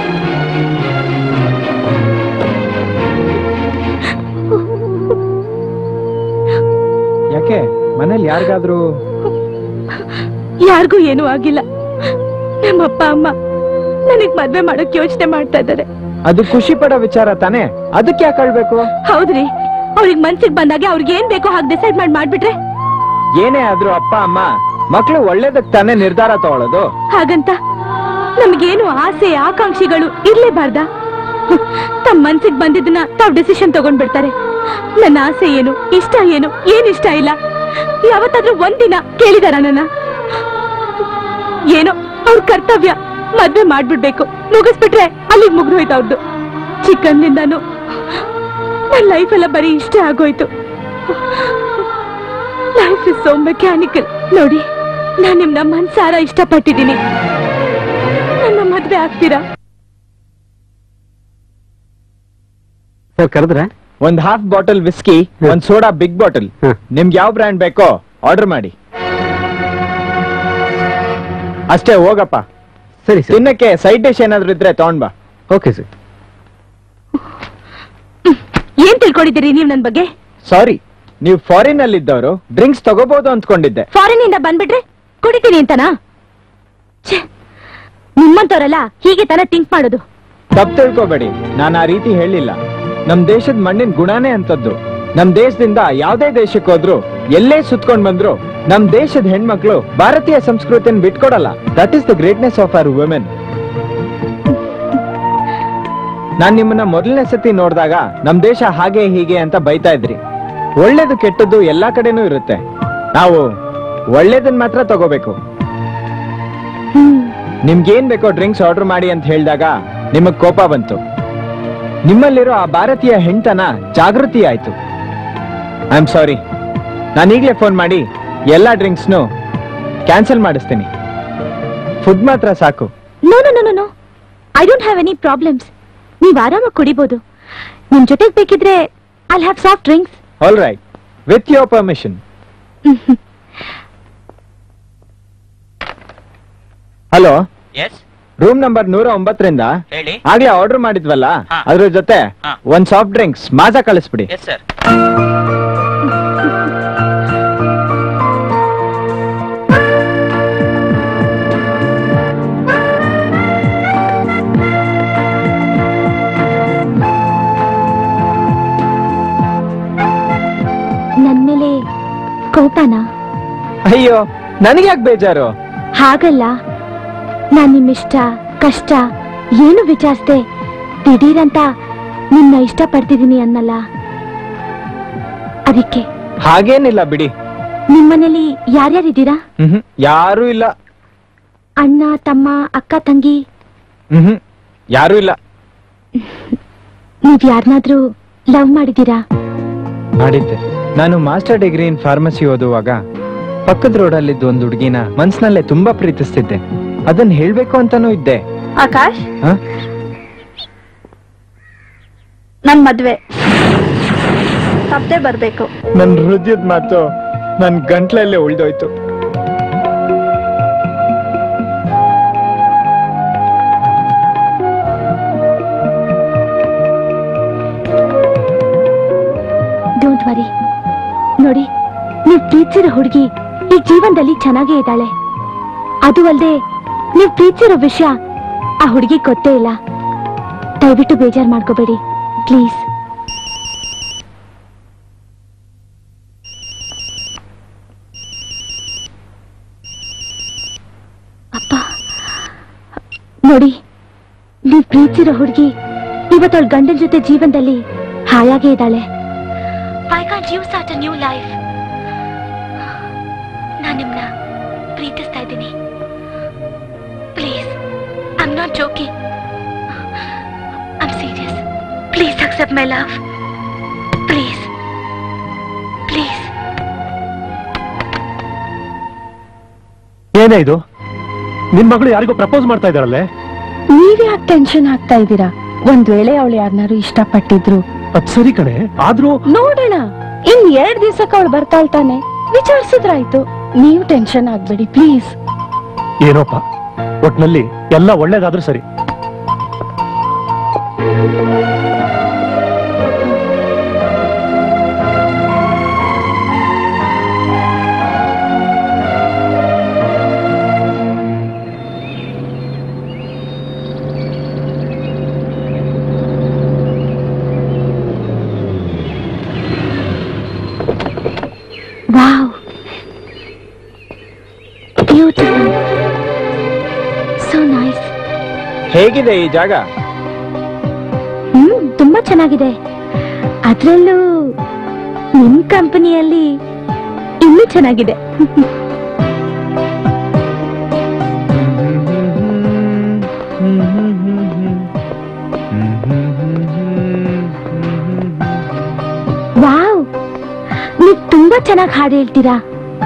ಯಾಕೆ ಮನೇಲಿ ಯಾರಿಗಾದ್ರೂ ಯಾರಿಗೂ ಏನೂ ಆಗಿಲ್ಲ ನಮ್ಮಪ್ಪ ಅಮ್ಮ ನನಗ್ ಮದ್ವೆ ಮಾಡಕ್ ಯೋಚನೆ ಮಾಡ್ತಾ ಇದ್ದಾರೆ ಅದು ಖುಷಿ ಪಡೋ ವಿಚಾರ ತಾನೇ ಅದಕ್ಕೆ ಯಾಕೆ ಅಳ್ಬೇಕು ಹೌದ್ರಿ ಅವ್ರಿಗೆ ಮನ್ಸಿಗೆ ಬಂದಾಗೆ ಅವ್ರಿಗೆ ಏನ್ ಬೇಕೋ ಹಾಗೆ ಡಿಸೈಡ್ ಮಾಡಿ ಮಾಡ್ಬಿಟ್ರೆ ಏನೇ ಆದ್ರೂ ಅಪ್ಪ ಅಮ್ಮ ಮಕ್ಳು ಒಳ್ಳೇದಕ್ ತಾನೇ ನಿರ್ಧಾರ ತಗೊಳ್ಳೋದು ಹಾಗಂತ ನಮ್ಗೇನು ಆಸೆ ಆಕಾಂಕ್ಷಿಗಳು ಇರ್ಲೇಬಾರ್ದ ತಮ್ಮ ಮನ್ಸಿಗೆ ಬಂದಿದ್ದನ್ನ ತಾವ್ ಡಿಸಿಷನ್ ತಗೊಂಡ್ಬಿಡ್ತಾರೆ ನನ್ನ ಆಸೆ ಏನು ಇಷ್ಟ ಏನು ಏನ್ ಇಷ್ಟ ಇಲ್ಲ ಯಾವತ್ತಾದ್ರೂ ಒಂದಿನ ಕೇಳಿದಾರ ನನ್ನ ಏನೋ ಅವ್ರ ಕರ್ತವ್ಯ ಮದ್ವೆ ಮಾಡ್ಬಿಡ್ಬೇಕು ಮುಗಿಸ್ಬಿಟ್ರೆ ಅಲ್ಲಿಗೆ ಮುಗ್ದೋಯ್ತು ಅವ್ರದ್ದು ಚಿಕ್ಕಂದಿಂದಾನು ನನ್ನ ಲೈಫ್ ಎಲ್ಲ ಬರೀ ಇಷ್ಟೇ ಆಗೋಯ್ತು ಲೈಫ್ ಇಸ್ ಸೋ ಮೆಕ್ಯಾನಿಕಲ್ ನೋಡಿ ನಾನ್ ನಿಮ್ನ ಮನ್ಸಾರ ಇಷ್ಟಪಟ್ಟಿದ್ದೀನಿ ನನ್ನ ಮದ್ವೆ ಆಗ್ತೀರಾ ಸರ್ ಕರೆದ್ರೆ ಒಂದ್ ಹಾಫ್ ಬಾಟಲ್ ವಿಸ್ಕಿ ಒಂದ್ ಸೋಡಾ ಬಿಗ್ ಬಾಟಲ್ ಹ. ನಿಮ್ಗೆ ಯಾವ ಬ್ರ್ಯಾಂಡ್ ಬೇಕೋ ಆರ್ಡರ್ ಮಾಡಿ ಅಷ್ಟೇ ಹೋಗಪ್ಪ ಸರಿ ಸರ್ ತಿನ್ನಕ್ಕೆ ಸೈಡ್ ಡಿಶ್ ಏನಾದ್ರು ಇದ್ರೆ ತಗೊಂಡ್ ಬಾ ಓಕೆ ಸರ್ ಏನ್ ತಿಳ್ಕೊಂಡಿದ್ದೀರಿ ನೀವ್ ನನ್ ಬಗ್ಗೆ ಸಾರಿ ನೀವು ಫಾರಿನ್ ಅಲ್ಲಿ ಇದ್ದವರು ಡ್ರಿಂಕ್ಸ್ ತಗೋಬಹುದು ಅಂದ್ಕೊಂಡಿದ್ದೆ ಫಾರಿನ್ ಇಂದ ಬಂದ್ಬಿಟ್ರೆ ಕುಡಿತೀನಿ ಅಂತನಾ ಛೆ, ನಿಮ್ಮಂತವ್ರಲ್ಲ ಹೀಗೆ ತಾನ ಥಿಂಕ್ ಮಾಡೋದು ತಪ್ಪು ತಿಳ್ಕೊಬೇಡಿ ನಾನು ಆ ರೀತಿ ಹೇಳಿಲ್ಲ ನಮ್ ದೇಶದ ಮಣ್ಣಿನ ಗುಣನೇ ಅಂತದ್ದು ನಮ್ ದೇಶದಿಂದ ಯಾವ್ದೇ ದೇಶಕ್ಕೆ ಹೋದ್ರು ಎಲ್ಲೇ ಸುತ್ಕೊಂಡ್ ಬಂದ್ರು ನಮ್ ದೇಶದ ಹೆಣ್ಮಕ್ಳು ಭಾರತೀಯ ಸಂಸ್ಕೃತಿನ ಬಿಟ್ಕೊಡಲ್ಲ that is the greatness of our women ನಾನ್ ನಿಮ್ಮನ್ನ ಮೊದಲನೇ ಸತಿ ನೋಡಿದಾಗ ನಮ್ ದೇಶ ಹಾಗೆ ಹೀಗೆ ಅಂತ ಬೈತಾ ಇದ್ರಿ ಒಳ್ಳೇದು ಕೆಟ್ಟದ್ದು ಎಲ್ಲಾ ಕಡೆನೂ ಇರುತ್ತೆ ನಾವು ಒಳ್ಳೇದನ್ ಮಾತ್ರ ತಗೋಬೇಕು ನಿಮ್ಗೇನ್ ಬೇಕೋ ಡ್ರಿಂಕ್ಸ್ ಆರ್ಡರ್ ಮಾಡಿ ಅಂತ ಹೇಳಿದಾಗ ನಿಮಗ್ ಕೋಪ ಬಂತು ನಿಮ್ಮಲ್ಲಿರೋ ಆ ಭಾರತೀಯ ಹೆಣ್ತನ ಜಾಗೃತಿ ಆಯ್ತು ಐ ಆಮ್ ಸಾರಿ ನಾನು ಈಗಲೇ ಫೋನ್ ಮಾಡಿ ಎಲ್ಲಾ ಡ್ರಿಂಕ್ಸ್ನು ಕ್ಯಾನ್ಸಲ್ ಮಾಡಿಸ್ತೀನಿ ಫುಡ್ ಮಾತ್ರ ಸಾಕು no no no no I don't have any problems ನೀವ್ ಆರಾಮಾಗಿ ಕುಡಿಬಹುದು ನಿಮ್ ಜೊತೆಗ್ ಬೇಕಿದ್ರೆ I have soft drinks all right with your permission hello yes room number ನೂರ ಒಂಬತ್ತರಿಂದ ಹೇಳಿ ಆಗ್ಲೇ ಆರ್ಡರ್ ಮಾಡಿದ್ವಲ್ಲ ಹಾ. ಅದ್ರ ಜೊತೆ ಹಾ. ಒಂದ್ ಸಾಫ್ಟ್ ಡ್ರಿಂಕ್ಸ್ ಮಾಜಾ ಕಳಿಸ್ಬಿಡಿ ಎಸ್ ಸರ್ ನನ್ ಮೇಲೆ ಕೋಪನಾ ಅಯ್ಯೋ ನನಗೆ ಯಾಕೆ ಬೇಜಾರು ಹಾಗಲ್ಲ ನಾನ್ ನಿಮ್ಮಿಷ್ಟ ಕಷ್ಟ ಏನು ವಿಚಾರಿಸ್ದೆ ದಿಢೀರಂತ ನಿನ್ನ ಇಷ್ಟ ಪಡ್ತಿದ್ದೀನಿ ಅನ್ನಲ್ಲ ಅದಕ್ಕೆ ಹಾಗೇನಿಲ್ಲ ಬಿಡಿ ನಿಮ್ಮನೇಲಿ ಯಾರ್ಯಾರಿದ್ದೀರಾ ಹ್ಮ್ ಯಾರೂ ಇಲ್ಲ ಅಣ್ಣ ತಮ್ಮ ಅಕ್ಕ ತಂಗಿ ಹ್ಮ್ ಯಾರೂ ಇಲ್ಲ ನೀವ್ ಯಾರನ್ನಾದ್ರೂ ಲವ್ ಮಾಡಿದ್ದೀರಾ ಮಾಡಿದ್ದೆ ನಾನು ಮಾಸ್ಟರ್ ಡಿಗ್ರಿ ಇನ್ ಫಾರ್ಮಸಿ ಓದುವಾಗ ಪಕ್ಕದ ರೋಡಲ್ಲಿದ್ದ ಒಂದು ಹುಡುಗಿನ ಮನ್ಸ್ನಲ್ಲೇ ತುಂಬಾ ಪ್ರೀತಿಸ್ತಿದ್ದೆ ಅದನ್ನ ಹೇಳ್ಬೇಕು ಅಂತಾನೂ ಇದ್ದೆ ಆಕಾಶ್ ಹ? ನನ್ ಮದ್ವೆ ತಪ್ಪದೆ ಬರ್ಬೇಕು ನನ್ ಹೃದಯದ ಮಾತು ನನ್ ಗಂಟ್ಲಲ್ಲೇ ಉಳ್ದೋಯ್ತು ಡೋಂಟ್ ವರಿ ನೋಡಿ ನೀವ್ ಪ್ರೀತಿಸಿರೋ ಹುಡುಗಿ ಈ ಜೀವನದಲ್ಲಿ ಚೆನ್ನಾಗೇ ಇದ್ದಾಳೆ ಅದು ಅಲ್ಲದೆ ನೀವ್ ಪ್ರೀತಿಸಿರೋ ವಿಷಯ ಆ ಹುಡುಗಿ ಗೊತ್ತೇ ಇಲ್ಲ ದಯವಿಟ್ಟು ಬೇಜಾರ್ ಮಾಡ್ಕೋಬೇಡಿ ಪ್ಲೀಸ್ ಅಪ್ಪ ನೋಡಿ ನೀವ್ ಪ್ರೀತಿಸಿರೋ ಹುಡುಗಿ ಇವತ್ತವಳ ಗಂಡನ ಜೊತೆ ಜೀವನದಲ್ಲಿ ಹಾಯಾಗೇ ಇದ್ದಾಳೆ I can't use at a new life ನಾನು ನಿಮ್ನ ಪ್ರೀತಿಸ್ತಾ ಇದ್ದೀನಿ please I am not joking I am serious please accept my love please please ಏನೇ ಇದು ನಿನ್ ಮಗಳು ಯಾರಿಗೋ ಪ್ರಪೋಸ್ ಮಾಡ್ತಾ ಇದ್ದಾರಲ್ಲೇ ನೀವ್ಯಾಕೆ ಟೆನ್ಷನ್ ಆಗ್ತಾ ಇದ್ದೀರಾ ಒಂದ್ ವೇಳೆ ಅವಳು ಯಾರನ್ನಾರು ಇಷ್ಟಪಟ್ಟಿದ್ರು ಅದ್ ಸರಿ ಕಣೆ ಆದ್ರೂ ನೋಡೋಣ ಇನ್ ಎರಡ್ ದಿವ್ಸಕ್ಕೆ ಅವಳು ಬರ್ತಾಳ್ತಾನೆ ವಿಚಾರಿಸಿದ್ರಾಯ್ತು ನೀವು ಟೆನ್ಷನ್ ಆಗ್ಬೇಡಿ ಪ್ಲೀಸ್ ಏನೋಪ್ಪ ಒಟ್ನಲ್ಲಿ ಎಲ್ಲ ಒಳ್ಳೇದಾದ್ರೂ ಸರಿ ವಾವ್ ಬ್ಯೂಟಿಫುಲ್ ಸೋ ನೈಸ್ ಹೇಗಿದೆ ಈ ಜಾಗ ಹ್ಮ್ ತುಂಬಾ ಚೆನ್ನಾಗಿದೆ ಅದ್ರಲ್ಲೂ ನಿಮ್ ಕಂಪನಿಯಲ್ಲಿ ಇನ್ನೂ ಚೆನ್ನಾಗಿದೆ ವಾವ್ ನೀವ್ ತುಂಬಾ ಚೆನ್ನಾಗಿ ಹಾಡು ಹೇಳ್ತೀರಾ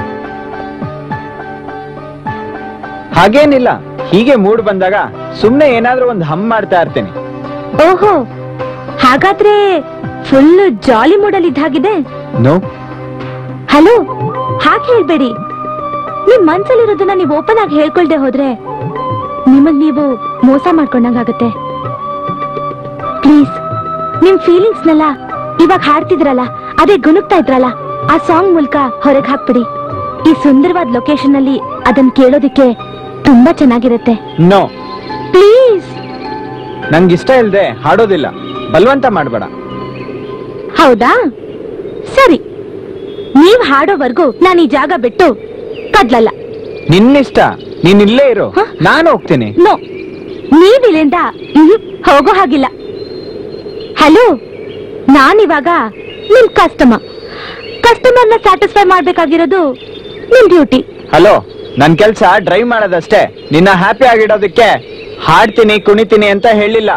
ಹಾಗೇನಿಲ್ಲ ಹೀಗೆ ಮೂಡ್ ಬಂದಾಗ ಸುಮ್ನೆ ಏನಾದ್ರೂ ಒಂದು ಹಮ್ ಮಾಡ್ತಾ ಇರ್ತೇನೆ ಓಹೋ ಹಾಗಾದ್ರೆ ಫುಲ್ ಜಾಲಿ ಮೂಡಲ್ಲಿ ಇದ್ದಾಗಿದೆ ನೋ ಹಲೋ ಹಾಗೆ ಹೇಳ್ಬೇಡಿ ನಿಮ್ ಮನ್ಸಲ್ಲಿರೋದನ್ನ ನೀವು ಓಪನ್ ಆಗಿ ಹೇಳ್ಕೊಳ್ದೆ ಹೋದ್ರೆ ನಿಮಗ್ ನೀವು ಮೋಸ ಮಾಡ್ಕೊಂಡಂಗಾಗತ್ತೆ ಪ್ಲೀಸ್ ನಿಮ್ ಫೀಲಿಂಗ್ಸ್ನೆಲ್ಲ ಇವಾಗ ಹಾಡ್ತಿದ್ರಲ್ಲ ಅದೇ ಗುನುಗ್ತಾ ಇದ್ರಲ್ಲ ಆ ಸಾಂಗ್ ಮೂಲಕ ಹೊರಗೆ ಹಾಕ್ಬಿಡಿ ಈ ಸುಂದರವಾದ ಲೊಕೇಶನ್ ಅಲ್ಲಿ ಅದನ್ನ ಕೇಳೋದಿಕ್ಕೆ ತುಂಬಾ ಚೆನ್ನಾಗಿರುತ್ತೆ ನೋ ಪ್ಲೀಸ್ ನಂಗಿಷ್ಟ ಇಲ್ದೆ ಹಾಡೋದಿಲ್ಲ ಬಲ್ವಂತ ಮಾಡ್ಬೇಡ ಹೌದಾ ಸರಿ ನೀವ್ ಹಾಡೋವರೆಗೂ ನಾನು ಈ ಜಾಗ ಬಿಟ್ಟು ಕದ್ಲಲ್ಲ ನಿನ್ನಿಷ್ಟ ನೀನ್ ಇಲ್ಲೇ ಇರು ನಾನು ಹೋಗ್ತೀನಿ ನೋ ನೀವಿಲ್ಲಿಂದ ಮ್ಹೂ, ಹೋಗೋ ಹಾಗಿಲ್ಲ ಹಲೋ ನಾನಿವಾಗ ನಿಮ್ ಕಸ್ಟಮರ್ ಕಸ್ಟಮರ್ನ ಸ್ಯಾಟಿಸ್ಫೈ ಮಾಡ್ಬೇಕಾಗಿರೋದು ನಿಮ್ ಡ್ಯೂಟಿ ಹಲೋ ನನ್ ಕೆಲ್ಸ ಡ್ರೈವ್ ಮಾಡೋದಷ್ಟೇ ನಿನ್ನ ಹ್ಯಾಪಿ ಆಗಿಡೋದಕ್ಕೆ ಹಾಡ್ತೀನಿ ಕುಣಿತೀನಿ ಅಂತ ಹೇಳಿಲ್ಲ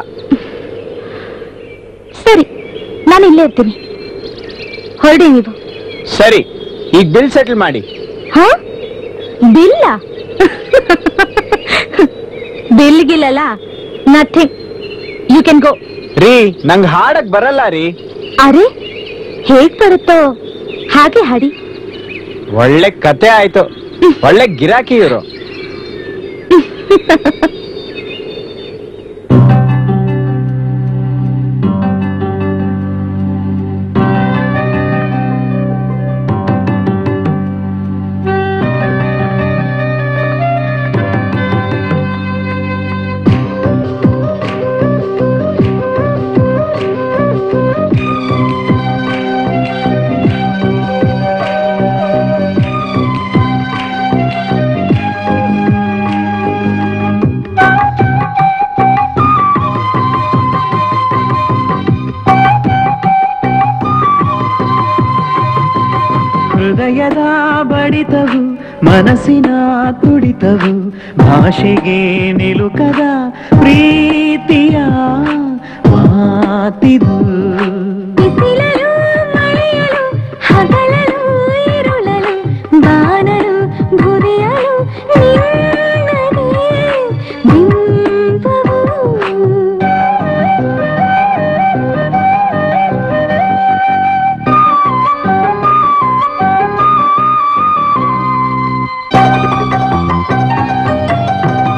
ಸರಿ ನಾನು ಇಲ್ಲೇ ಇರ್ತೀನಿ ಹೊರಡಿ ನೀವು ಸರಿ ಈಗ ಬಿಲ್ ಸೆಟಲ್ ಮಾಡಿ ಹಾ ಬಿಲ್ಲ ಬಿಲ್ ಗಿಲ್ಲಲ್ಲ ನಥಿಂಗ್ ಯು ಕ್ಯಾನ್ ಗೋ ರೀ ನಂಗ್ ಹಾಡಕ್ ಬರಲ್ಲ ರೀ ಅರೆ ಹೇಗ್ ಬರುತ್ತೋ ಹಾಗೆ ಹಾಡಿ ಒಳ್ಳೆ ಕತೆ ಆಯ್ತು ಒಳ್ಳೆ ಗಿರಾಕಿ ಇವರು ಹೃದಯದ ಬಡಿತವು ಮನಸ್ಸಿನ ತುಡಿತವು ಭಾಷೆಗೆ ನಿಲುಕದ ಪ್ರೀತಿಯ ಮಾತಿದು ಬಿಸಿಲಲು ಮಳೆಯಲು ಹಗಲಲು ಇರುಳಲು ಬಾನಲು ಗುರಿಯಲು ನಿನ್ನದೇ ಬಿಂಬವು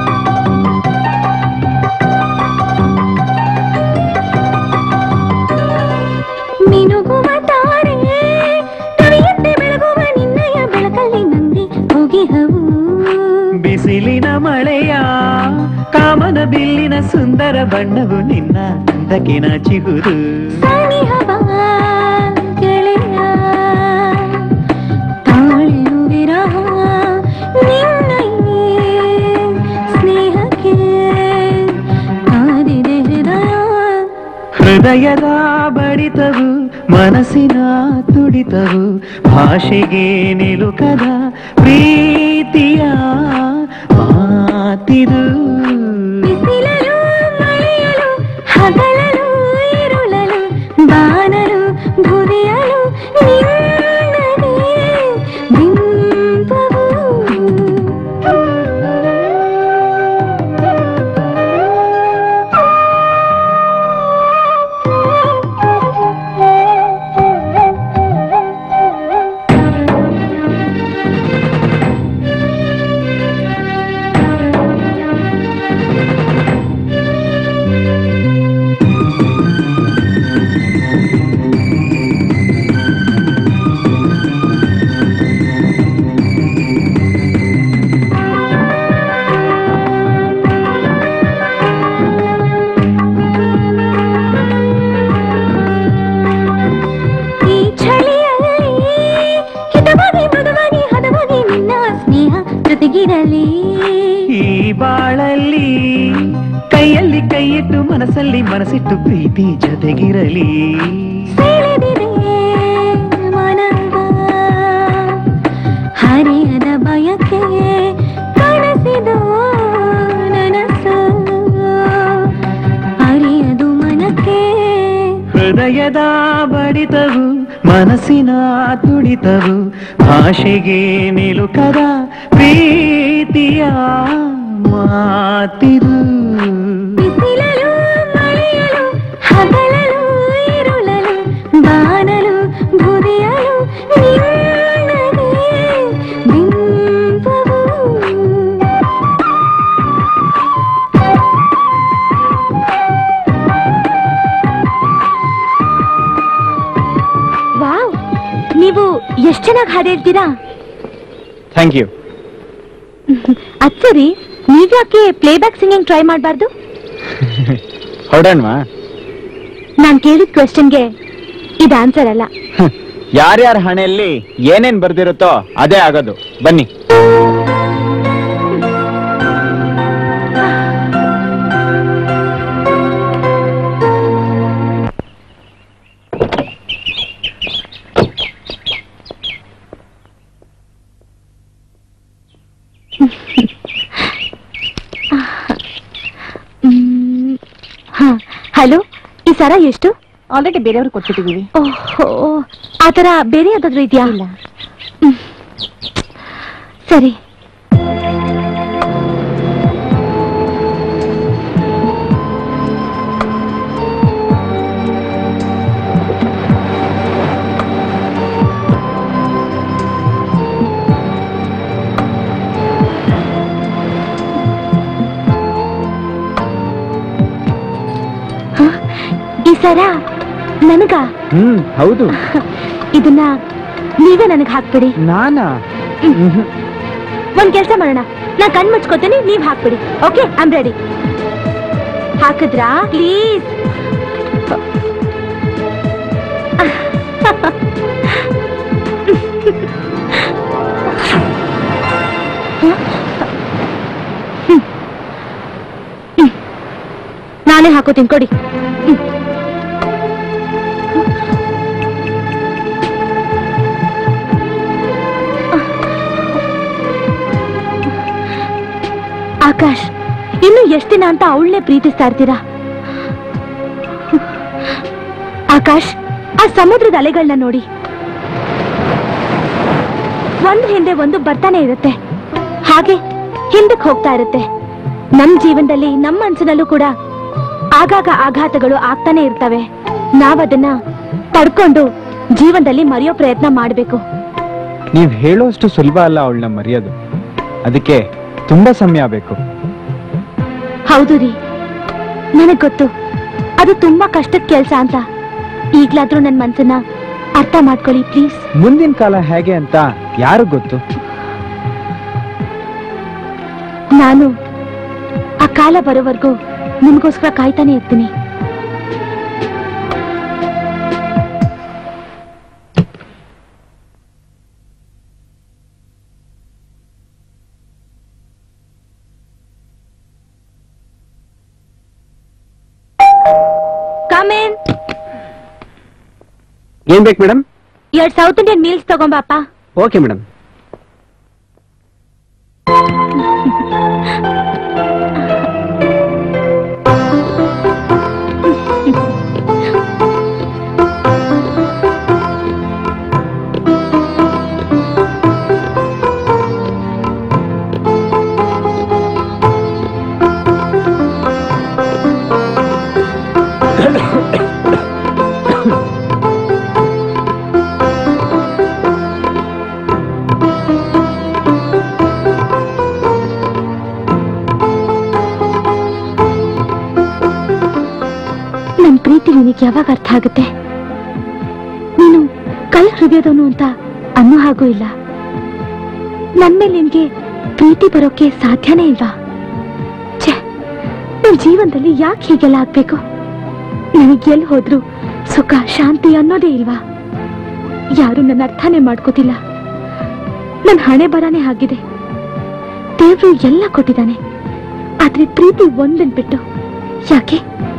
ಿ ಕಾಮನ ಬಿಲ್ಲಿನ ಸುಂದರ ಬಣ್ಣವು ನಿನ್ನ ಅಂದಕ್ಕೆ ನಾಚಿಹುದು ಸನಿಹವ ಗೆಳೆಯ ತಾಳೆನು ವಿರಹ ನಿನ್ನ ಈ ಸ್ನೇಹಕ್ಕೆ ಕಾದಿದೆ ಹೃದಯ ಹೃದಯದ ಬಡಿತವು ಮನಸ್ಸಿನ ತುಡಿತವು ಭಾಷೆಗೆ ನಿಲುಕದ ಪ್ರೀತಿಯ ಮಾತಿದು ಬಿಸಿಲಲು ಮಳೆಯಲು ಹಗಲಲು ಇರುಳಲು ಬಾನಲು ಭುವಿಯಲು ನಿನ್ನದೇ ಬಿಂಬವು ಈ ಚಳಿಯಲ್ಲಿ ಹಿತವಾಗಿ ಮೃದುವಾಗಿ ಹದವಾಗಿ ನಿನ್ನ ಸ್ನೇಹ ಜೊತೆಗಿರಲಿ ಈ ಬಾಳಲ್ಲಿ ಕೈಯಲ್ಲಿ ಕೈಯಿಟ್ಟು ಮನಸ್ಸಲ್ಲಿ ಮನಸ್ಸಿಟ್ಟು ಪ್ರೀತಿ ಜೊತೆಗಿರಲಿ ಸೆಳೆದಿದೆ ಮನವ ಹರಿಯದ ಬಯಕೆ ಕನಸಿದು ನನಸು ಅರಿಯದು ಮನಕ್ಕೆ ಹೃದಯದ ಬಡಿತವು ಮನಸ್ಸಿನ ತುಡಿತವು ಭಾಷೆಗೆ ನಿಲುಕದ ಪ್ರೀತಿಯ ಮಾತಿದು ಬಿಸಿಲಲು ಮಳೆಯಲು ಹಗಲಲು ಇರುಳಲು ಬಾನಲು ಭುವಿಯಲು ನಿನ್ನದೇ ಬಿಂಬವು ವಾವ್ ನೀವು ಎಷ್ಟ್ ಚೆನ್ನಾಗಿ ಹಾಡು ಹೇಳ್ತೀರಾ ಥ್ಯಾಂಕ್ ಯು ಅದ್ ಸರಿ ನೀವ್ಯಾಕೆ ಪ್ಲೇಬ್ಯಾಕ್ ಸಿಂಗಿಂಗ್ ಟ್ರೈ ಮಾಡಬಾರ್ದು ಹೊಡೋಣವಾ ನಾನ್ ಕೇಳಿದ ಕ್ವೆಶನ್ಗೆ ಇದು ಆನ್ಸರ್ ಅಲ್ಲ ಯಾರ್ಯಾರ ಹಣೆಯಲ್ಲಿ ಏನೇನ್ ಬರ್ದಿರುತ್ತೋ ಅದೇ ಆಗೋದು ಬನ್ನಿ ಮ್, ಹಾ ಹಲೋ ಈ ಸರ ಎಷ್ಟು ಆಲ್ರೆಡಿ ಬೇರೆಯವ್ರು ಕೊಟ್ಬಿಟ್ಟಿದೀವಿ ಓಹೋ ಆ ಥರ ಬೇರೆ ಯಾವ್ದಾದ್ರು ಇದೆಯಾ ಇಲ್ಲ ಸರಿ ಹ? ಈ ಸರ ನನಗ ಹ್ಮ್ ಹೌದು ಇದನ್ನ ನೀವೇ ನನಗೆ ಹಾಕ್ಬಿಡಿ ನಾನಾ ಒಂದ್ ಕೆಲ್ಸ ಮಾಡೋಣ ನಾ ಕಣ್ ಮುಚ್ಕೋತೀನಿ ನೀವ್ ಹಾಕ್ಬಿಡಿ ಓಕೆ ಐಮ್ ರೆಡಿ ಹಾಕಿದ್ರಾ ಪ್ಲೀಸ್ ನಾನೇ ಹಾಕೋತೀನಿ ಕೊಡಿ ಹ್ಮ್. ಆಕಾಶ್ ಇನ್ನು ಎಷ್ಟ್ ದಿನ ಅಂತ ಅವಳನ್ನೇ ಪ್ರೀತಿಸ್ತಾ ಇರ್ತೀರಾ ಆಕಾಶ್ ಆ ಸಮುದ್ರದ ಅಲೆಗಳನ್ನ ನೋಡಿ ಒಂದ್ ಹಿಂದೆ ಒಂದು ಬರ್ತಾನೆ ಇರುತ್ತೆ ಹಾಗೆ ಹಿಂದಕ್ಕೆ ಹೋಗ್ತಾ ಇರುತ್ತೆ ನಮ್ ಜೀವನದಲ್ಲಿ ನಮ್ಮ ಮನ್ಸಿನಲ್ಲೂ ಕೂಡ ಆಗಾಗ ಆಘಾತಗಳು ಆಗ್ತಾನೆ ಇರ್ತವೆ ನಾವದನ್ನ ತಡ್ಕೊಂಡು ಜೀವನದಲ್ಲಿ ಮರೆಯೋ ಪ್ರಯತ್ನ ಮಾಡ್ಬೇಕು ನೀವ್ ಹೇಳೋಷ್ಟು ಸುಲಭ ಅಲ್ಲ ಅವಳನ್ನ ಮರೆಯೋದು ಅದಕ್ಕೆ ತುಂಬಾ ಸಮಯ ಬೇಕು ಹೌದು ರೀ ನನಗ್ ಗೊತ್ತು ಅದು ತುಂಬಾ ಕಷ್ಟದ ಕೆಲ್ಸ ಅಂತ ಈಗ್ಲಾದ್ರೂ ನನ್ ಮನ್ಸನ್ನ ಅರ್ಥ ಮಾಡ್ಕೊಳ್ಳಿ ಪ್ಲೀಸ್ ಮುಂದಿನ ಕಾಲ ಹೇಗೆ ಅಂತ ಯಾರು ಗೊತ್ತು ನಾನು ಕಾಲ ಬರೋವರೆಗೂ ನಿಮ್ಗೋಸ್ಕರ ಕಾಯ್ತಾನೆ ಇರ್ತೀನಿ ಕಮೇನ್ ಏನ್ ಬೇಕು ಮೇಡಮ್ ಎರಡ್ ಸೌತ್ ಇಂಡಿಯನ್ ಮೀಲ್ಸ್ ತಗೊಂಬಾಪ ಓಕೆ ಮೇಡಮ್ ನನ್ ಪ್ರೀತಿ ನಿನಗೆ ಯಾವಾಗ ಅರ್ಥ ಆಗುತ್ತೆ ನೀನು ಕಲ್ ಹೃದಯದವನು ಅಂತ ಅನ್ನೋ ಹಾಗೂ ಇಲ್ಲ ನನ್ ಮೇಲೆ ನಿನ್ಗೆ ಪ್ರೀತಿ ಬರೋಕೆ ಸಾಧ್ಯನೇ ಇಲ್ವಾ ಛೆ ನನ್ ಜೀವನದಲ್ಲಿ ಯಾಕೆ ಹೀಗೆಲ್ಲ ಆಗ್ಬೇಕು ನನಗೆ ಎಲ್ಲಿ ಹೋದ್ರು ಸುಖ ಶಾಂತಿ ಅನ್ನೋದೇ ಇಲ್ವಾ ಯಾರು ನನ್ನ ಅರ್ಥನೇ ಮಾಡ್ಕೋತಿಲ್ಲ ನನ್ನ ಹಣೆ ಬರಾನೇ ಆಗಿದೆ ದೇವ್ರು ಎಲ್ಲ ಕೊಟ್ಟಿದ್ದಾನೆ ಆದ್ರೆ ಪ್ರೀತಿ ಒಂದನ್ ಬಿಟ್ಟು ಯಾಕೆ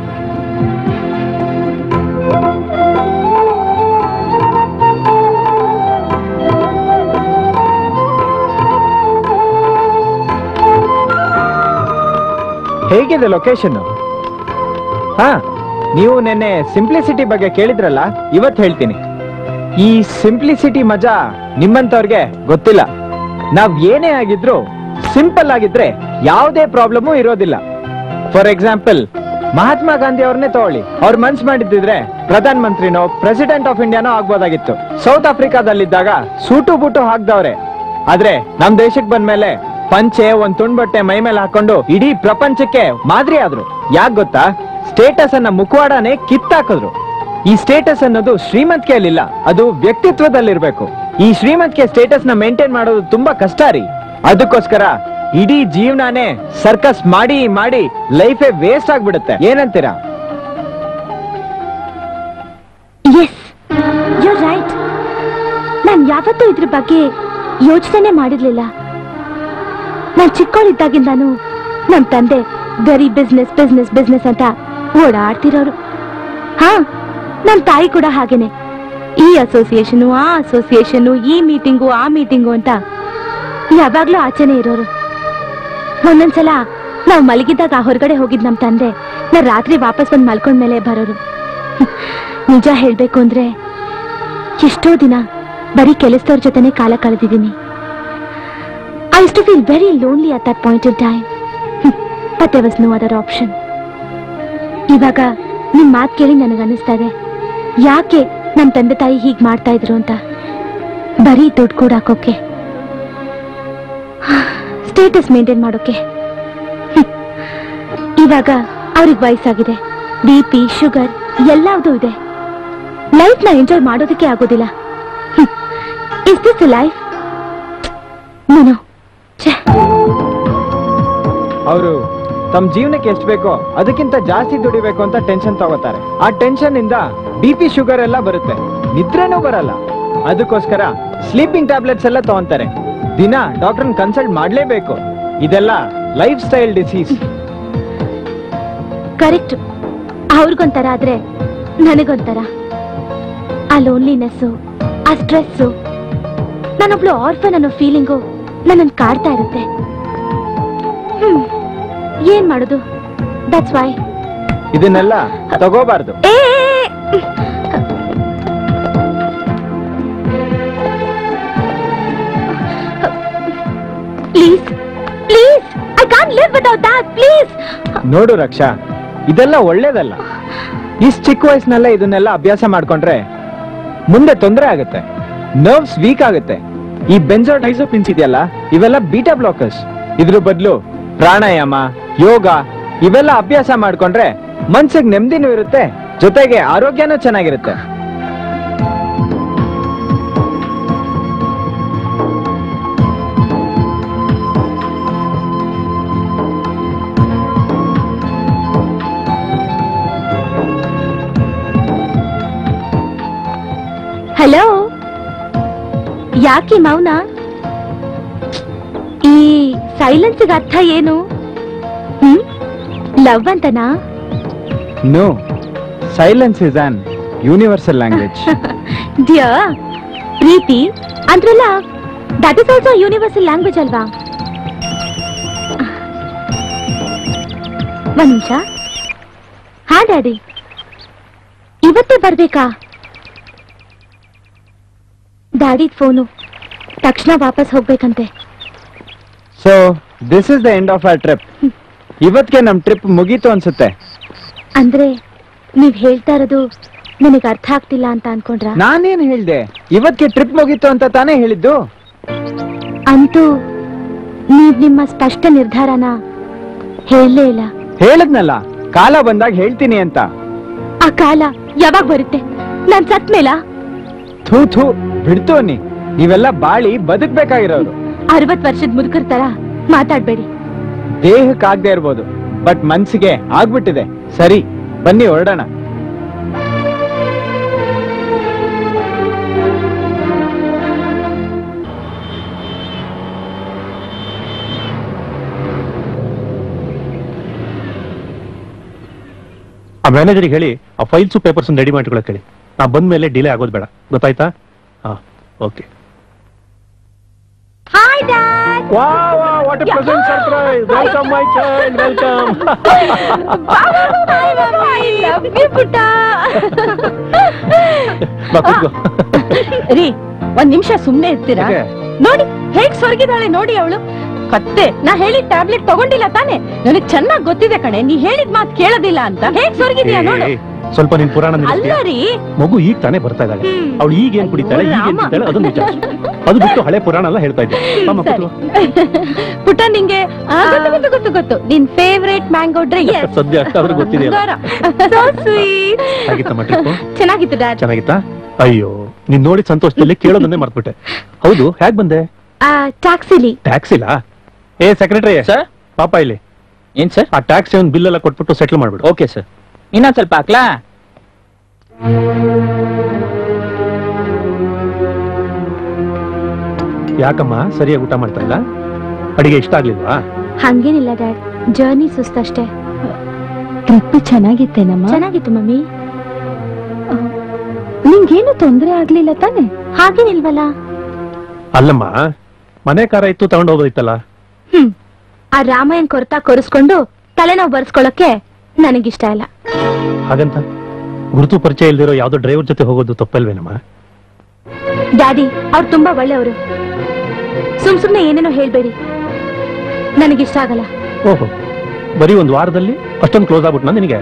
ಹೇಗಿದೆ ಲೊಕೇಶನ್ ಹಾ ನೀವು ನೆನ್ನೆ ಸಿಂಪ್ಲಿಸಿಟಿ ಬಗ್ಗೆ ಕೇಳಿದ್ರಲ್ಲ ಇವತ್ ಹೇಳ್ತೀನಿ ಈ ಸಿಂಪ್ಲಿಸಿಟಿ ಮಜಾ ನಿಮ್ಮಂತವ್ರಿಗೆ ಗೊತ್ತಿಲ್ಲ ನಾವ್ ಏನೇ ಆಗಿದ್ರು ಸಿಂಪಲ್ ಆಗಿದ್ರೆ ಯಾವುದೇ ಪ್ರಾಬ್ಲಮು ಇರೋದಿಲ್ಲ ಫಾರ್ ಎಕ್ಸಾಂಪಲ್ ಮಹಾತ್ಮ ಗಾಂಧಿ ಅವ್ರನ್ನೇ ತಗೊಳ್ಳಿ ಅವ್ರ ಮನ್ಸ್ ಮಾಡಿದ್ದಿದ್ರೆ ಪ್ರಧಾನ ಮಂತ್ರಿನೋ ಪ್ರೆಸಿಡೆಂಟ್ ಆಫ್ ಇಂಡಿಯಾನೋ ಆಗ್ಬೋದಾಗಿತ್ತು ಸೌತ್ ಆಫ್ರಿಕಾದಲ್ಲಿದ್ದಾಗ ಸೂಟು ಬೂಟು ಹಾಕ್ದವ್ರೆ ಆದ್ರೆ ನಮ್ ದೇಶಕ್ಕೆ ಬಂದ್ಮೇಲೆ ಪಂಚೆ ಒಂದ್ ತುಂಡ್ ಬಟ್ಟೆ ಮೈ ಮೇಲೆ ಹಾಕೊಂಡು ಇಡೀ ಪ್ರಪಂಚಕ್ಕೆ ಮಾದರಿ ಆದ್ರು ಯಾಕ್ ಗೊತ್ತಾ ಸ್ಟೇಟಸ್ ಅನ್ನ ಮುಖವಾಡನೆ ಕಿತ್ತಾಕಿದ್ರು ಈ ಸ್ಟೇಟಸ್ ಅನ್ನೋದು ಶ್ರೀಮಂತಿಕೆಯಲ್ಲಿಲ್ಲ ಅದು ವ್ಯಕ್ತಿತ್ವದಲ್ಲಿರ್ಬೇಕು ಈ ಶ್ರೀಮಂತಿಕೆ ಸ್ಟೇಟಸ್ ನ ಮೇಂಟೈನ್ ಮಾಡೋದು ತುಂಬಾ ಕಷ್ಟ ರೀ ಅದಕ್ಕೋಸ್ಕರ ಇಡೀ ಜೀವನಾನೇ ಸರ್ಕಸ್ ಮಾಡಿ ಮಾಡಿ ಲೈಫೇ ವೇಸ್ಟ್ ಆಗ್ಬಿಡುತ್ತೆ ಏನಂತೀರಾ ಎಸ್ ಯು ರೈಟ್ ನಾನ್ ಯಾವತ್ತೂ ಇದ್ರ ಬಗ್ಗೆ ಯೋಚನೆ ಮಾಡಿರ್ಲಿಲ್ಲ ನಾನ್ ಚಿಕ್ಕವಳಿದ್ದಾಗಿಂದಾನು ನಮ್ ತಂದೆ ಬರೀ ಬಿಸ್ನೆಸ್ ಬಿಸ್ನೆಸ್ ಬಿಸ್ನೆಸ್ ಅಂತ ಓಡಾಡ್ತಿರೋರು ಹಾ ನಮ್ ತಾಯಿ ಕೂಡ ಹಾಗೇನೆ ಈ ಅಸೋಸಿಯೇಷನ್ ಆ ಅಸೋಸಿಯೇಷನ್ ಈ ಮೀಟಿಂಗು ಆ ಮೀಟಿಂಗು ಅಂತ ಯಾವಾಗ್ಲೂ ಆಚೆನೆ ಇರೋರು ಒಂದೊಂದ್ಸಲ ನಾವ್ ಮಲಗಿದ್ದಾಗ ಹೊರಗಡೆ ಹೋಗಿದ್ ನಮ್ ತಂದೆ ನಾ ರಾತ್ರಿ ವಾಪಸ್ ಬಂದ್ ಮಲ್ಕೊಂಡ್ಮೇಲೆ ಬರೋರು ನಿಜ ಹೇಳ್ಬೇಕು ಅಂದ್ರೆ ಎಷ್ಟೋ ದಿನ ಬರೀ ಕೆಲಸದವ್ರ ಜೊತೆನೆ ಕಾಲ ಕಳೆದಿದ್ದೀನಿ I too feel very lonely at that point in time but there was no other option ಇವಾಗ ನಿಮ್ ಮಾತ್ ಕೇಳಿ ನನಗೆ ಅನಿಸ್ತಾ ಇದೆ ಯಾಕೆ ನಮ್ ತಂದೆ ತಾಯಿ ಹೀಗ್ ಮಾಡ್ತಾ ಇದ್ರು ಅಂತ ಬರೀ ದುಡ್ಡು ಕೂಡ ಹಾಕೋಕೆ ಸ್ಟೇಟಸ್ ಮೇಂಟೈನ್ ಮಾಡೋಕೆ ಹ್ಮ್. ಇವಾಗ ಅವ್ರಿಗೆ ವಯಸ್ಸಾಗಿದೆ ಬಿ ಪಿ ಶುಗರ್ ಎಲ್ಲಾವ್ದು ಇದೆ ಲೈಫ್ ನ ಎಂಜಾಯ್ ಮಾಡೋದಕ್ಕೆ ಆಗೋದಿಲ್ಲ ಇಸ್ ದಿಸ್ ಲೈಫ್ ನೀನು ಅವರು ತಮ್ಮ ಜೀವನಕ್ಕೆ ಎಷ್ಟು ಬೇಕೋ ಅದಕ್ಕಿಂತ ಜಾಸ್ತಿ ದುಡಿಬೇಕು ಅಂತ ಟೆನ್ಷನ್ ತಗೋತಾರೆ ಆ ಟೆನ್ಷನ್ ಇಂದ ಬಿ ಪಿ ಶುಗರ್ ಎಲ್ಲ ಬರುತ್ತೆ ನಿದ್ರೆನೂ ಬರಲ್ಲ ಅದಕ್ಕೋಸ್ಕರ ಸ್ಲೀಪಿಂಗ್ ಟ್ಯಾಬ್ಲೆಟ್ಸ್ ಎಲ್ಲ ತಗೊಂತಾರೆ ದಿನ ಡಾಕ್ಟರ್ನ ಕನ್ಸಲ್ಟ್ ಮಾಡ್ಲೇಬೇಕು ಇದೆಲ್ಲ ಲೈಫ್ ಸ್ಟೈಲ್ ಡಿಸೀಸ್ ಕರೆಕ್ಟ್ ಅವ್ರಿಗೊಂಥರ ಆದ್ರೆ ನನಗೊಂಥರ ಆ ಲೋನ್ಲಿನೆಸ್ಸು ಆ ಸ್ಟ್ರೆಸ್ಸು ನಾನೊಬ್ಳು ಆರ್ಫನ್ ಅನ್ನೋ ಫೀಲಿಂಗು ನನ್ನನ್ನು ಕಾಡ್ತಾ ಇರುತ್ತೆ ಹ್ಮ್ ಏನ್ ಮಾಡೋದು ದಟ್ಸ್ ವೈ ಇದನ್ನೆಲ್ಲ ತಗೋಬಾರ್ದು ಏ please please I can't live without that please ನೋಡು ರಕ್ಷಾ ಇದೆಲ್ಲ ಒಳ್ಳೇದಲ್ಲ ಇಷ್ಟು ಚಿಕ್ಕ ವಯಸ್ಸಿನಲ್ಲೇ ಇದನ್ನೆಲ್ಲ ಅಭ್ಯಾಸ ಮಾಡ್ಕೊಂಡ್ರೆ ಮುಂದೆ ತೊಂದರೆ ಆಗುತ್ತೆ ನರ್ವ್ಸ್ ವೀಕ್ ಆಗುತ್ತೆ ಈ ಬೆಂಜೋಡೈಸೋಪಿನ್ಸ್ ಇದೆಯಲ್ಲ ಇವೆಲ್ಲ ಬೀಟಾ ಬ್ಲಾಕರ್ಸ್ ಇದ್ರ ಬದಲು ಪ್ರಾಣಾಯಾಮ ಯೋಗ ಇವೆಲ್ಲ ಅಭ್ಯಾಸ ಮಾಡ್ಕೊಂಡ್ರೆ ಮನ್ಸಿಗೆ ನೆಮ್ಮದಿನೂ ಇರುತ್ತೆ ಜೊತೆಗೆ ಆರೋಗ್ಯನೂ ಚೆನ್ನಾಗಿರುತ್ತೆ ಹಲೋ ಯಾಕೆ ಮೌನ ಈ ಸೈಲೆನ್ಸ್ ಅರ್ಥ ಏನು ಹ್ಮ್ ಲವ್ ಅಂತನಾ no silence is an universal language dear ಪ್ರೀತಿ ಅಂದ್ರೆ love that is also universal language ಅಲ್ವಾ ಒಂದ್ ನಿಮಿಷ ಹಾ ಡ್ಯಾಡಿ ಇವತ್ತೇ ಬರ್ಬೇಕಾ ಡ್ಯಾಡಿ ಫೋನು ತಕ್ಷಣ ವಾಪಸ್ ಹೋಗ್ಬೇಕಂತೆ so this is the end of our trip ಇವತ್ತಿಗೆ ನಮ್ ಟ್ರಿಪ್ ಮುಗೀತು ಅನ್ಸುತ್ತೆ ಅಂದ್ರೆ ನೀವ್ ಹೇಳ್ತಾ ಇರೋದು ನನಗೆ ಅರ್ಥ ಆಗ್ತಿಲ್ಲ ಅಂತ ಅನ್ಕೊಂಡ್ರ ನಾನೇನ್ ಹೇಳ್ದೆ ಇವತ್ತಿಗೆ ಟ್ರಿಪ್ ಮುಗೀತು ಅಂತ ತಾನೇ ಹೇಳಿದ್ದು ಅಂತೂ ನೀವ್ ನಿಮ್ಮ ಸ್ಪಷ್ಟ ನಿರ್ಧಾರನ ಹೇಳಲೇ ಇಲ್ಲ ಹೇಳದ್ನಲ್ಲ ಕಾಲ ಬಂದಾಗ ಹೇಳ್ತೀನಿ ಅಂತ ಆ ಕಾಲ ಯಾವಾಗ ಬರುತ್ತೆ ನಾನ್ ಸತ್ ಮೇಲ ಥೂ ಥೂ ಬಿಡ್ತು ಅನ್ನಿ ನೀವೆಲ್ಲ ಬಾಳಿ ಬದುಕ್ಬೇಕಾಗಿರೋರು ಅರವತ್ ವರ್ಷದ ಮುದುಕರ ತರ ಮಾತಾಡ್ಬೇಡಿ ದೇಹಕ್ಕಾಗ್ದೇ ಇರ್ಬೋದು ಬಟ್ ಮನ್ಸಿಗೆ ಆಗ್ಬಿಟ್ಟಿದೆ ಸರಿ ಬನ್ನಿ ಹೊರಡೋಣ ಆ ಮ್ಯಾನೇಜರ್ಗೆ ಹೇಳಿ ಆ ಫೈಲ್ಸು ಪೇಪರ್ಸ್ ರೆಡಿ ಮಾಡಿಕೊಳ್ಳೋಕೆ ಹೇಳಿ ನಾ ಬಂದ ಮೇಲೆ ಡಿಲೇ ಆಗೋದು ಬೇಡ ಗೊತ್ತಾಯ್ತಾ ಹಾ okay hi dad what a present surprise welcome my child welcome I love you ಪುಟ್ಟ ಬಾ ಕೂತ್ಕೋ ರೀ ಒಂದ್ ನಿಮಿಷ ಸುಮ್ನೆ ಇರ್ತೀರಾ ಯಾಕೆ? ನೋಡಿ ಹೇಗ್ ಸೊರಗಿದಾಳೆ ನೋಡಿ ಅವಳು ಕತ್ತೆ ನಾ ಹೇಳಿದ ಟ್ಯಾಬ್ಲೆಟ್ ತಗೊಂಡಿಲ್ಲ ತಾನೆ ನನಗ್ ಚೆನ್ನಾಗ್ ಗೊತ್ತಿದೆ ಕಣೆ ನೀ ಹೇಳಿದ ಮಾತ್ ಕೇಳೋದಿಲ್ಲ ಅಂತ ಹೇಗ್ ಸೊರಗಿದ್ಯಾ ನೋಡು ಏ, ಸ್ವಲ್ಪ ನಿನ್ ಪುರಾಣ ಅಲ್ಲ ನಿಲ್ಲಿಸ್ತೀಯಾ? ರೀ ಮಗು ಈಗ ತಾನೇ ಬರ್ತಾ ಇದ್ದಾಳೆ ಹ್ಮ್. ಅವಳು ಈಗ ಏನ್ ಕುಡಿತಾಳೆ ಈಗ ಏನ್ ರಾಮ. ತಿಂತಾಳೆ ಅದನ್ನ ವಿಚಾರಿಸು ಅದು ಬಿಟ್ಟು ಹಳೆ ಪುರಾಣ ಎಲ್ಲ ಹೇಳ್ತಾ ಇದ್ದೆ ಅಮ್ಮ ಸರಿ ಕೂತ್ಕೋ. ಪುಟ್ಟ ನಿಂಗೆ ಆ, ಗೊತ್ತು ಗೊತ್ತು ಗೊತ್ತು ಗೊತ್ತು ನಿನ್ ಫೇವ್ರೇಟ್ ಮ್ಯಾಂಗೋ ಡ್ರೈ ಸದ್ಯ ಅಷ್ಟಾದ್ರೂ ಗೊತ್ತಿದೆಯಲ್ಲ So sweet. ಹಾಗಿತ್ತಮ್ಮ ಟ್ರಿಪ್ ಚೆನ್ನಾಗಿತ್ತು ಡ್ಯಾಡ್ ಚೆನ್ನಾಗಿತ್ತಾ ಅಯ್ಯೋ ನೀನ್ ನೋಡಿದ ಸಂತೋಷದಲ್ಲಿ ಕೇಳೋದನ್ನೇ ಮರ್ತ್ಬಿಟ್ಟೆ ಹೌದು ಹೇಗ್ ಬಂದೆ ಟ್ಯಾಕ್ಸಿಲಿ ಟ್ಯಾಕ್ಸಿಲಾ ಏ ಸೆಕ್ರೆಟರಿ ಸರ್ ಪಾಪ ಇಲ್ಲಿ ಏನ್ ಸರ್ ಆ ಟ್ಯಾಕ್ಸಿ ಒಂದು ಬಿಲ್ ಎಲ್ಲ ಕೊಟ್ಬಿಟ್ಟು ಸೆಟ್ಲ್ ಮಾಡ್ಬಿಡು ಓಕೆ ಸರ್ ಇನ್ನೊಂದ್ ಸ್ವಲ್ಪ ಹಾಕ್ಲಾ ಯಾಕಮ್ಮ ಸರಿಯಾಗಿ ಊಟ ಮಾಡ್ತಾ ಇಲ್ಲ ಅಡಿಗೆ ಇಷ್ಟ ಆಗ್ಲಿಲ್ವಾ ಹಂಗೇನಿಲ್ಲ ಡ್ಯಾಡ್ ಜರ್ನಿ ಸುಸ್ತಷ್ಟೇ ಟ್ರಿಪ್ ಚೆನ್ನಾಗಿತ್ತೇನಮ್ಮ ಚೆನ್ನಾಗಿತ್ತು ಮಮ್ಮಿ ನಿಂಗೇನು ತೊಂದ್ರೆ ಆಗ್ಲಿಲ್ಲ ತಾನೆ ಹಾಗೇನಿಲ್ವಲ್ಲ ಅಲ್ಲಮ್ಮ ಮನೆ ಕಾರ ಇತ್ತು ತಗೊಂಡು ಹೋಗೋದಿತ್ತಲ್ಲ ಹ್ಮ್ ಆ ರಾಮಾಯಣ್ ಕೊರತಾ ಕೊರಿಸ್ಕೊಂಡು ತಲೆನೋವು ಬರ್ಸ್ಕೊಳಕ್ಕೆ ನನಗಿಷ್ಟ ಇಲ್ಲ ಹಾಗಂತ ಗುರುತು ಪರಿಚಯ ಇಲ್ದಿರೋ ಯಾವ್ದೋ ಡ್ರೈವರ್ ಜೊತೆ ಹೋಗೋದು ತಪ್ಪಲ್ವೇನಮ್ಮ ಡ್ಯಾಡಿ ಅವ್ರು ತುಂಬಾ ಒಳ್ಳೆಯವರು ಸುಮ್ ಸುಮ್ನೆ ಏನೇನೋ ಹೇಳ್ಬೇಡಿ ನನಗಿಷ್ಟ ಆಗಲ್ಲ ಓಹೋ ಬರೀ ಒಂದು ವಾರದಲ್ಲಿ ಅಷ್ಟೊಂದು ಕ್ಲೋಸ್ ಆಗ್ಬಿಟ್ನಾ ನಿನಗೆ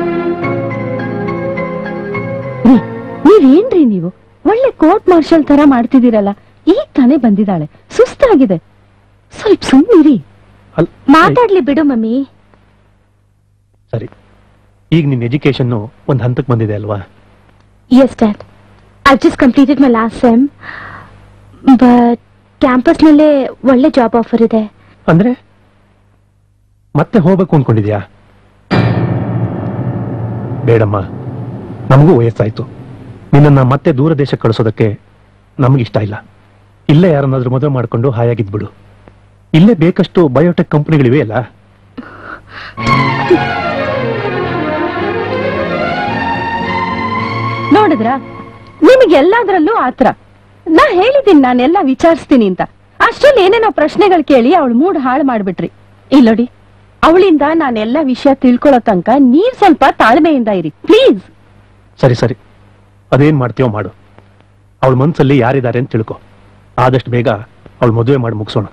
ರೀ ನೀವೇನ್ರಿ ನೀವು ಒಳ್ಳೆ ಕೋರ್ಟ್ ಮಾರ್ಷಲ್ ತರ ಮಾಡ್ತಿದ್ದೀರಲ್ಲ ಈಗ ತಾನೇ ಬಂದಿದ್ದಾಳೆ ಸುಸ್ತಾಗಿದೆ ಸ್ವಲ್ಪ ಸುಮ್ಮನಿರಿ ಅಲ್ ಮಾತಾಡ್ಲಿ ಬಿಡು ಮಮ್ಮಿ ಸರಿ ಈಗ ನಿನ್ ಎಜುಕೇಶನ್ ಒಂದ್ ಹಂತಕ್ಕೆ ಬಂದಿದೆ ಅಲ್ವಾ yes dad I just completed my last sem but ಕ್ಯಾಂಪಸ್ನಲ್ಲೇ ಒಳ್ಳೆ ಜಾಬ್ ಆಫರ್ ಇದೆ ಅಂದ್ರೆ ಮತ್ತೆ ಹೋಗ್ಬೇಕು ಅನ್ಕೊಂಡಿದ್ಯಾ ಬೇಡಮ್ಮ ನಮಗೂ ವಯಸ್ಸಾಯ್ತು ನಿನ್ನನ್ನ ಮತ್ತೆ ದೂರ ದೇಶಕ್ಕೆ ಕಳಿಸೋದಕ್ಕೆ ನಮಗಿಷ್ಟ ಇಲ್ಲ ಇಲ್ಲೇ ಯಾರನ್ನಾದ್ರೂ ಮದುವೆ ಮಾಡ್ಕೊಂಡು ಹಾಯಾಗಿದ್ಬಿಡು ಇಲ್ಲೇ ಬೇಕಷ್ಟು ಬಯೋಟೆಕ್ ಕಂಪನಿಗಳಿವೆ ಅಲ್ಲ ನೋಡಿದ್ರ ನಿಮಗೆಲ್ಲದ್ರಲ್ಲೂ ಆತ್ರ ನಾ ಹೇಳಿದ್ದೀನಿ ನಾನೆಲ್ಲ ವಿಚಾರಿಸ್ತೀನಿ ಅಂತ ಅಷ್ಟ್ರಲ್ಲಿ ಏನೇನೋ ಪ್ರಶ್ನೆಗಳು ಕೇಳಿ ಅವಳು ಮೂಡ್ ಹಾಳು ಮಾಡ್ಬಿಟ್ರಿ ಇಲ್ಲೋಡಿ ಅವಳಿಂದ ನಾನೆಲ್ಲ ವಿಷಯ ತಿಳ್ಕೊಳ್ಳೋ ತನಕ ನೀವ್ ಸ್ವಲ್ಪ ತಾಳ್ಮೆಯಿಂದ ಇರಿ ಪ್ಲೀಸ್ ಸರಿ ಸರಿ ಅದೇನ್ ಮಾಡ್ತೀಯೋ ಮಾಡು ಅವಳ ಮನ್ಸಲ್ಲಿ ಯಾರಿದ್ದಾರೆ ಅಂತ ತಿಳ್ಕೊ ಆದಷ್ಟು ಬೇಗ ಅವಳು ಮದುವೆ ಮಾಡಿ ಮುಗಿಸೋಣ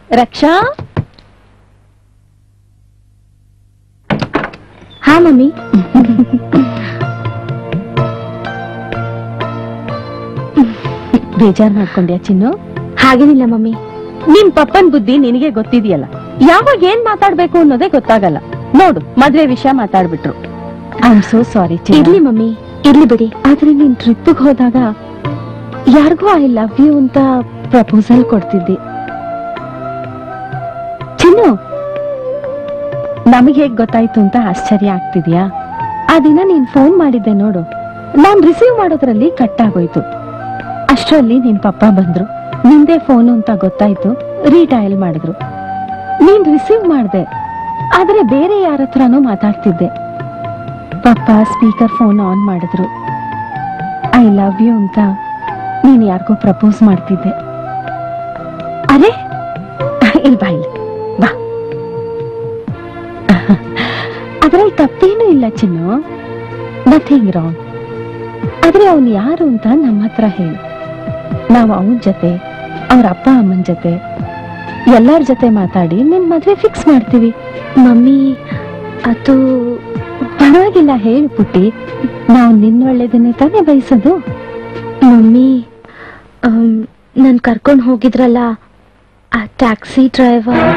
ರಕ್ಷಾ ಹಾ ಮಮ್ಮಿ ಬೇಜಾರ್ ಮಾಡ್ಕೊಂಡ್ಯಾ ಚಿನ್ನು ಹಾಗೇನಿಲ್ಲ ಮಮ್ಮಿ ನಿಮ್ ಪಪ್ಪನ್ ಬುದ್ಧಿ ನಿನಗೆ ಗೊತ್ತಿದೆಯಲ್ಲ ಯಾವಾಗ ಏನ್ ಮಾತಾಡ್ಬೇಕು ಅನ್ನೋದೇ ಗೊತ್ತಾಗಲ್ಲ ನೋಡು ಮದ್ವೆ ವಿಷಯ ಮಾತಾಡ್ಬಿಟ್ರು ಐ ಆಮ್ ಸೋ ಸಾರಿ ಇರ್ಲಿ ಮಮ್ಮಿ ಇರ್ಲಿ ಬಿಡಿ ಆದ್ರೆ ನೀನ್ ಟ್ರಿಪ್ಗೆ ಹೋದಾಗ ಯಾರಿಗೂ ಐ ಲವ್ ಯು ಅಂತ ಪ್ರಪೋಸಲ್ ಕೊಡ್ತಿದ್ದಿ ಚಿನ್ನು ನಮಗೆ ಹೇಗ್ ಗೊತ್ತಾಯ್ತು ಅಂತ ಆಶ್ಚರ್ಯ ಆಗ್ತಿದ್ಯಾ ಆ ದಿನ ನೀನ್ ಫೋನ್ ಮಾಡಿದ್ದೆ ನೋಡು ನಾನ್ ರಿಸೀವ್ ಮಾಡೋದ್ರಲ್ಲಿ ಕಟ್ ಆಗೋಯ್ತು ಅಷ್ಟರಲ್ಲಿ ನಿನ್ ಪಪ್ಪ ಬಂದ್ರು ನಿಂದೇ ಫೋನು ಅಂತ ಗೊತ್ತಾಯ್ತು ರೀಡಯಲ್ ಮಾಡಿದ್ರು ನೀನ್ ರಿಸೀವ್ ಮಾಡ್ದೆ ಆದ್ರೆ ಬೇರೆ ಯಾರ ಹತ್ರನೂ ಮಾತಾಡ್ತಿದ್ದೆ ಪಪ್ಪ ಸ್ಪೀಕರ್ ಫೋನ್ ಆನ್ ಮಾಡಿದ್ರು ಐ ಲವ್ ಯು ಅಂತ ನೀನ್ ಯಾರಿಗೋ ಪ್ರಪೋಸ್ ಮಾಡ್ತಿದ್ದೆ ಅರೆ ಇಲ್ ಬಾ ಇಲ್ಲಿ ಬಾ ಅದ್ರಲ್ಲಿ ತಪ್ಪೇನೂ ಇಲ್ಲ ಚಿನ್ನು ನಥಿಂಗ್ ರಾಂಗ್ ಆದ್ರೆ ಅವನು ಯಾರು ಅಂತ ನಮ್ಮ ಹತ್ರ ಹೇಳು ನಾವು ಅವನ ಜೊತೆ ಅವ್ರ ಅಪ್ಪ ಅಮ್ಮನ ಜೊತೆ ಎಲ್ಲರ ಜೊತೆ ಮಾತಾಡಿ ನಿನ್ ಮದ್ವೆ ಫಿಕ್ಸ್ ಮಾಡ್ತೀವಿ ಮಮ್ಮಿ ಅದು ಪರವಾಗಿಲ್ಲ ಹೇಳು ಪುಟ್ಟಿ ನಾವು ನಿನ್ನ ಒಳ್ಳೇದನ್ನೇ ತಾನೇ ಬಯಸೋದು ಮಮ್ಮಿ ನನ್ ಕರ್ಕೊಂಡ್ ಹೋಗಿದ್ರಲ್ಲ ಆ ಟ್ಯಾಕ್ಸಿ ಡ್ರೈವರ್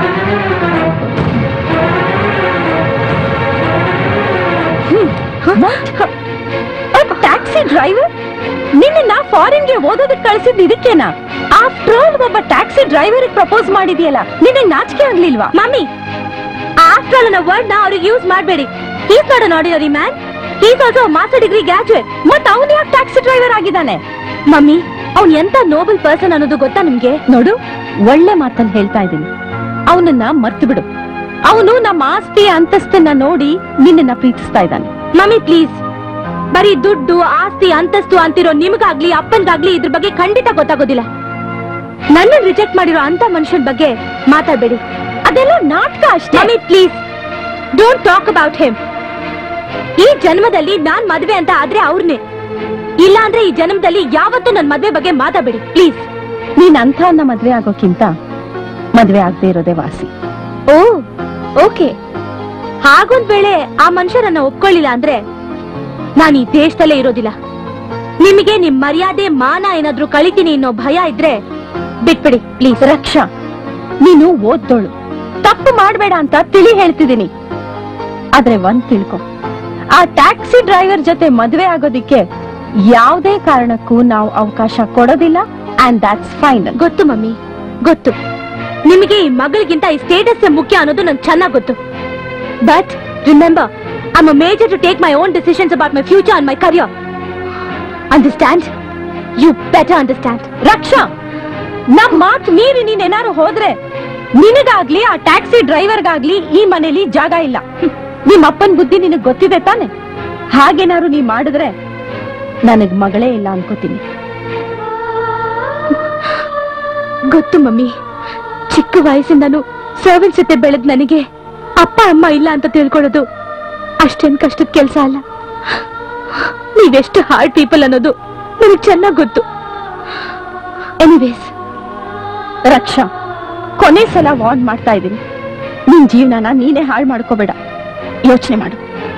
ಟ್ಯಾಕ್ಸಿ ಡ್ರೈವರ್ ನಿನ್ನ ಫಾರಿನ್ಗೆ ಓದೋದಕ್ಕೆ ಕಳಿಸಿದ್ ಇದಕ್ಕೇನಾ ಆಫ್ಟರ್ ಆಲ್ ಒಬ್ಬ ಟ್ಯಾಕ್ಸಿ ಡ್ರೈವರ್ ಪ್ರಪೋಸ್ ಮಾಡಿದ್ಯಲ್ಲ ನಿನಗೆ ನಾಚಿಕೆ ಆಗ್ಲಿಲ್ವಾ ಮಮ್ಮಿ ಆಫ್ಟರ್ ಆಲ್ ಅನ್ನೋ ವರ್ಡ್ ನ ಅವ್ರಿಗೆ ಯೂಸ್ ಮಾಡಬೇಡಿ is not an ordinary man is also master degree graduate ಮತ್ ಅವನು ಯಾಕೆ ಟ್ಯಾಕ್ಸಿ ಡ್ರೈವರ್ ಆಗಿದ್ದಾನೆ ಮಮ್ಮಿ ಅವ್ನ್ ಎಂತ ನೋಬಲ್ ಪರ್ಸನ್ ಅನ್ನೋದು ಗೊತ್ತಾ ನಿಮ್ಗೆ ನೋಡು ಒಳ್ಳೆ ಮಾತನ್ನ ಹೇಳ್ತಾ ಇದ್ದೀನಿ ಅವನನ್ನ ಮರ್ತು ಬಿಡು ಅವನು ನಮ್ಮ ಆಸ್ತಿ ಅಂತಸ್ತನ್ನ ನೋಡಿ ನಿನ್ನನ್ನ ಪ್ರೀತಿಸ್ತಾ ಇದ್ದಾನೆ ಮಮ್ಮಿ ಪ್ಲೀಸ್ ಬರೀ ದುಡ್ಡು ಆಸ್ತಿ ಅಂತಸ್ತು ಅಂತಿರೋ ನಿಮ್ಗಾಗ್ಲಿ ಅಪ್ಪನ್ಗಾಗ್ಲಿ ಇದ್ರ ಬಗ್ಗೆ ಖಂಡಿತ ಗೊತ್ತಾಗೋದಿಲ್ಲ ನನ್ನ ರಿಜೆಕ್ಟ್ ಮಾಡಿರೋ ಅಂತ ಮನುಷ್ಯನ್ ಬಗ್ಗೆ ಮಾತಾಡ್ಬೇಡಿ ಅದೆಲ್ಲ ನಾಟಕ ಅಷ್ಟೇ mummy please don't talk about him ಈ ಜನ್ಮದಲ್ಲಿ ನಾನ್ ಮದ್ವೆ ಅಂತ ಆದ್ರೆ ಅವ್ರನ್ನೇ ಇಲ್ಲ ಅಂದ್ರೆ ಈ ಜನ್ಮದಲ್ಲಿ ಯಾವತ್ತೂ ನನ್ ಮದ್ವೆ ಬಗ್ಗೆ ಮಾತಾಡ್ಬೇಡಿ ಪ್ಲೀಸ್ ನೀನ್ ಅಂಥವನ್ನ ಮದ್ವೆ ಆಗೋಕ್ಕಿಂತ ಮದ್ವೆ ಆಗದೆ ಇರೋದೇ ವಾಸಿ ಓ ಓಕೆ ಹಾಗೊಂದ್ ವೇಳೆ ಆ ಮನುಷ್ಯ ನನ್ನ ಒಪ್ಕೊಳ್ಳಿಲ್ಲ ಅಂದ್ರೆ ನಾನು ಈ ದೇಶದಲ್ಲೇ ಇರೋದಿಲ್ಲ ನಿಮಗೆ ನಿಮ್ ಮರ್ಯಾದೆ ಮಾನ ಏನಾದ್ರೂ ಕಳಿತೀನಿ ಅನ್ನೋ ಭಯ ಇದ್ರೆ ಬಿಟ್ಬಿಡಿ ಪ್ಲೀಸ್ ರಕ್ಷಾ ನೀನು ಓದ್ದೋಳು ತಪ್ಪು ಮಾಡ್ಬೇಡ ಅಂತ ತಿಳಿ ಹೇಳ್ತಿದ್ದೀನಿ ಆದ್ರೆ ಒಂದ್ ತಿಳ್ಕೊ ಆ ಟ್ಯಾಕ್ಸಿ ಡ್ರೈವರ್ ಜೊತೆ ಮದ್ವೆ ಆಗೋದಿಕ್ಕೆ ಯಾವುದೇ ಕಾರಣಕ್ಕೂ ನಾವು ಅವಕಾಶ ಕೊಡೋದಿಲ್ಲ ಅಂಡ್ ದಟ್ಸ್ ಫೈನಲ್ ಗೊತ್ತು ಮಮ್ಮಿ ಗೊತ್ತು ನಿಮಗೆ ಈ ಮಗಳಿಗಿಂತ ಈ ಸ್ಟೇಟಸ್ ಮುಖ್ಯ ಅನ್ನೋದು ನಂಗೆ ಚೆನ್ನಾಗ್ ಗೊತ್ತು but remember I a major to take my own decisions about my future and my career understand you better understand Raksha ನಮ್ ಮಾತ್ ಮೀರಿ ನೀನ್ ಏನಾರು ಹೋದ್ರೆ ನಿನಗಾಗ್ಲಿ ಆ ಟ್ಯಾಕ್ಸಿ ಡ್ರೈವರ್ಗಾಗ್ಲಿ ಈ ಮನೇಲಿ ಜಾಗ ಇಲ್ಲ ಹ್ಮ್. ನಿಮ್ ಅಪ್ಪನ್ ಬುದ್ಧಿ ನಿನಗ್ ಗೊತ್ತಿದೆ ತಾನೆ ಹಾಗೇನಾರು ನೀ ಮಾಡಿದ್ರೆ ನನಗ್ ಮಗಳೇ ಇಲ್ಲ ಅನ್ಕೋತೀನಿ ಗೊತ್ತು ಮಮ್ಮಿ ಚಿಕ್ಕ ವಯಸ್ಸಿಂದನೂ ಸರ್ವೆಂಟ್ಸ್ ಜೊತೆ ಬೆಳೆದ್ ನನಗೆ ಅಪ್ಪ ಅಮ್ಮ ಇಲ್ಲ ಅಂತ ತಿಳ್ಕೊಳ್ಳೋದು ಅಷ್ಟೇನ್ ಕಷ್ಟದ ಕೆಲಸ ಅಲ್ಲ ನೀವೆಷ್ಟು ಹಾರ್ಡ್ ಪೀಪಲ್ ಅನ್ನೋದು ನನಗೆ ಚೆನ್ನಾಗ್ ಗೊತ್ತು ಎನಿವೇಸ್ ರಕ್ಷಾ ಕೊನೆ ಸಲ ವಾರ್ನ್ ಮಾಡ್ತಾ ಇದ್ದೀನಿ ನಿನ್ ಜೀವನನ ನೀನೇ ಹಾಳು ಮಾಡ್ಕೋಬೇಡ ಯೋಚನೆ ಮಾಡು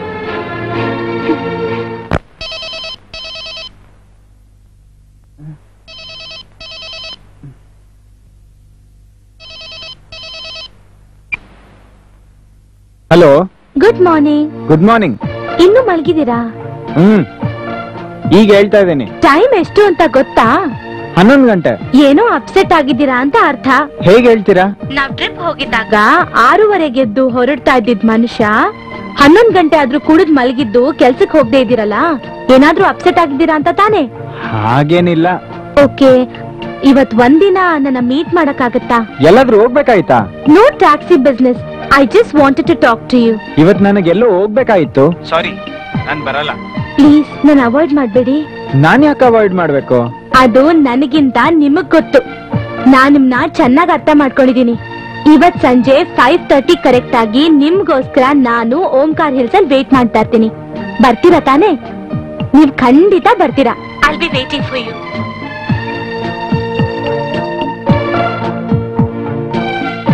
hello good morning good morning ಇನ್ನು ಮಲಗಿದೀರಾ ಹ್ಮ್ ಈಗ ಹೇಳ್ತಾ ಇದ್ದೀನಿ ಟೈಮ್ ಎಷ್ಟು ಅಂತ ಗೊತ್ತಾ ಹನ್ನೊಂದು ಗಂಟೆ ಏನೋ ಅಪ್ಸೆಟ್ ಆಗಿದ್ದೀರಾ ಅಂತ ಅರ್ಥ ಹೇಗೆ ಹೇಳ್ತೀರಾ ನಾವ್ ಟ್ರಿಪ್ ಹೋಗಿದ್ದಾಗ ಆರೂವರೆಗೆ ಎದ್ದು ಹೊರಡ್ತಾ ಇದ್ದಿದ್ ಮನುಷ್ಯ ಹನ್ನೊಂದ್ ಗಂಟೆ ಆದ್ರೂ ಕುಡಿದ್ ಮಲಗಿದ್ದು ಕೆಲ್ಸಕ್ ಹೋಗದೆ ಇದ್ದೀರಲ್ಲ ಏನಾದ್ರೂ ಅಪ್ಸೆಟ್ ಆಗಿದ್ದೀರಾ ಅಂತ ತಾನೇ ಹಾಗೇನಿಲ್ಲ ಓಕೆ ಇವತ್ ಒಂದಿನ ನನ್ನ ಮೀಟ್ ಮಾಡಕ್ಕಾಗತ್ತಾ ಎಲ್ಲಾದ್ರೂ ಹೋಗ್ಬೇಕಾಯ್ತಾ no taxi business I just wanted to talk to you ಇವತ್ ನನಗೆಲ್ಲೋ ಹೋಗ್ಬೇಕಾಯ್ತು ಸಾರಿ ನಾನ್ ಬರಲ್ಲ ಪ್ಲೀಸ್ ನಾನು ಅವಾಯ್ಡ್ ಮಾಡ್ಬೇಡಿ ನಾನ್ ಯಾಕೆ ಅವಾಯ್ಡ್ ಮಾಡ್ಬೇಕು ಅದು ನನಗಿಂತ ನಿಮಗ್ ಗೊತ್ತು ನಾನ್ ನಿಮ್ನ ಚೆನ್ನಾಗ್ ಅರ್ಥ ಮಾಡ್ಕೊಂಡಿದೀನಿ ಇವತ್ ಸಂಜೆ ಫೈವ್ ತರ್ಟಿ ಕರೆಕ್ಟ್ ಆಗಿ ನಿಮ್ಗೋಸ್ಕರ ನಾನು ಓಂಕಾರ್ ಹಿಲ್ಸ್ ಅಲ್ಲಿ ವೇಟ್ ಮಾಡ್ತಾ ಇರ್ತೀನಿ ಬರ್ತೀರಾ ತಾನೇ ನೀವ್ ಖಂಡಿತ ಬರ್ತೀರಾ I be waiting for you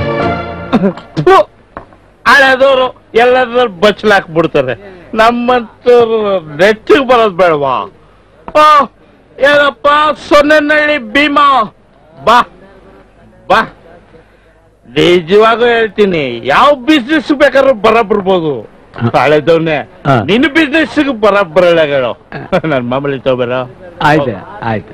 ಹಳೆದವರು ಎಲ್ಲಾದ್ರೂ ಬಚ್ಚಲಾಕ್ಬಿಡ್ತಾರೆ ನಮ್ಮಂತವ್ರು ನೆಚ್ಚಿಗೆ ಬರೋದು ಬೇಡವಾ ಆ, ಏನಪ್ಪ ಸೊನ್ನೆನಳ್ಳಿ ಭೀಮಾ ಬಾ ಬಾ ನಿಜವಾಗೂ ಹೇಳ್ತೀನಿ ಯಾವ ಬಿಸ್ನೆಸ್ ಬೇಕಾದ್ರೂ ಬರಬಿಡ್ಬೋದು ಹಳೆದವ್ನೆ ಹಾ. ನಿನ್ನ ಬಿಸ್ನೆಸ್ ಬರಬ್ಬರಲ್ಲ ಹೇಳು ನನ್ ಮಾಮೂಲಿ ತಗೋಬೇಡ ಆಯ್ತು ಆಯ್ತು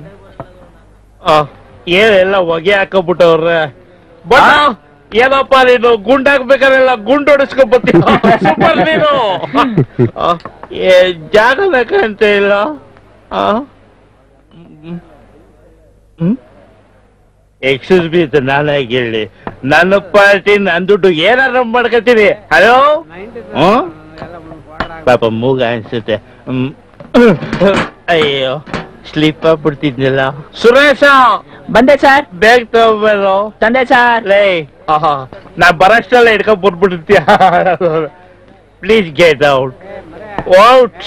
ಏನೆಲ್ಲ ಹೊಗೆ ಹಾಕೋಬಿಟ್ಟವ್ರೆ ಬಟ್ ಏನಪ್ಪ ನೀನು ಗುಂಡಾಗ್ಬೇಕಾರೆಲ್ಲ ಗುಂಡು ಹೊಡಿಸ್ಕೊಂಡ್ ಬರ್ತೀಯ ಸೂಪರ್ ನೀನು ಆ, ಏ, ಜಾಗನ ಕಾಣ್ತ ಇಲ್ಲ ಆ? ಹ್ಮ್. ಹ್ಮ್ ಎಕ್ಸ್ಕ್ಯೂಸ್ ಮೀ ಅಂತ ನಾನೇ ಹೇಳಿ ನನ್ನ ಪಾರ್ಟಿ ನನ್ ದುಡ್ಡು ಏನಾರ ಮಾಡ್ಕೊತೀನಿ ಹಲೋ ಹ್ಮ್ ಪಾಪ ಮೂಗ ಅನ್ಸುತ್ತೆ ಹ್ಮ್ ಅಯ್ಯೋ ಸ್ಲಿಪ್ ಆಗ್ಬಿಡ್ತಿದ್ನಲ್ಲ ಸುರೇಶ ಬಂದೆ ಸರ್ ಬೇಗ ತಗೋಬೇಡ ತಂದೆ ಸರ್ ಲೇ ಆಹಾ ನಾ ಬರಷ್ಟೆಲ್ಲ ಹಿಡ್ಕೊಂಡ್ ಬಂದ್ಬಿಟ್ಟಿರ್ತೀಯ ಪ್ಲೀಸ್ ಗೆಟ್ ಔಟ್ ಔಟ್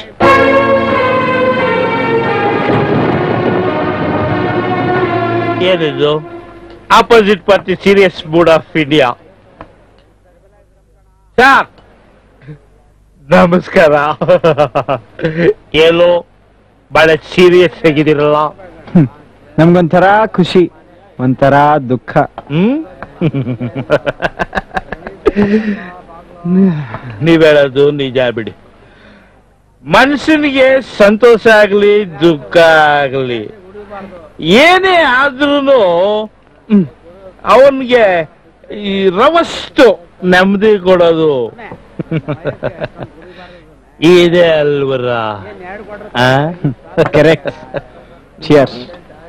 ಏನಿದು opposite party serious mood of India sir ನಮಸ್ಕಾರ ಏನೋ ಬಹಳ ಸೀರಿಯಸ್ ಆಗಿದಿರಲ್ಲ ನಮ್ಗೊಂಥರ ಖುಷಿ ಒಂಥರ ದುಃಖ ಹ್ಮ್ ನೀವ್ ಹೇಳೋದು ನಿಜ ಬಿಡಿ ಮನುಷ್ಯನಿಗೆ ಸಂತೋಷ ಆಗ್ಲಿ ದುಃಖ ಆಗ್ಲಿ ಏನೇ ಆದ್ರೂ ಅವನ್ಗೆ ಈ ರವಷ್ಟು ನೆಮ್ಮದಿ ಕೊಡೋದು ಇದೆ ಅಲ್ವರ ಕರೆಕ್ಟ್ ಚಿಯರ್ಸ್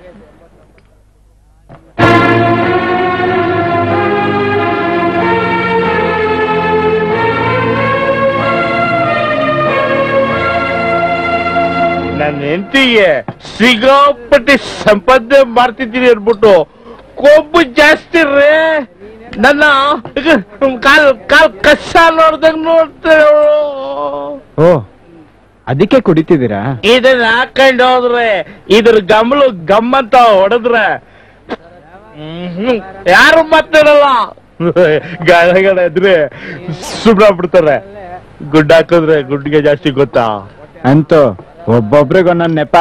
ನನ್ನ ಹೆಂಡತಿಗೆ ಸಿಗಾಪಟ್ಟಿ ಸಂಪಾದನೆ ಮಾಡ್ತಿದ್ದೀನಿ ಅನ್ಬಿಟ್ಟು ಕೊಬ್ಬು ಜಾಸ್ತಿ ರೇ ನನ್ನ ಕಾಲ್ ಕಾಲ್ ಕಷ್ಟ ನೋಡ್ದಂಗ್ ನೋಡ್ತಾರೆ ಓ ಅದಕ್ಕೆ ಕುಡಿತಿದ್ದೀರಾ ಇದನ್ನ ಹಾಕೊಂಡು ಹೋದ್ರೆ ಇದ್ರ ಗಮಲು ಗಮ್ಮಂತ ಹೊಡೆದ್ರೆ ಹ್ಮ್, ಯಾರು ಮಾತಾಡಲ್ಲ ಗಾಳಗಳ ಇದ್ರೆ ಸುಮ್ಮನೆ ಬಿಡ್ತಾರೆ ಗುಡ್ಡ ಹಾಕಿದ್ರೆ ಗುಡ್ಡಿಗೆ ಜಾಸ್ತಿ ಗೊತ್ತಾ ಅಂತೂ ಒಬ್ಬೊಬ್ರಿಗೊಂದೊಂದ್ ನೆಪ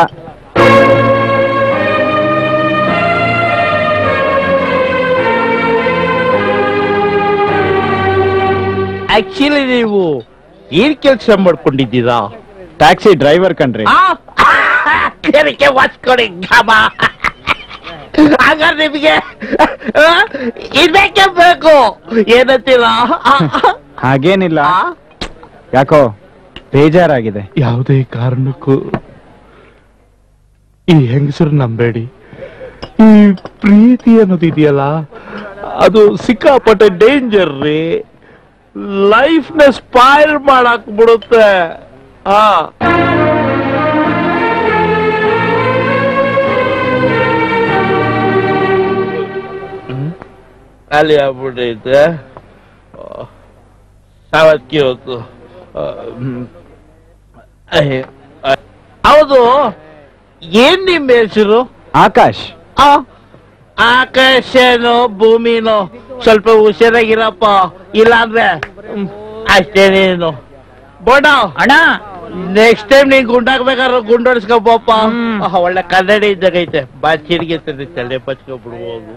ಆಕ್ಚುಲಿ ನೀವು ಏನ್ ಕೆಲಸ ಮಾಡ್ಕೊಂಡಿದ್ದೀರಾ ಟ್ಯಾಕ್ಸಿ ಡ್ರೈವರ್ ಕಣ್ರಿ ಕೆರಿಕೆ ವಾಸ್ಕೊಡಿ ಗಾಮ ಹಾಗಾದ್ರೆ ನಿಮಗೆ ಇದಕ್ಕೆ ಬೇಕು ಏನಂತೀರಾ ಹಾಗೇನಿಲ್ಲ ಯಾಕೋ ಬೇಜಾರಾಗಿದೆ ಯಾವುದೇ ಕಾರಣಕ್ಕೂ ಈ ಹೆಂಗಸರು ನಂಬೇಡಿ ಈ ಪ್ರೀತಿ ಅನ್ನೋದು ಇದೆಯಲ್ಲ ಅದು ಸಿಕ್ಕಾಪಟ್ಟೆ ಡೇಂಜರ್ ರೀ ಲೈಫ್ ನ ಸ್ಪಾಯ್ಲ್ ಮಾಡಕ್ ಬಿಡುತ್ತೆ ಆ ಖಾಲಿ ಆಗ್ಬಿಟ್ಟೈತೆ ಸಾವತ್ಕಿ ಹೊತ್ತು ಆ, ಹ್ಮ್. ಅಯ್ಯ, ಅ- ಹೌದು ಏನ್ ನಿಮ್ಮ ಹೆಸರು ಆಕಾಶ್ ಆ, ಆಕಾಶನೋ ಭೂಮಿನೋ ಸ್ವಲ್ಪ ಹುಷಾರಾಗಿರಪ್ಪ ಇಲ್ಲಾಂದ್ರೆ ಹ್ಮ್, ಅಷ್ಟೇ ನೀನು ಬೋಡ ಅಣ್ಣ ನೆಕ್ಸ್ಟ್ ಟೈಮ್ ನೀನ್ ಗುಂಡಾಗ್ಬೇಕಾದ್ರೆ ಗುಂಡೋಡಿಸ್ಕೊಬೋಪ ಒಳ್ಳೆ ಕನ್ನಡಿ ಇದ್ದಾಗೈತೆ ಬಾ ಚಿರಿಗೆ ತಲೆ ಪಚ್ಕೊಬಿಡ್ಬೋದು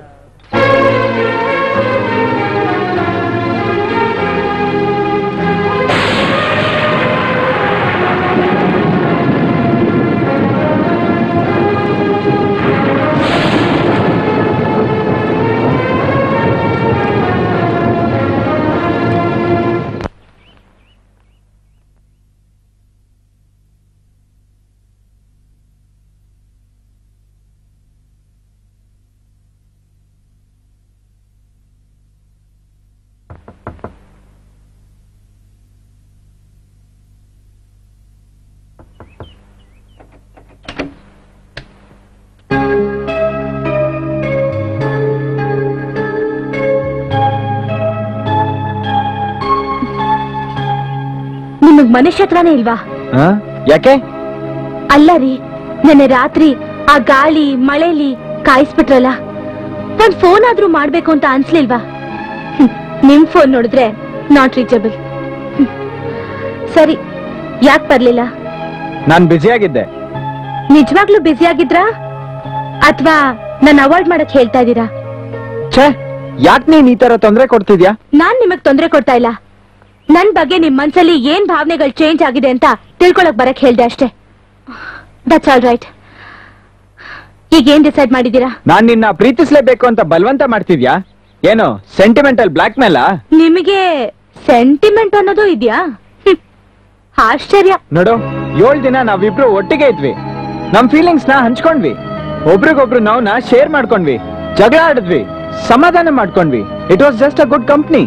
ನಿಮಗ್ ಮನುಷ್ಯತ್ವನೇ ಇಲ್ವಾ ಆ? ಯಾಕೆ ಅಲ್ಲ ರೀ ನೆನ್ನೆ ರಾತ್ರಿ ಆ ಗಾಳಿ ಮಳೆಲಿ ಕಾಯಿಸ್ಬಿಟ್ರಲ್ಲ ಒಂದ್ ಫೋನ್ ಆದ್ರೂ ಮಾಡ್ಬೇಕು ಅಂತ ಅನ್ಸ್ಲಿಲ್ವಾ ಹ್ಮ್. ನಿಮ್ ಫೋನ್ ನೋಡಿದ್ರೆ ನಾಟ್ ರೀಚಬಲ್ ಸರಿ ಯಾಕೆ ಬರ್ಲಿಲ್ಲ ನಾನ್ ಬ್ಯುಸಿ ಆಗಿದ್ದೆ ನಿಜವಾಗ್ಲೂ ಬ್ಯುಸಿ ಆಗಿದ್ರಾ ಅಥವಾ ನನ್ನ ಅವಾಯ್ಡ್ ಮಾಡಕ್ ಹೇಳ್ತಾ ಇದ್ದೀರಾ ಛೇ ಯಾಕ್ ನೀನ್ ಈ ತರ ತೊಂದ್ರೆ ಕೊಡ್ತಿದ್ಯಾ ನಾನ್ ನಿಮಗ್ ತೊಂದ್ರೆ ಕೊಡ್ತಾ ಇಲ್ಲ ನನ್ ಬಗ್ಗೆ ನಿಮ್ ಮನ್ಸಲ್ಲಿ ಏನ್ ಭಾವನೆಗಳು ಚೇಂಜ್ ಆಗಿದೆ ಅಂತ ತಿಳ್ಕೊಳಕ್ ಬರಕ್ ಹೇಳ್ದೆ ಅಷ್ಟೇ ದಟ್ಸ್ ಆಲ್ ರೈಟ್ ಈಗ ಏನ್ ಡಿಸೈಡ್ ಮಾಡಿದೀರಾ ನಾನ್ ನಿನ್ನ ಪ್ರೀತಿಸ್ಲೇಬೇಕು ಅಂತ ಬಲವಂತ ಮಾಡ್ತಿದ್ಯಾ ಏನು ಸೆಂಟಿಮೆಂಟಲ್ ಬ್ಲಾಕ್ ಮೇಲಾ ನಿಮಗೆ ಸೆಂಟಿಮೆಂಟ್ ಅನ್ನೋದು ಇದ್ಯಾ ಹ್ಮ್. ಆಶ್ಚರ್ಯ ನೋಡು ಏಳ್ ದಿನ ನಾವಿಬ್ರು ಒಟ್ಟಿಗೆ ಇದ್ವಿ ನಮ್ ಫೀಲಿಂಗ್ಸ್ ನ ಹಂಚ್ಕೊಂಡ್ವಿ ಒಬ್ರಿಗೊಬ್ರು ನಾವ್ನ ಶೇರ್ ಮಾಡ್ಕೊಂಡ್ವಿ ಜಗಳ ಆಡಿದ್ವಿ ಸಮಾಧಾನ ಮಾಡ್ಕೊಂಡ್ವಿ it was just a good company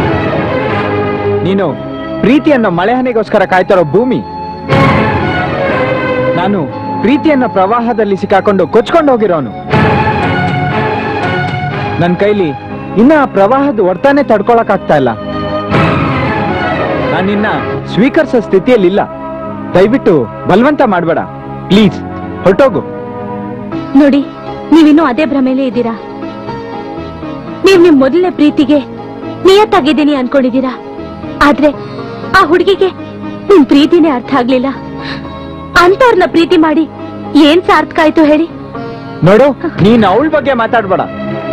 ನೀನು ಪ್ರೀತಿ ಅನ್ನೋ ಮಳೆಹನಿಗೋಸ್ಕರ ಕಾಯ್ತಿರೋ ಭೂಮಿ ನಾನು ಪ್ರೀತಿಯನ್ನ ಪ್ರವಾಹದಲ್ಲಿ ಸಿಕ್ಕಾಕೊಂಡು ಕೊಚ್ಕೊಂಡು ಹೋಗಿರೋನು ನನ್ ಕೈಲಿ ಇನ್ನ ಆ ಪ್ರವಾಹದ ಒಡ್ತಾನೆ ತಡ್ಕೊಳಕ್ ಆಗ್ತಾ ಇಲ್ಲ ನಾನು ನಿನ್ನ ಸ್ವೀಕರಿಸೋ ಸ್ಥಿತಿಯಲ್ಲಿಲ್ಲ ದಯವಿಟ್ಟು ಬಲವಂತ ಮಾಡಬೇಡ ಪ್ಲೀಸ್ ಹೊರಟೋಗು ನೋಡಿ ನೀವಿನ್ನೂ ಅದೇ ಭ್ರಮೆಲೇ ಇದ್ದೀರಾ ನೀವ್ ನಿಮ್ ಮೊದಲನೇ ಪ್ರೀತಿಗೆ ನಿಯತ್ತಾಗಿದ್ದೀನಿ ಅನ್ಕೊಂಡಿದ್ದೀರಾ ಆದ್ರೆ ಆ ಹುಡುಗಿಗೆ ನಿಮ್ ಪ್ರೀತಿನೇ ಅರ್ಥ ಆಗ್ಲಿಲ್ಲ ಅಂತವ್ರನ್ನ ಪ್ರೀತಿ ಮಾಡಿ ಏನ್ ಸಾರ್ಥಕ ಆಯ್ತು ಹೇಳಿ ನೋಡು ನೀನ್ ಅವಳ ಬಗ್ಗೆ ಮಾತಾಡ್ಬೇಡ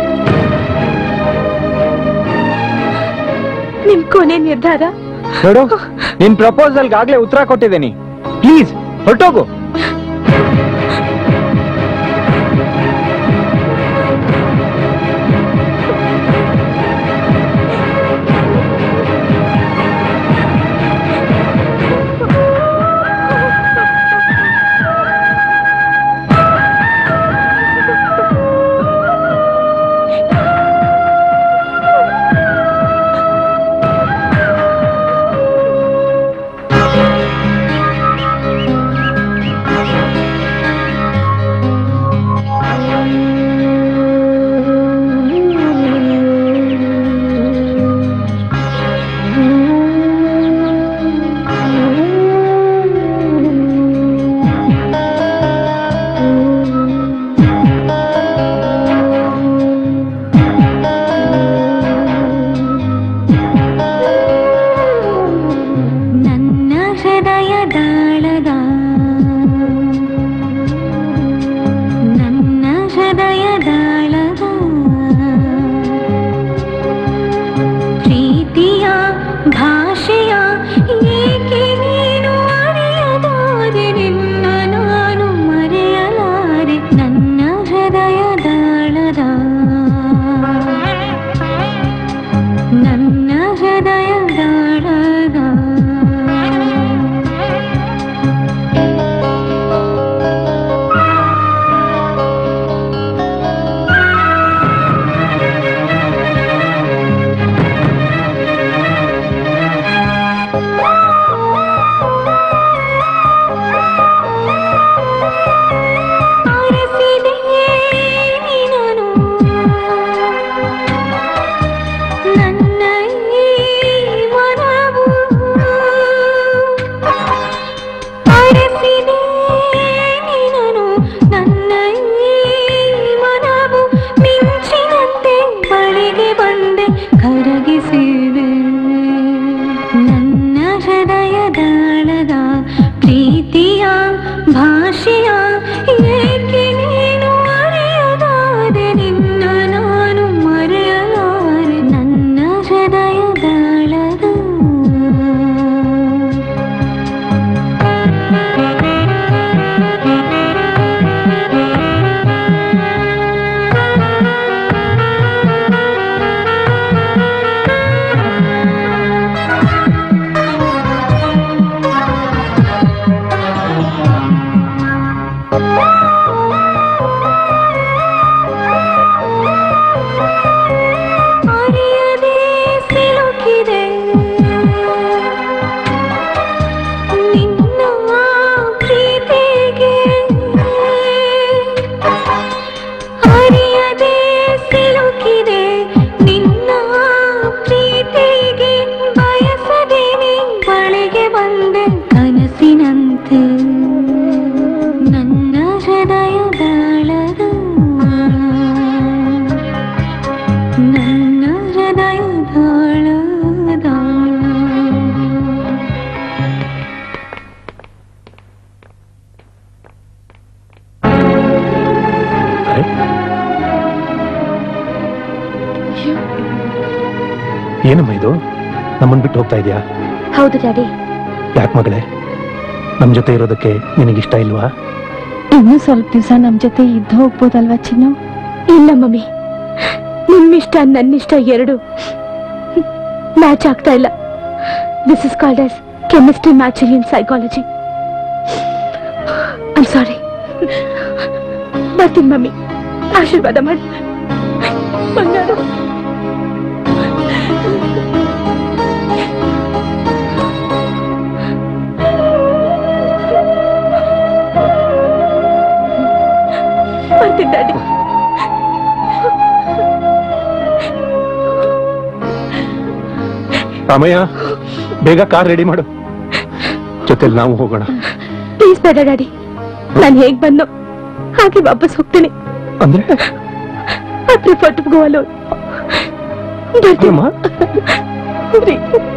ನಿಮ್ ಕೊನೆ ನಿರ್ಧಾರ ನೋಡು ನಿನ್ ಪ್ರಪೋಸಲ್ಗಾಗ್ಲೇ ಉತ್ತರ ಕೊಟ್ಟಿದ್ದೀನಿ ಪ್ಲೀಸ್ ಹೊರಟೋಗು ಏನಮ್ಮ ಇದು ನಮ್ಮನ್ ಬಿಟ್ಟು ಹೋಗ್ತಾ ಇದೆಯಾ ಹೌದು ಡ್ಯಾಡಿ ಯಾಕೆ ಮಗಳೇ ನಮ್ ಜೊತೆ ಇರೋದಕ್ಕೆ ನಿನಗಿಷ್ಟ ಇಲ್ವಾ ಇನ್ನು ಸ್ವಲ್ಪ ದಿವಸ ನಮ್ ಜೊತೆ ಇದ್ದು ಹೋಗ್ಬೋದಲ್ವಾ ಚಿನ್ನು ಇಲ್ಲ ಮಮ್ಮಿ ನಿಮ್ಮಿಷ್ಟ ನನ್ನಿಷ್ಟ ಎರಡು ಮ್ಯಾಚ್ ಆಗ್ತಾ ಇಲ್ಲ this is called as chemistry matching in psychology I'm sorry ಬರ್ತೀನಿ ಮಮ್ಮಿ ಆಶೀರ್ವಾದ ಮಾಡಿ ಬಂಗಾರ ಬರ್ತೀನಿ ಡ್ಯಾಡಿ ರಾಮಯ್ಯ ಬೇಗ ಕಾರ್ ರೆಡಿ ಮಾಡು ಜೊತೆಲಿ ನಾವು ಹೋಗೋಣ ಪ್ಲೀಸ್ ಬೇಡ ಡ್ಯಾಡಿ ನಾನು ಹೇಗ್ ಬಂದು ಹಾಗೆ ವಾಪಸ್ ಹೋಗ್ತೀನಿ ಅಂದ್ರೆ I prefer to go alone ಬರ್ತೀನಿ ಅಮ್ಮ ರೀ